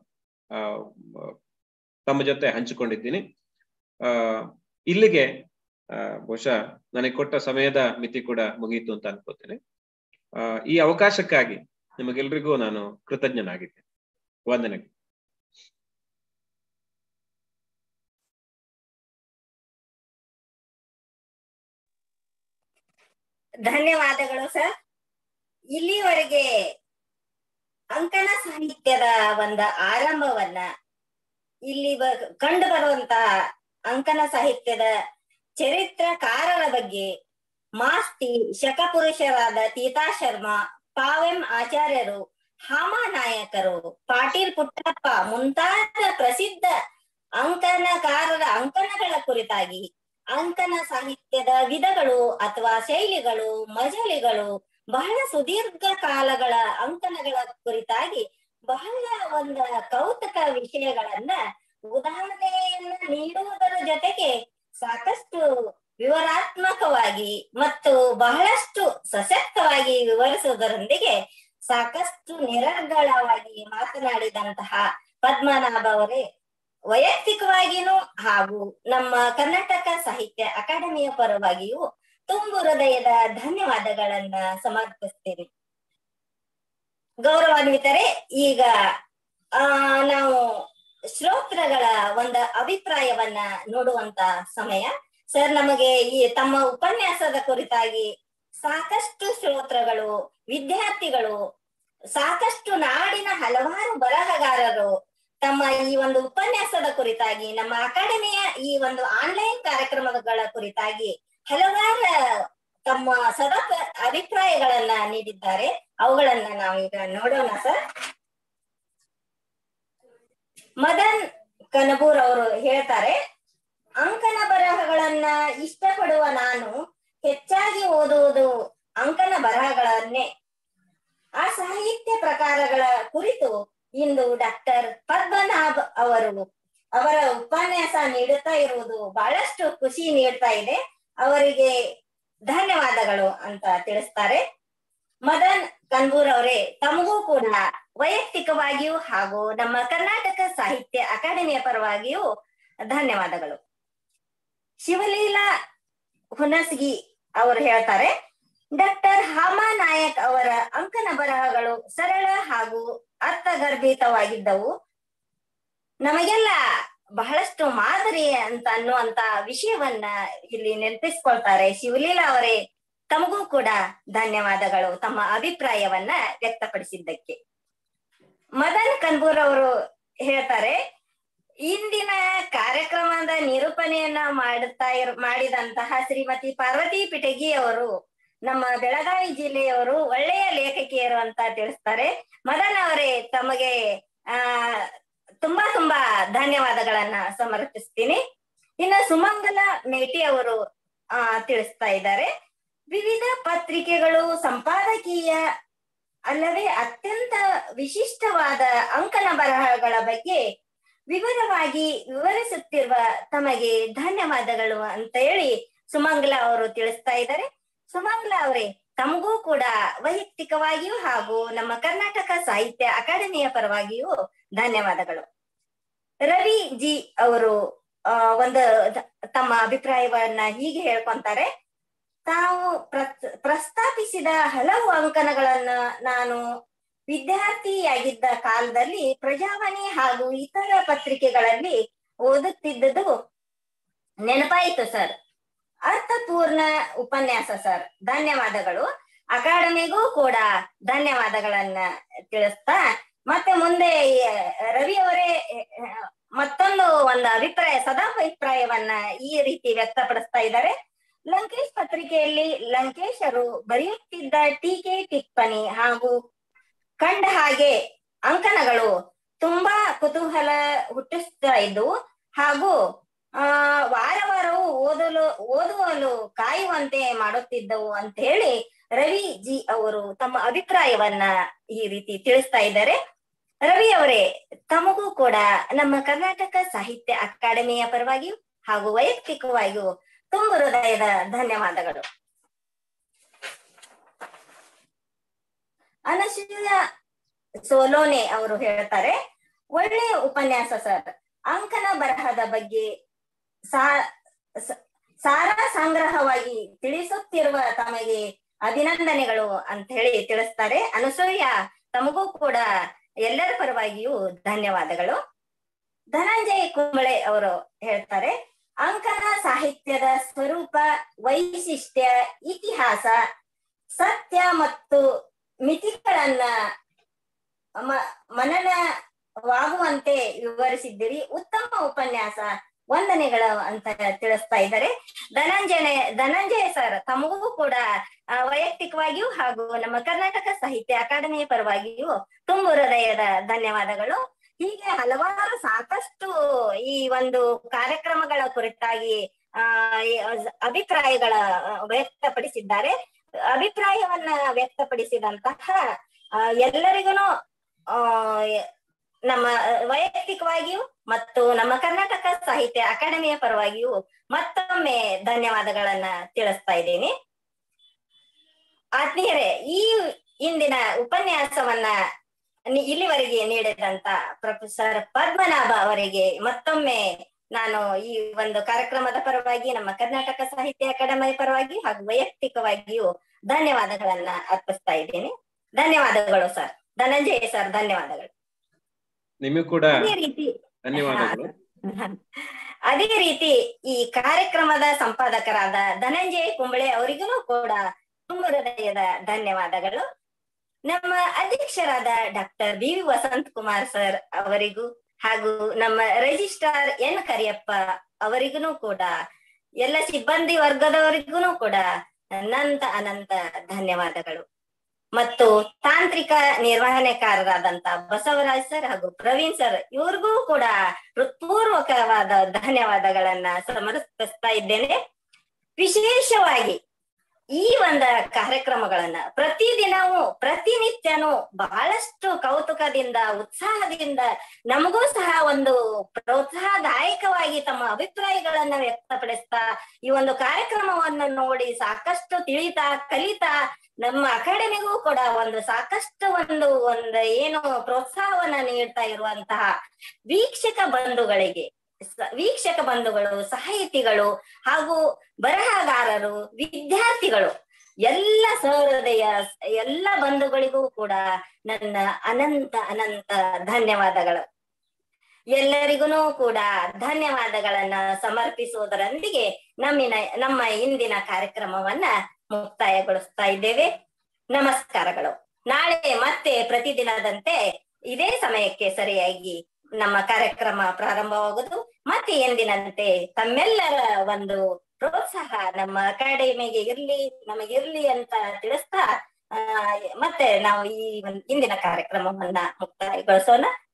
ತಮ್ಮ ಜೊತೆ ಹಂಚಿಕೊಂಡಿದ್ದೀನಿ ಆ ಇಲ್ಲಿಗೆ ಆ ಬಹುಶಃ ನನಗೆ ಕೊಟ್ಟ ಸಮಯದ ಮಿತಿ ಕೂಡ ಮುಗಿಯಿತು ಅಂತ ಅನ್ಕೋತೇನೆ ಆ ಈ ಅವಕಾಶಕ್ಕಾಗಿ ನಿಮಗೆಲ್ರಿಗೂ ನಾನು ಕೃತಜ್ಞನಾಗಿದ್ದೇನೆ ವಂದನೆಗಳು ಧನ್ಯವಾದಗಳು ಸರ್ ಇಲ್ಲಿವರೆಗೆ ಅಂಕಣ ಸಾಹಿತ್ಯದ ಒಂದು ಆರಂಭವನ್ನ ಇಲ್ಲಿ ಕಂಡು ಬರುವಂತಹ ಅಂಕಣ ಸಾಹಿತ್ಯದ ಚರಿತ್ರಕಾರರ ಬಗ್ಗೆ ಮಾಸ್ತಿ ಶಕಪುರುಷರಾದ ತೀತಾ ಶರ್ಮಾ ಪಾವೆಂ ಆಚಾರ್ಯರು ಹಾಮ ನಾಯಕರು ಪಾಟೀಲ್ ಪುಟ್ಟಪ್ಪ ಮುಂತಾದ ಪ್ರಸಿದ್ಧ ಅಂಕಣಕಾರರ ಅಂಕಣಗಳ ಕುರಿತಾಗಿ ಅಂಕಣ ಸಾಹಿತ್ಯದ ವಿಧಗಳು ಅಥವಾ ಶೈಲಿಗಳು ಮಜಲಿಗಳು ಬಹಳ ಸುದೀರ್ಘ ಕಾಲಗಳ ಅಂಕಣಗಳ ಕುರಿತಾಗಿ ಬಹಳ ಒಂದು ಕೌತುಕ ವಿಷಯಗಳನ್ನ ಉದಾಹರಣೆಯನ್ನ ನೀಡುವುದರ ಜೊತೆಗೆ ಸಾಕಷ್ಟು ವಿವರಾತ್ಮಕವಾಗಿ ಮತ್ತು ಬಹಳಷ್ಟು ಸಶಕ್ತವಾಗಿ ವಿವರಿಸುವುದರೊಂದಿಗೆ ಸಾಕಷ್ಟು ನಿರರ್ಗಳವಾಗಿ ಮಾತನಾಡಿದಂತಹ ಪದ್ಮನಾಭ ಅವರೇ ವೈಯಕ್ತಿಕವಾಗಿಯೂ ಹಾಗೂ ನಮ್ಮ ಕರ್ನಾಟಕ ಸಾಹಿತ್ಯ ಅಕಾಡೆಮಿಯ ಪರವಾಗಿಯೂ ತುಂಬು ಹೃದಯದ ಧನ್ಯವಾದಗಳನ್ನ ಸಮರ್ಪಿಸ್ತೀರಿ ಗೌರವಾನ್ವಿತರೆ ಈಗ ಆ ನಾವು ಶ್ರೋತೃಗಳ ಒಂದು ಅಭಿಪ್ರಾಯವನ್ನ ನೋಡುವಂತ ಸಮಯ ಸರ್ ನಮಗೆ ಈ ತಮ್ಮ ಉಪನ್ಯಾಸದ ಕುರಿತಾಗಿ ಸಾಕಷ್ಟು ಶ್ರೋತೃಗಳು ವಿದ್ಯಾರ್ಥಿಗಳು ಸಾಕಷ್ಟು ನಾಡಿನ ಹಲವಾರು ಬರಹಗಾರರು ತಮ್ಮ ಈ ಒಂದು ಉಪನ್ಯಾಸದ ಕುರಿತಾಗಿ ನಮ್ಮ ಅಕಾಡೆಮಿಯ ಈ ಒಂದು ಆನ್ಲೈನ್ ಕಾರ್ಯಕ್ರಮಗಳ ಕುರಿತಾಗಿ ಹಲವಾರು ತಮ್ಮ ಸದಾ ಅಭಿಪ್ರಾಯಗಳನ್ನ ನೀಡಿದ್ದಾರೆ ಅವುಗಳನ್ನ ನಾವೀಗ ನೋಡೋಣ ಸರ್ ಮದನ್ ಕನಬೂರ್ ಅವರು ಹೇಳ್ತಾರೆ ಅಂಕನ ಬರಹಗಳನ್ನ ಇಷ್ಟಪಡುವ ನಾನು ಹೆಚ್ಚಾಗಿ ಓದುವುದು ಅಂಕನ ಬರಹಗಳನ್ನೇ ಆ ಸಾಹಿತ್ಯ ಪ್ರಕಾರಗಳ ಕುರಿತು ಇಂದು ಡಾಕ್ಟರ್ ಪದ್ಮನಾಭ್ ಅವರು ಅವರ ಉಪನ್ಯಾಸ ನೀಡುತ್ತಾ ಇರುವುದು ಬಹಳಷ್ಟು ಖುಷಿ ನೀಡ್ತಾ ಇದೆ ಅವರಿಗೆ ಧನ್ಯವಾದಗಳು ಅಂತ ತಿಳಿಸ್ತಾರೆ ಮದನ್ ಕನ್ಬೂರ್ ಅವರೇ ತಮಗೂ ಕೂಡ ವೈಯಕ್ತಿಕವಾಗಿಯೂ ಹಾಗೂ ನಮ್ಮ ಕರ್ನಾಟಕ ಸಾಹಿತ್ಯ ಅಕಾಡೆಮಿಯ ಪರವಾಗಿಯೂ ಧನ್ಯವಾದಗಳು ಶಿವಲೀಲಾ ಹುನಸ್ಗಿ ಅವರು ಹೇಳ್ತಾರೆ ಡಾಕ್ಟರ್ ಹಾಮಾ ನಾಯಕ್ ಅವರ ಅಂಕನ ಬರಹಗಳು ಸರಳ ಹಾಗೂ ಅರ್ಥಗರ್ಭಿತವಾಗಿದ್ದವು ನಮಗೆಲ್ಲ ಬಹಳಷ್ಟು ಮಾದರಿ ಅಂತ ಅನ್ನುವಂತ ವಿಷಯವನ್ನ ಇಲ್ಲಿ ನೆನಪಿಸ್ಕೊಳ್ತಾರೆ ಶಿವಲೀಲಾ ಅವರೇ ತಮಗೂ ಕೂಡ ಧನ್ಯವಾದಗಳು ತಮ್ಮ ಅಭಿಪ್ರಾಯವನ್ನ ವ್ಯಕ್ತಪಡಿಸಿದ್ದಕ್ಕೆ ಮದನ್ ಕನ್ಬೂರ್ ಅವರು ಹೇಳ್ತಾರೆ ಇಂದಿನ ಕಾರ್ಯಕ್ರಮದ ನಿರೂಪಣೆಯನ್ನ ಮಾಡುತ್ತಾ ಇರ್ ಮಾಡಿದಂತಹ ಶ್ರೀಮತಿ ಪಾರ್ವತಿ ಪಿಟಗಿ ಅವರು ನಮ್ಮ ಬೆಳಗಾವಿ ಜಿಲ್ಲೆಯವರು ಒಳ್ಳೆಯ ಲೇಖಕಿಯರು ಅಂತ ತಿಳಿಸ್ತಾರೆ ಮದನ್ ಅವರೇ ತಮಗೆ ಆ ತುಂಬಾ ತುಂಬಾ ಧನ್ಯವಾದಗಳನ್ನ ಸಮರ್ಪಿಸ್ತೀನಿ ಇನ್ನು ಸುಮಂಗಲ ಮೇಟಿ ಅವರು ಆ ತಿಳಿಸ್ತಾ ಇದ್ದಾರೆ ವಿವಿಧ ಪತ್ರಿಕೆಗಳು ಸಂಪಾದಕೀಯ ಅಲ್ಲದೆ ಅತ್ಯಂತ ವಿಶಿಷ್ಟವಾದ ಅಂಕಣ ಬರಹಗಳ ಬಗ್ಗೆ ವಿವರವಾಗಿ ವಿವರಿಸುತ್ತಿರುವ ತಮಗೆ ಧನ್ಯವಾದಗಳು ಅಂತ ಹೇಳಿ ಸುಮಂಗಲ ಅವರು ತಿಳಿಸ್ತಾ ಇದ್ದಾರೆ ಸುಮಂಗಲ ಅವರೇ ತಮಗೂ ಕೂಡ ವೈಯಕ್ತಿಕವಾಗಿಯೂ ಹಾಗೂ ನಮ್ಮ ಕರ್ನಾಟಕ ಸಾಹಿತ್ಯ ಅಕಾಡೆಮಿಯ ಪರವಾಗಿಯೂ ಧನ್ಯವಾದಗಳು ರವಿ ಜಿ ಅವರು ಆ ಒಂದು ದ- ತಮ್ಮ ಅಭಿಪ್ರಾಯವನ್ನ ಹೀಗೆ ಹೇಳ್ಕೊಂತಾರೆ ತಾವು ಪ್ರಸ್- ಪ್ರಸ್ತಾಪಿಸಿದ ಹಲವು ಅಂಕಣಗಳನ್ನ ನಾನು ವಿದ್ಯಾರ್ಥಿಯಾಗಿದ್ದ ಕಾಲದಲ್ಲಿ ಪ್ರಜಾವಾಣಿ ಹಾಗೂ ಇತರ ಪತ್ರಿಕೆಗಳಲ್ಲಿ ಓದುತ್ತಿದ್ದುದು ನೆನಪಾಯಿತು ಸರ್ ಅರ್ಥಪೂರ್ಣ ಉಪನ್ಯಾಸ ಸರ್ ಧನ್ಯವಾದಗಳು ಅಕಾಡೆಮಿಗೂ ಕೂಡ ಧನ್ಯವಾದಗಳನ್ನ ತಿಳಿಸ್ತಾ ಮತ್ತೆ ಮುಂದೆ ಈ ರವಿ ಅವರೇ ಅಹ್, ಮತ್ತೊಂದು ಒಂದು ಅಭಿಪ್ರಾಯ ಸದಾಭಿಪ್ರಾಯವನ್ನ ಈ ರೀತಿ ವ್ಯಕ್ತಪಡಿಸ್ತಾ ಇದ್ದಾರೆ ಲಂಕೇಶ್ ಪತ್ರಿಕೆಯಲ್ಲಿ ಲಂಕೇಶರು ಬರೆಯುತ್ತಿದ್ದ ಟೀಕೆ ಟಿಪ್ಪಣಿ ಹಾಗೂ ಕಂಡ ಹಾಗೆ ಅಂಕಣಗಳು ತುಂಬಾ ಕುತೂಹಲ ಹುಟ್ಟಿಸ್ತಾ ಇದ್ವು ಹಾಗೂ ಆ ವಾರ ವಾರವೂ ಓದಲು ಓದುವಲು ಕಾಯುವಂತೆ ಮಾಡುತ್ತಿದ್ದವು ಅಂತ ಹೇಳಿ ರವಿ ಜಿ ಅವರು ತಮ್ಮ ಅಭಿಪ್ರಾಯವನ್ನ ಈ ರೀತಿ ತಿಳಿಸ್ತಾ ಇದ್ದಾರೆ ರವಿ ಅವರೇ ತಮಗೂ ಕೂಡ ನಮ್ಮ ಕರ್ನಾಟಕ ಸಾಹಿತ್ಯ ಅಕಾಡೆಮಿಯ ಪರವಾಗಿಯೂ ಹಾಗೂ ವೈಯಕ್ತಿಕವಾಗಿಯೂ ತುಂಬ ಹೃದಯದ ಧನ್ಯವಾದಗಳು ಅನಸೂಯ ಸೋಲೋನೆ ಅವರು ಹೇಳ್ತಾರೆ ಒಳ್ಳೆಯ ಉಪನ್ಯಾಸ ಸರ್ ಅಂಕನ ಬರಹದ ಬಗ್ಗೆ ಸಾ ಸ- ಸಾರ ಸಂಗ್ರಹವಾಗಿ ತಿಳಿಸುತ್ತಿರುವ ತಮಗೆ ಅಭಿನಂದನೆಗಳು ಅಂತ ಹೇಳಿ ತಿಳಿಸ್ತಾರೆ ಅನಸೂಯ ತಮಗೂ ಕೂಡ ಎಲ್ಲರ ಪರವಾಗಿಯೂ ಧನ್ಯವಾದಗಳು ಧನಂಜಯ ಕುಂಬಳೆ ಅವರು ಹೇಳ್ತಾರೆ ಅಂಕನ ಸಾಹಿತ್ಯದ ಸ್ವರೂಪ ವೈಶಿಷ್ಟ್ಯ ಇತಿಹಾಸ ಸತ್ಯ ಮತ್ತು ಮಿತಿಗಳನ್ನ ಮ- ಮನನವಾಗುವಂತೆ ವಿವರಿಸಿದ್ದೀರಿ ಉತ್ತಮ ಉಪನ್ಯಾಸ ವಂದನೆಗಳು ಅಂತ ತಿಳಿಸ್ತಾ ಇದ್ದಾರೆ ಧನಂಜಯ ಧನಂಜಯ ಸರ್ ತಮಗೂ ಕೂಡ ಆ, ವೈಯಕ್ತಿಕವಾಗಿಯೂ ಹಾಗೂ ನಮ್ಮ ಕರ್ನಾಟಕ ಸಾಹಿತ್ಯ ಅಕಾಡೆಮಿಯ ಪರವಾಗಿಯೂ ತುಂಬ ಹೃದಯದ ಧನ್ಯವಾದಗಳು ಹೀಗೆ ಹಲವಾರು ಸಾಕಷ್ಟು ಈ ಒಂದು ಕಾರ್ಯಕ್ರಮಗಳ ಕುರಿತಾಗಿ ಆ ಈ ಅಭಿಪ್ರಾಯಗಳ ಆ, ವ್ಯಕ್ತಪಡಿಸಿದ್ದಾರೆ ಅಭಿಪ್ರಾಯವನ್ನ ವ್ಯಕ್ತಪಡಿಸಿದಂತಹ ಆ, ಎಲ್ಲರಿಗೂ ಆ ನಮ್ಮ ವೈಯಕ್ತಿಕವಾಗಿಯೂ ಮತ್ತು ನಮ್ಮ ಕರ್ನಾಟಕ ಸಾಹಿತ್ಯ ಅಕಾಡೆಮಿಯ ಪರವಾಗಿಯೂ ಮತ್ತೊಮ್ಮೆ ಧನ್ಯವಾದಗಳನ್ನ ತಿಳಿಸ್ತಾ ಇದ್ದೀನಿ ಆತ್ಮೀಯರೇ ಈ ಇಂದಿನ ಉಪನ್ಯಾಸವನ್ನ ನಿ- ಇಲ್ಲಿವರೆಗೆ ನೀಡಿದಂತ ಪ್ರೊಫೆಸರ್ ಪದ್ಮನಾಭ ಅವರಿಗೆ ಮತ್ತೊಮ್ಮೆ ನಾನು ಈ ಒಂದು ಕಾರ್ಯಕ್ರಮದ ಪರವಾಗಿ ನಮ್ಮ ಕರ್ನಾಟಕ ಸಾಹಿತ್ಯ ಅಕಾಡೆಮಿ ಪರವಾಗಿ ಹಾಗೂ ವೈಯಕ್ತಿಕವಾಗಿಯೂ ಧನ್ಯವಾದಗಳನ್ನ ಅರ್ಪಿಸ್ತಾ ಇದ್ದೀನಿ ಧನ್ಯವಾದಗಳು ಸರ್ ಧನಂಜಯ ಸರ್ ಧನ್ಯವಾದಗಳು ನಿಮಗೂ ಕೂಡ ಅದೇ ರೀತಿ ಧನ್ಯವಾದಗಳು ಅದೇ ರೀತಿ ಈ ಕಾರ್ಯಕ್ರಮದ ಸಂಪಾದಕರಾದ ಧನಂಜಯ ಕುಂಬಳೆ ಅವರಿಗೂ ಕೂಡ ತುಂಬ ಹೃದಯದ ಧನ್ಯವಾದಗಳು ನಮ್ಮ ಅಧ್ಯಕ್ಷರಾದ doctor B V Vasant Kumar sir ಅವರಿಗೂ ಹಾಗೂ ನಮ್ಮ ರಿಜಿಸ್ಟ್ರಾರ್ ಎನ್ ಕರಿಯಪ್ಪ ಅವರಿಗೂ ಕೂಡ ಎಲ್ಲ ಸಿಬ್ಬಂದಿ ವರ್ಗದವರಿಗೂ ಕೂಡ ಅನಂತ ಅನಂತ ಧನ್ಯವಾದಗಳು ಮತ್ತು ತಾಂತ್ರಿಕ ನಿರ್ವಹಣೆಕಾರರಾದಂತ ಬಸವರಾಜ್ ಸರ್ ಹಾಗೂ ಪ್ರವೀಣ್ ಸರ್ ಇವ್ರಿಗೂ ಕೂಡ ಹೃತ್ಪೂರ್ವಕವಾದ ಧನ್ಯವಾದಗಳನ್ನ ಸಮರ್ಪಿಸ್ತಾ ಇದ್ದೇನೆ ವಿಶೇಷವಾಗಿ ಈ ಒಂದ ಕಾರ್ಯಕ್ರಮಗಳನ್ನ ಪ್ರತಿದಿನವೂ ಪ್ರತಿನಿತ್ಯನೂ ಬಹಳಷ್ಟು ಕೌತುಕದಿಂದ ಉತ್ಸಾಹದಿಂದ ನಮಗೂ ಸಹ ಒಂದು ಪ್ರೋತ್ಸಾಹದಾಯಕವಾಗಿ ತಮ್ಮ ಅಭಿಪ್ರಾಯಗಳನ್ನ ವ್ಯಕ್ತಪಡಿಸ್ತಾ ಈ ಒಂದು ಕಾರ್ಯಕ್ರಮವನ್ನು ನೋಡಿ ಸಾಕಷ್ಟು ತಿಳಿತಾ ಕಲಿತಾ ನಮ್ಮ ಅಕಾಡೆಮಿಗೂ ಕೂಡ ಒಂದು ಸಾಕಷ್ಟು ಒಂದು ಒಂದು ಏನು ಪ್ರೋತ್ಸಾಹವನ್ನ ನೀಡ್ತಾ ಇರುವಂತಹ ವೀಕ್ಷಕ ಬಂಧುಗಳಿಗೆ ಸ- ವೀಕ್ಷಕ ಬಂಧುಗಳು ಸಾಹಿತಿಗಳು ಹಾಗೂ ಬರಹಗಾರರು ವಿದ್ಯಾರ್ಥಿಗಳು ಎಲ್ಲ ಸಹೃದಯ ಎಲ್ಲ ಬಂಧುಗಳಿಗೂ ಕೂಡ ನನ್ನ ಅನಂತ ಅನಂತ ಧನ್ಯವಾದಗಳು ಎಲ್ಲರಿಗೂ ಕೂಡ ಧನ್ಯವಾದಗಳನ್ನ ಸಮರ್ಪಿಸುವುದರೊಂದಿಗೆ ನಮ್ಮಿನ ನಮ್ಮ ಇಂದಿನ ಕಾರ್ಯಕ್ರಮವನ್ನ ಮುಕ್ತಾಯಗೊಳಿಸ್ತಾ ಇದ್ದೇವೆ ನಮಸ್ಕಾರಗಳು ನಾಳೆ ಮತ್ತೆ ಪ್ರತಿದಿನದಂತೆ ಇದೇ ಸಮಯಕ್ಕೆ ಸರಿಯಾಗಿ ನಮ್ಮ ಕಾರ್ಯಕ್ರಮ ಪ್ರಾರಂಭವಾಗುವುದು ಮತ್ತೆ ಎಂದಿನಂತೆ ತಮ್ಮೆಲ್ಲರ ಒಂದು ಪ್ರೋತ್ಸಾಹ ನಮ್ಮ ಅಕಾಡೆಮಿಗೆ ಇರ್ಲಿ ನಮಗಿರ್ಲಿ ಅಂತ ತಿಳಿಸ್ತಾ ಆ ಮತ್ತೆ ನಾವು ಈ ಒಂದ್- ಇಂದಿನ ಕಾರ್ಯಕ್ರಮವನ್ನ ಮುಕ್ತಾಯಗೊಳಿಸೋಣ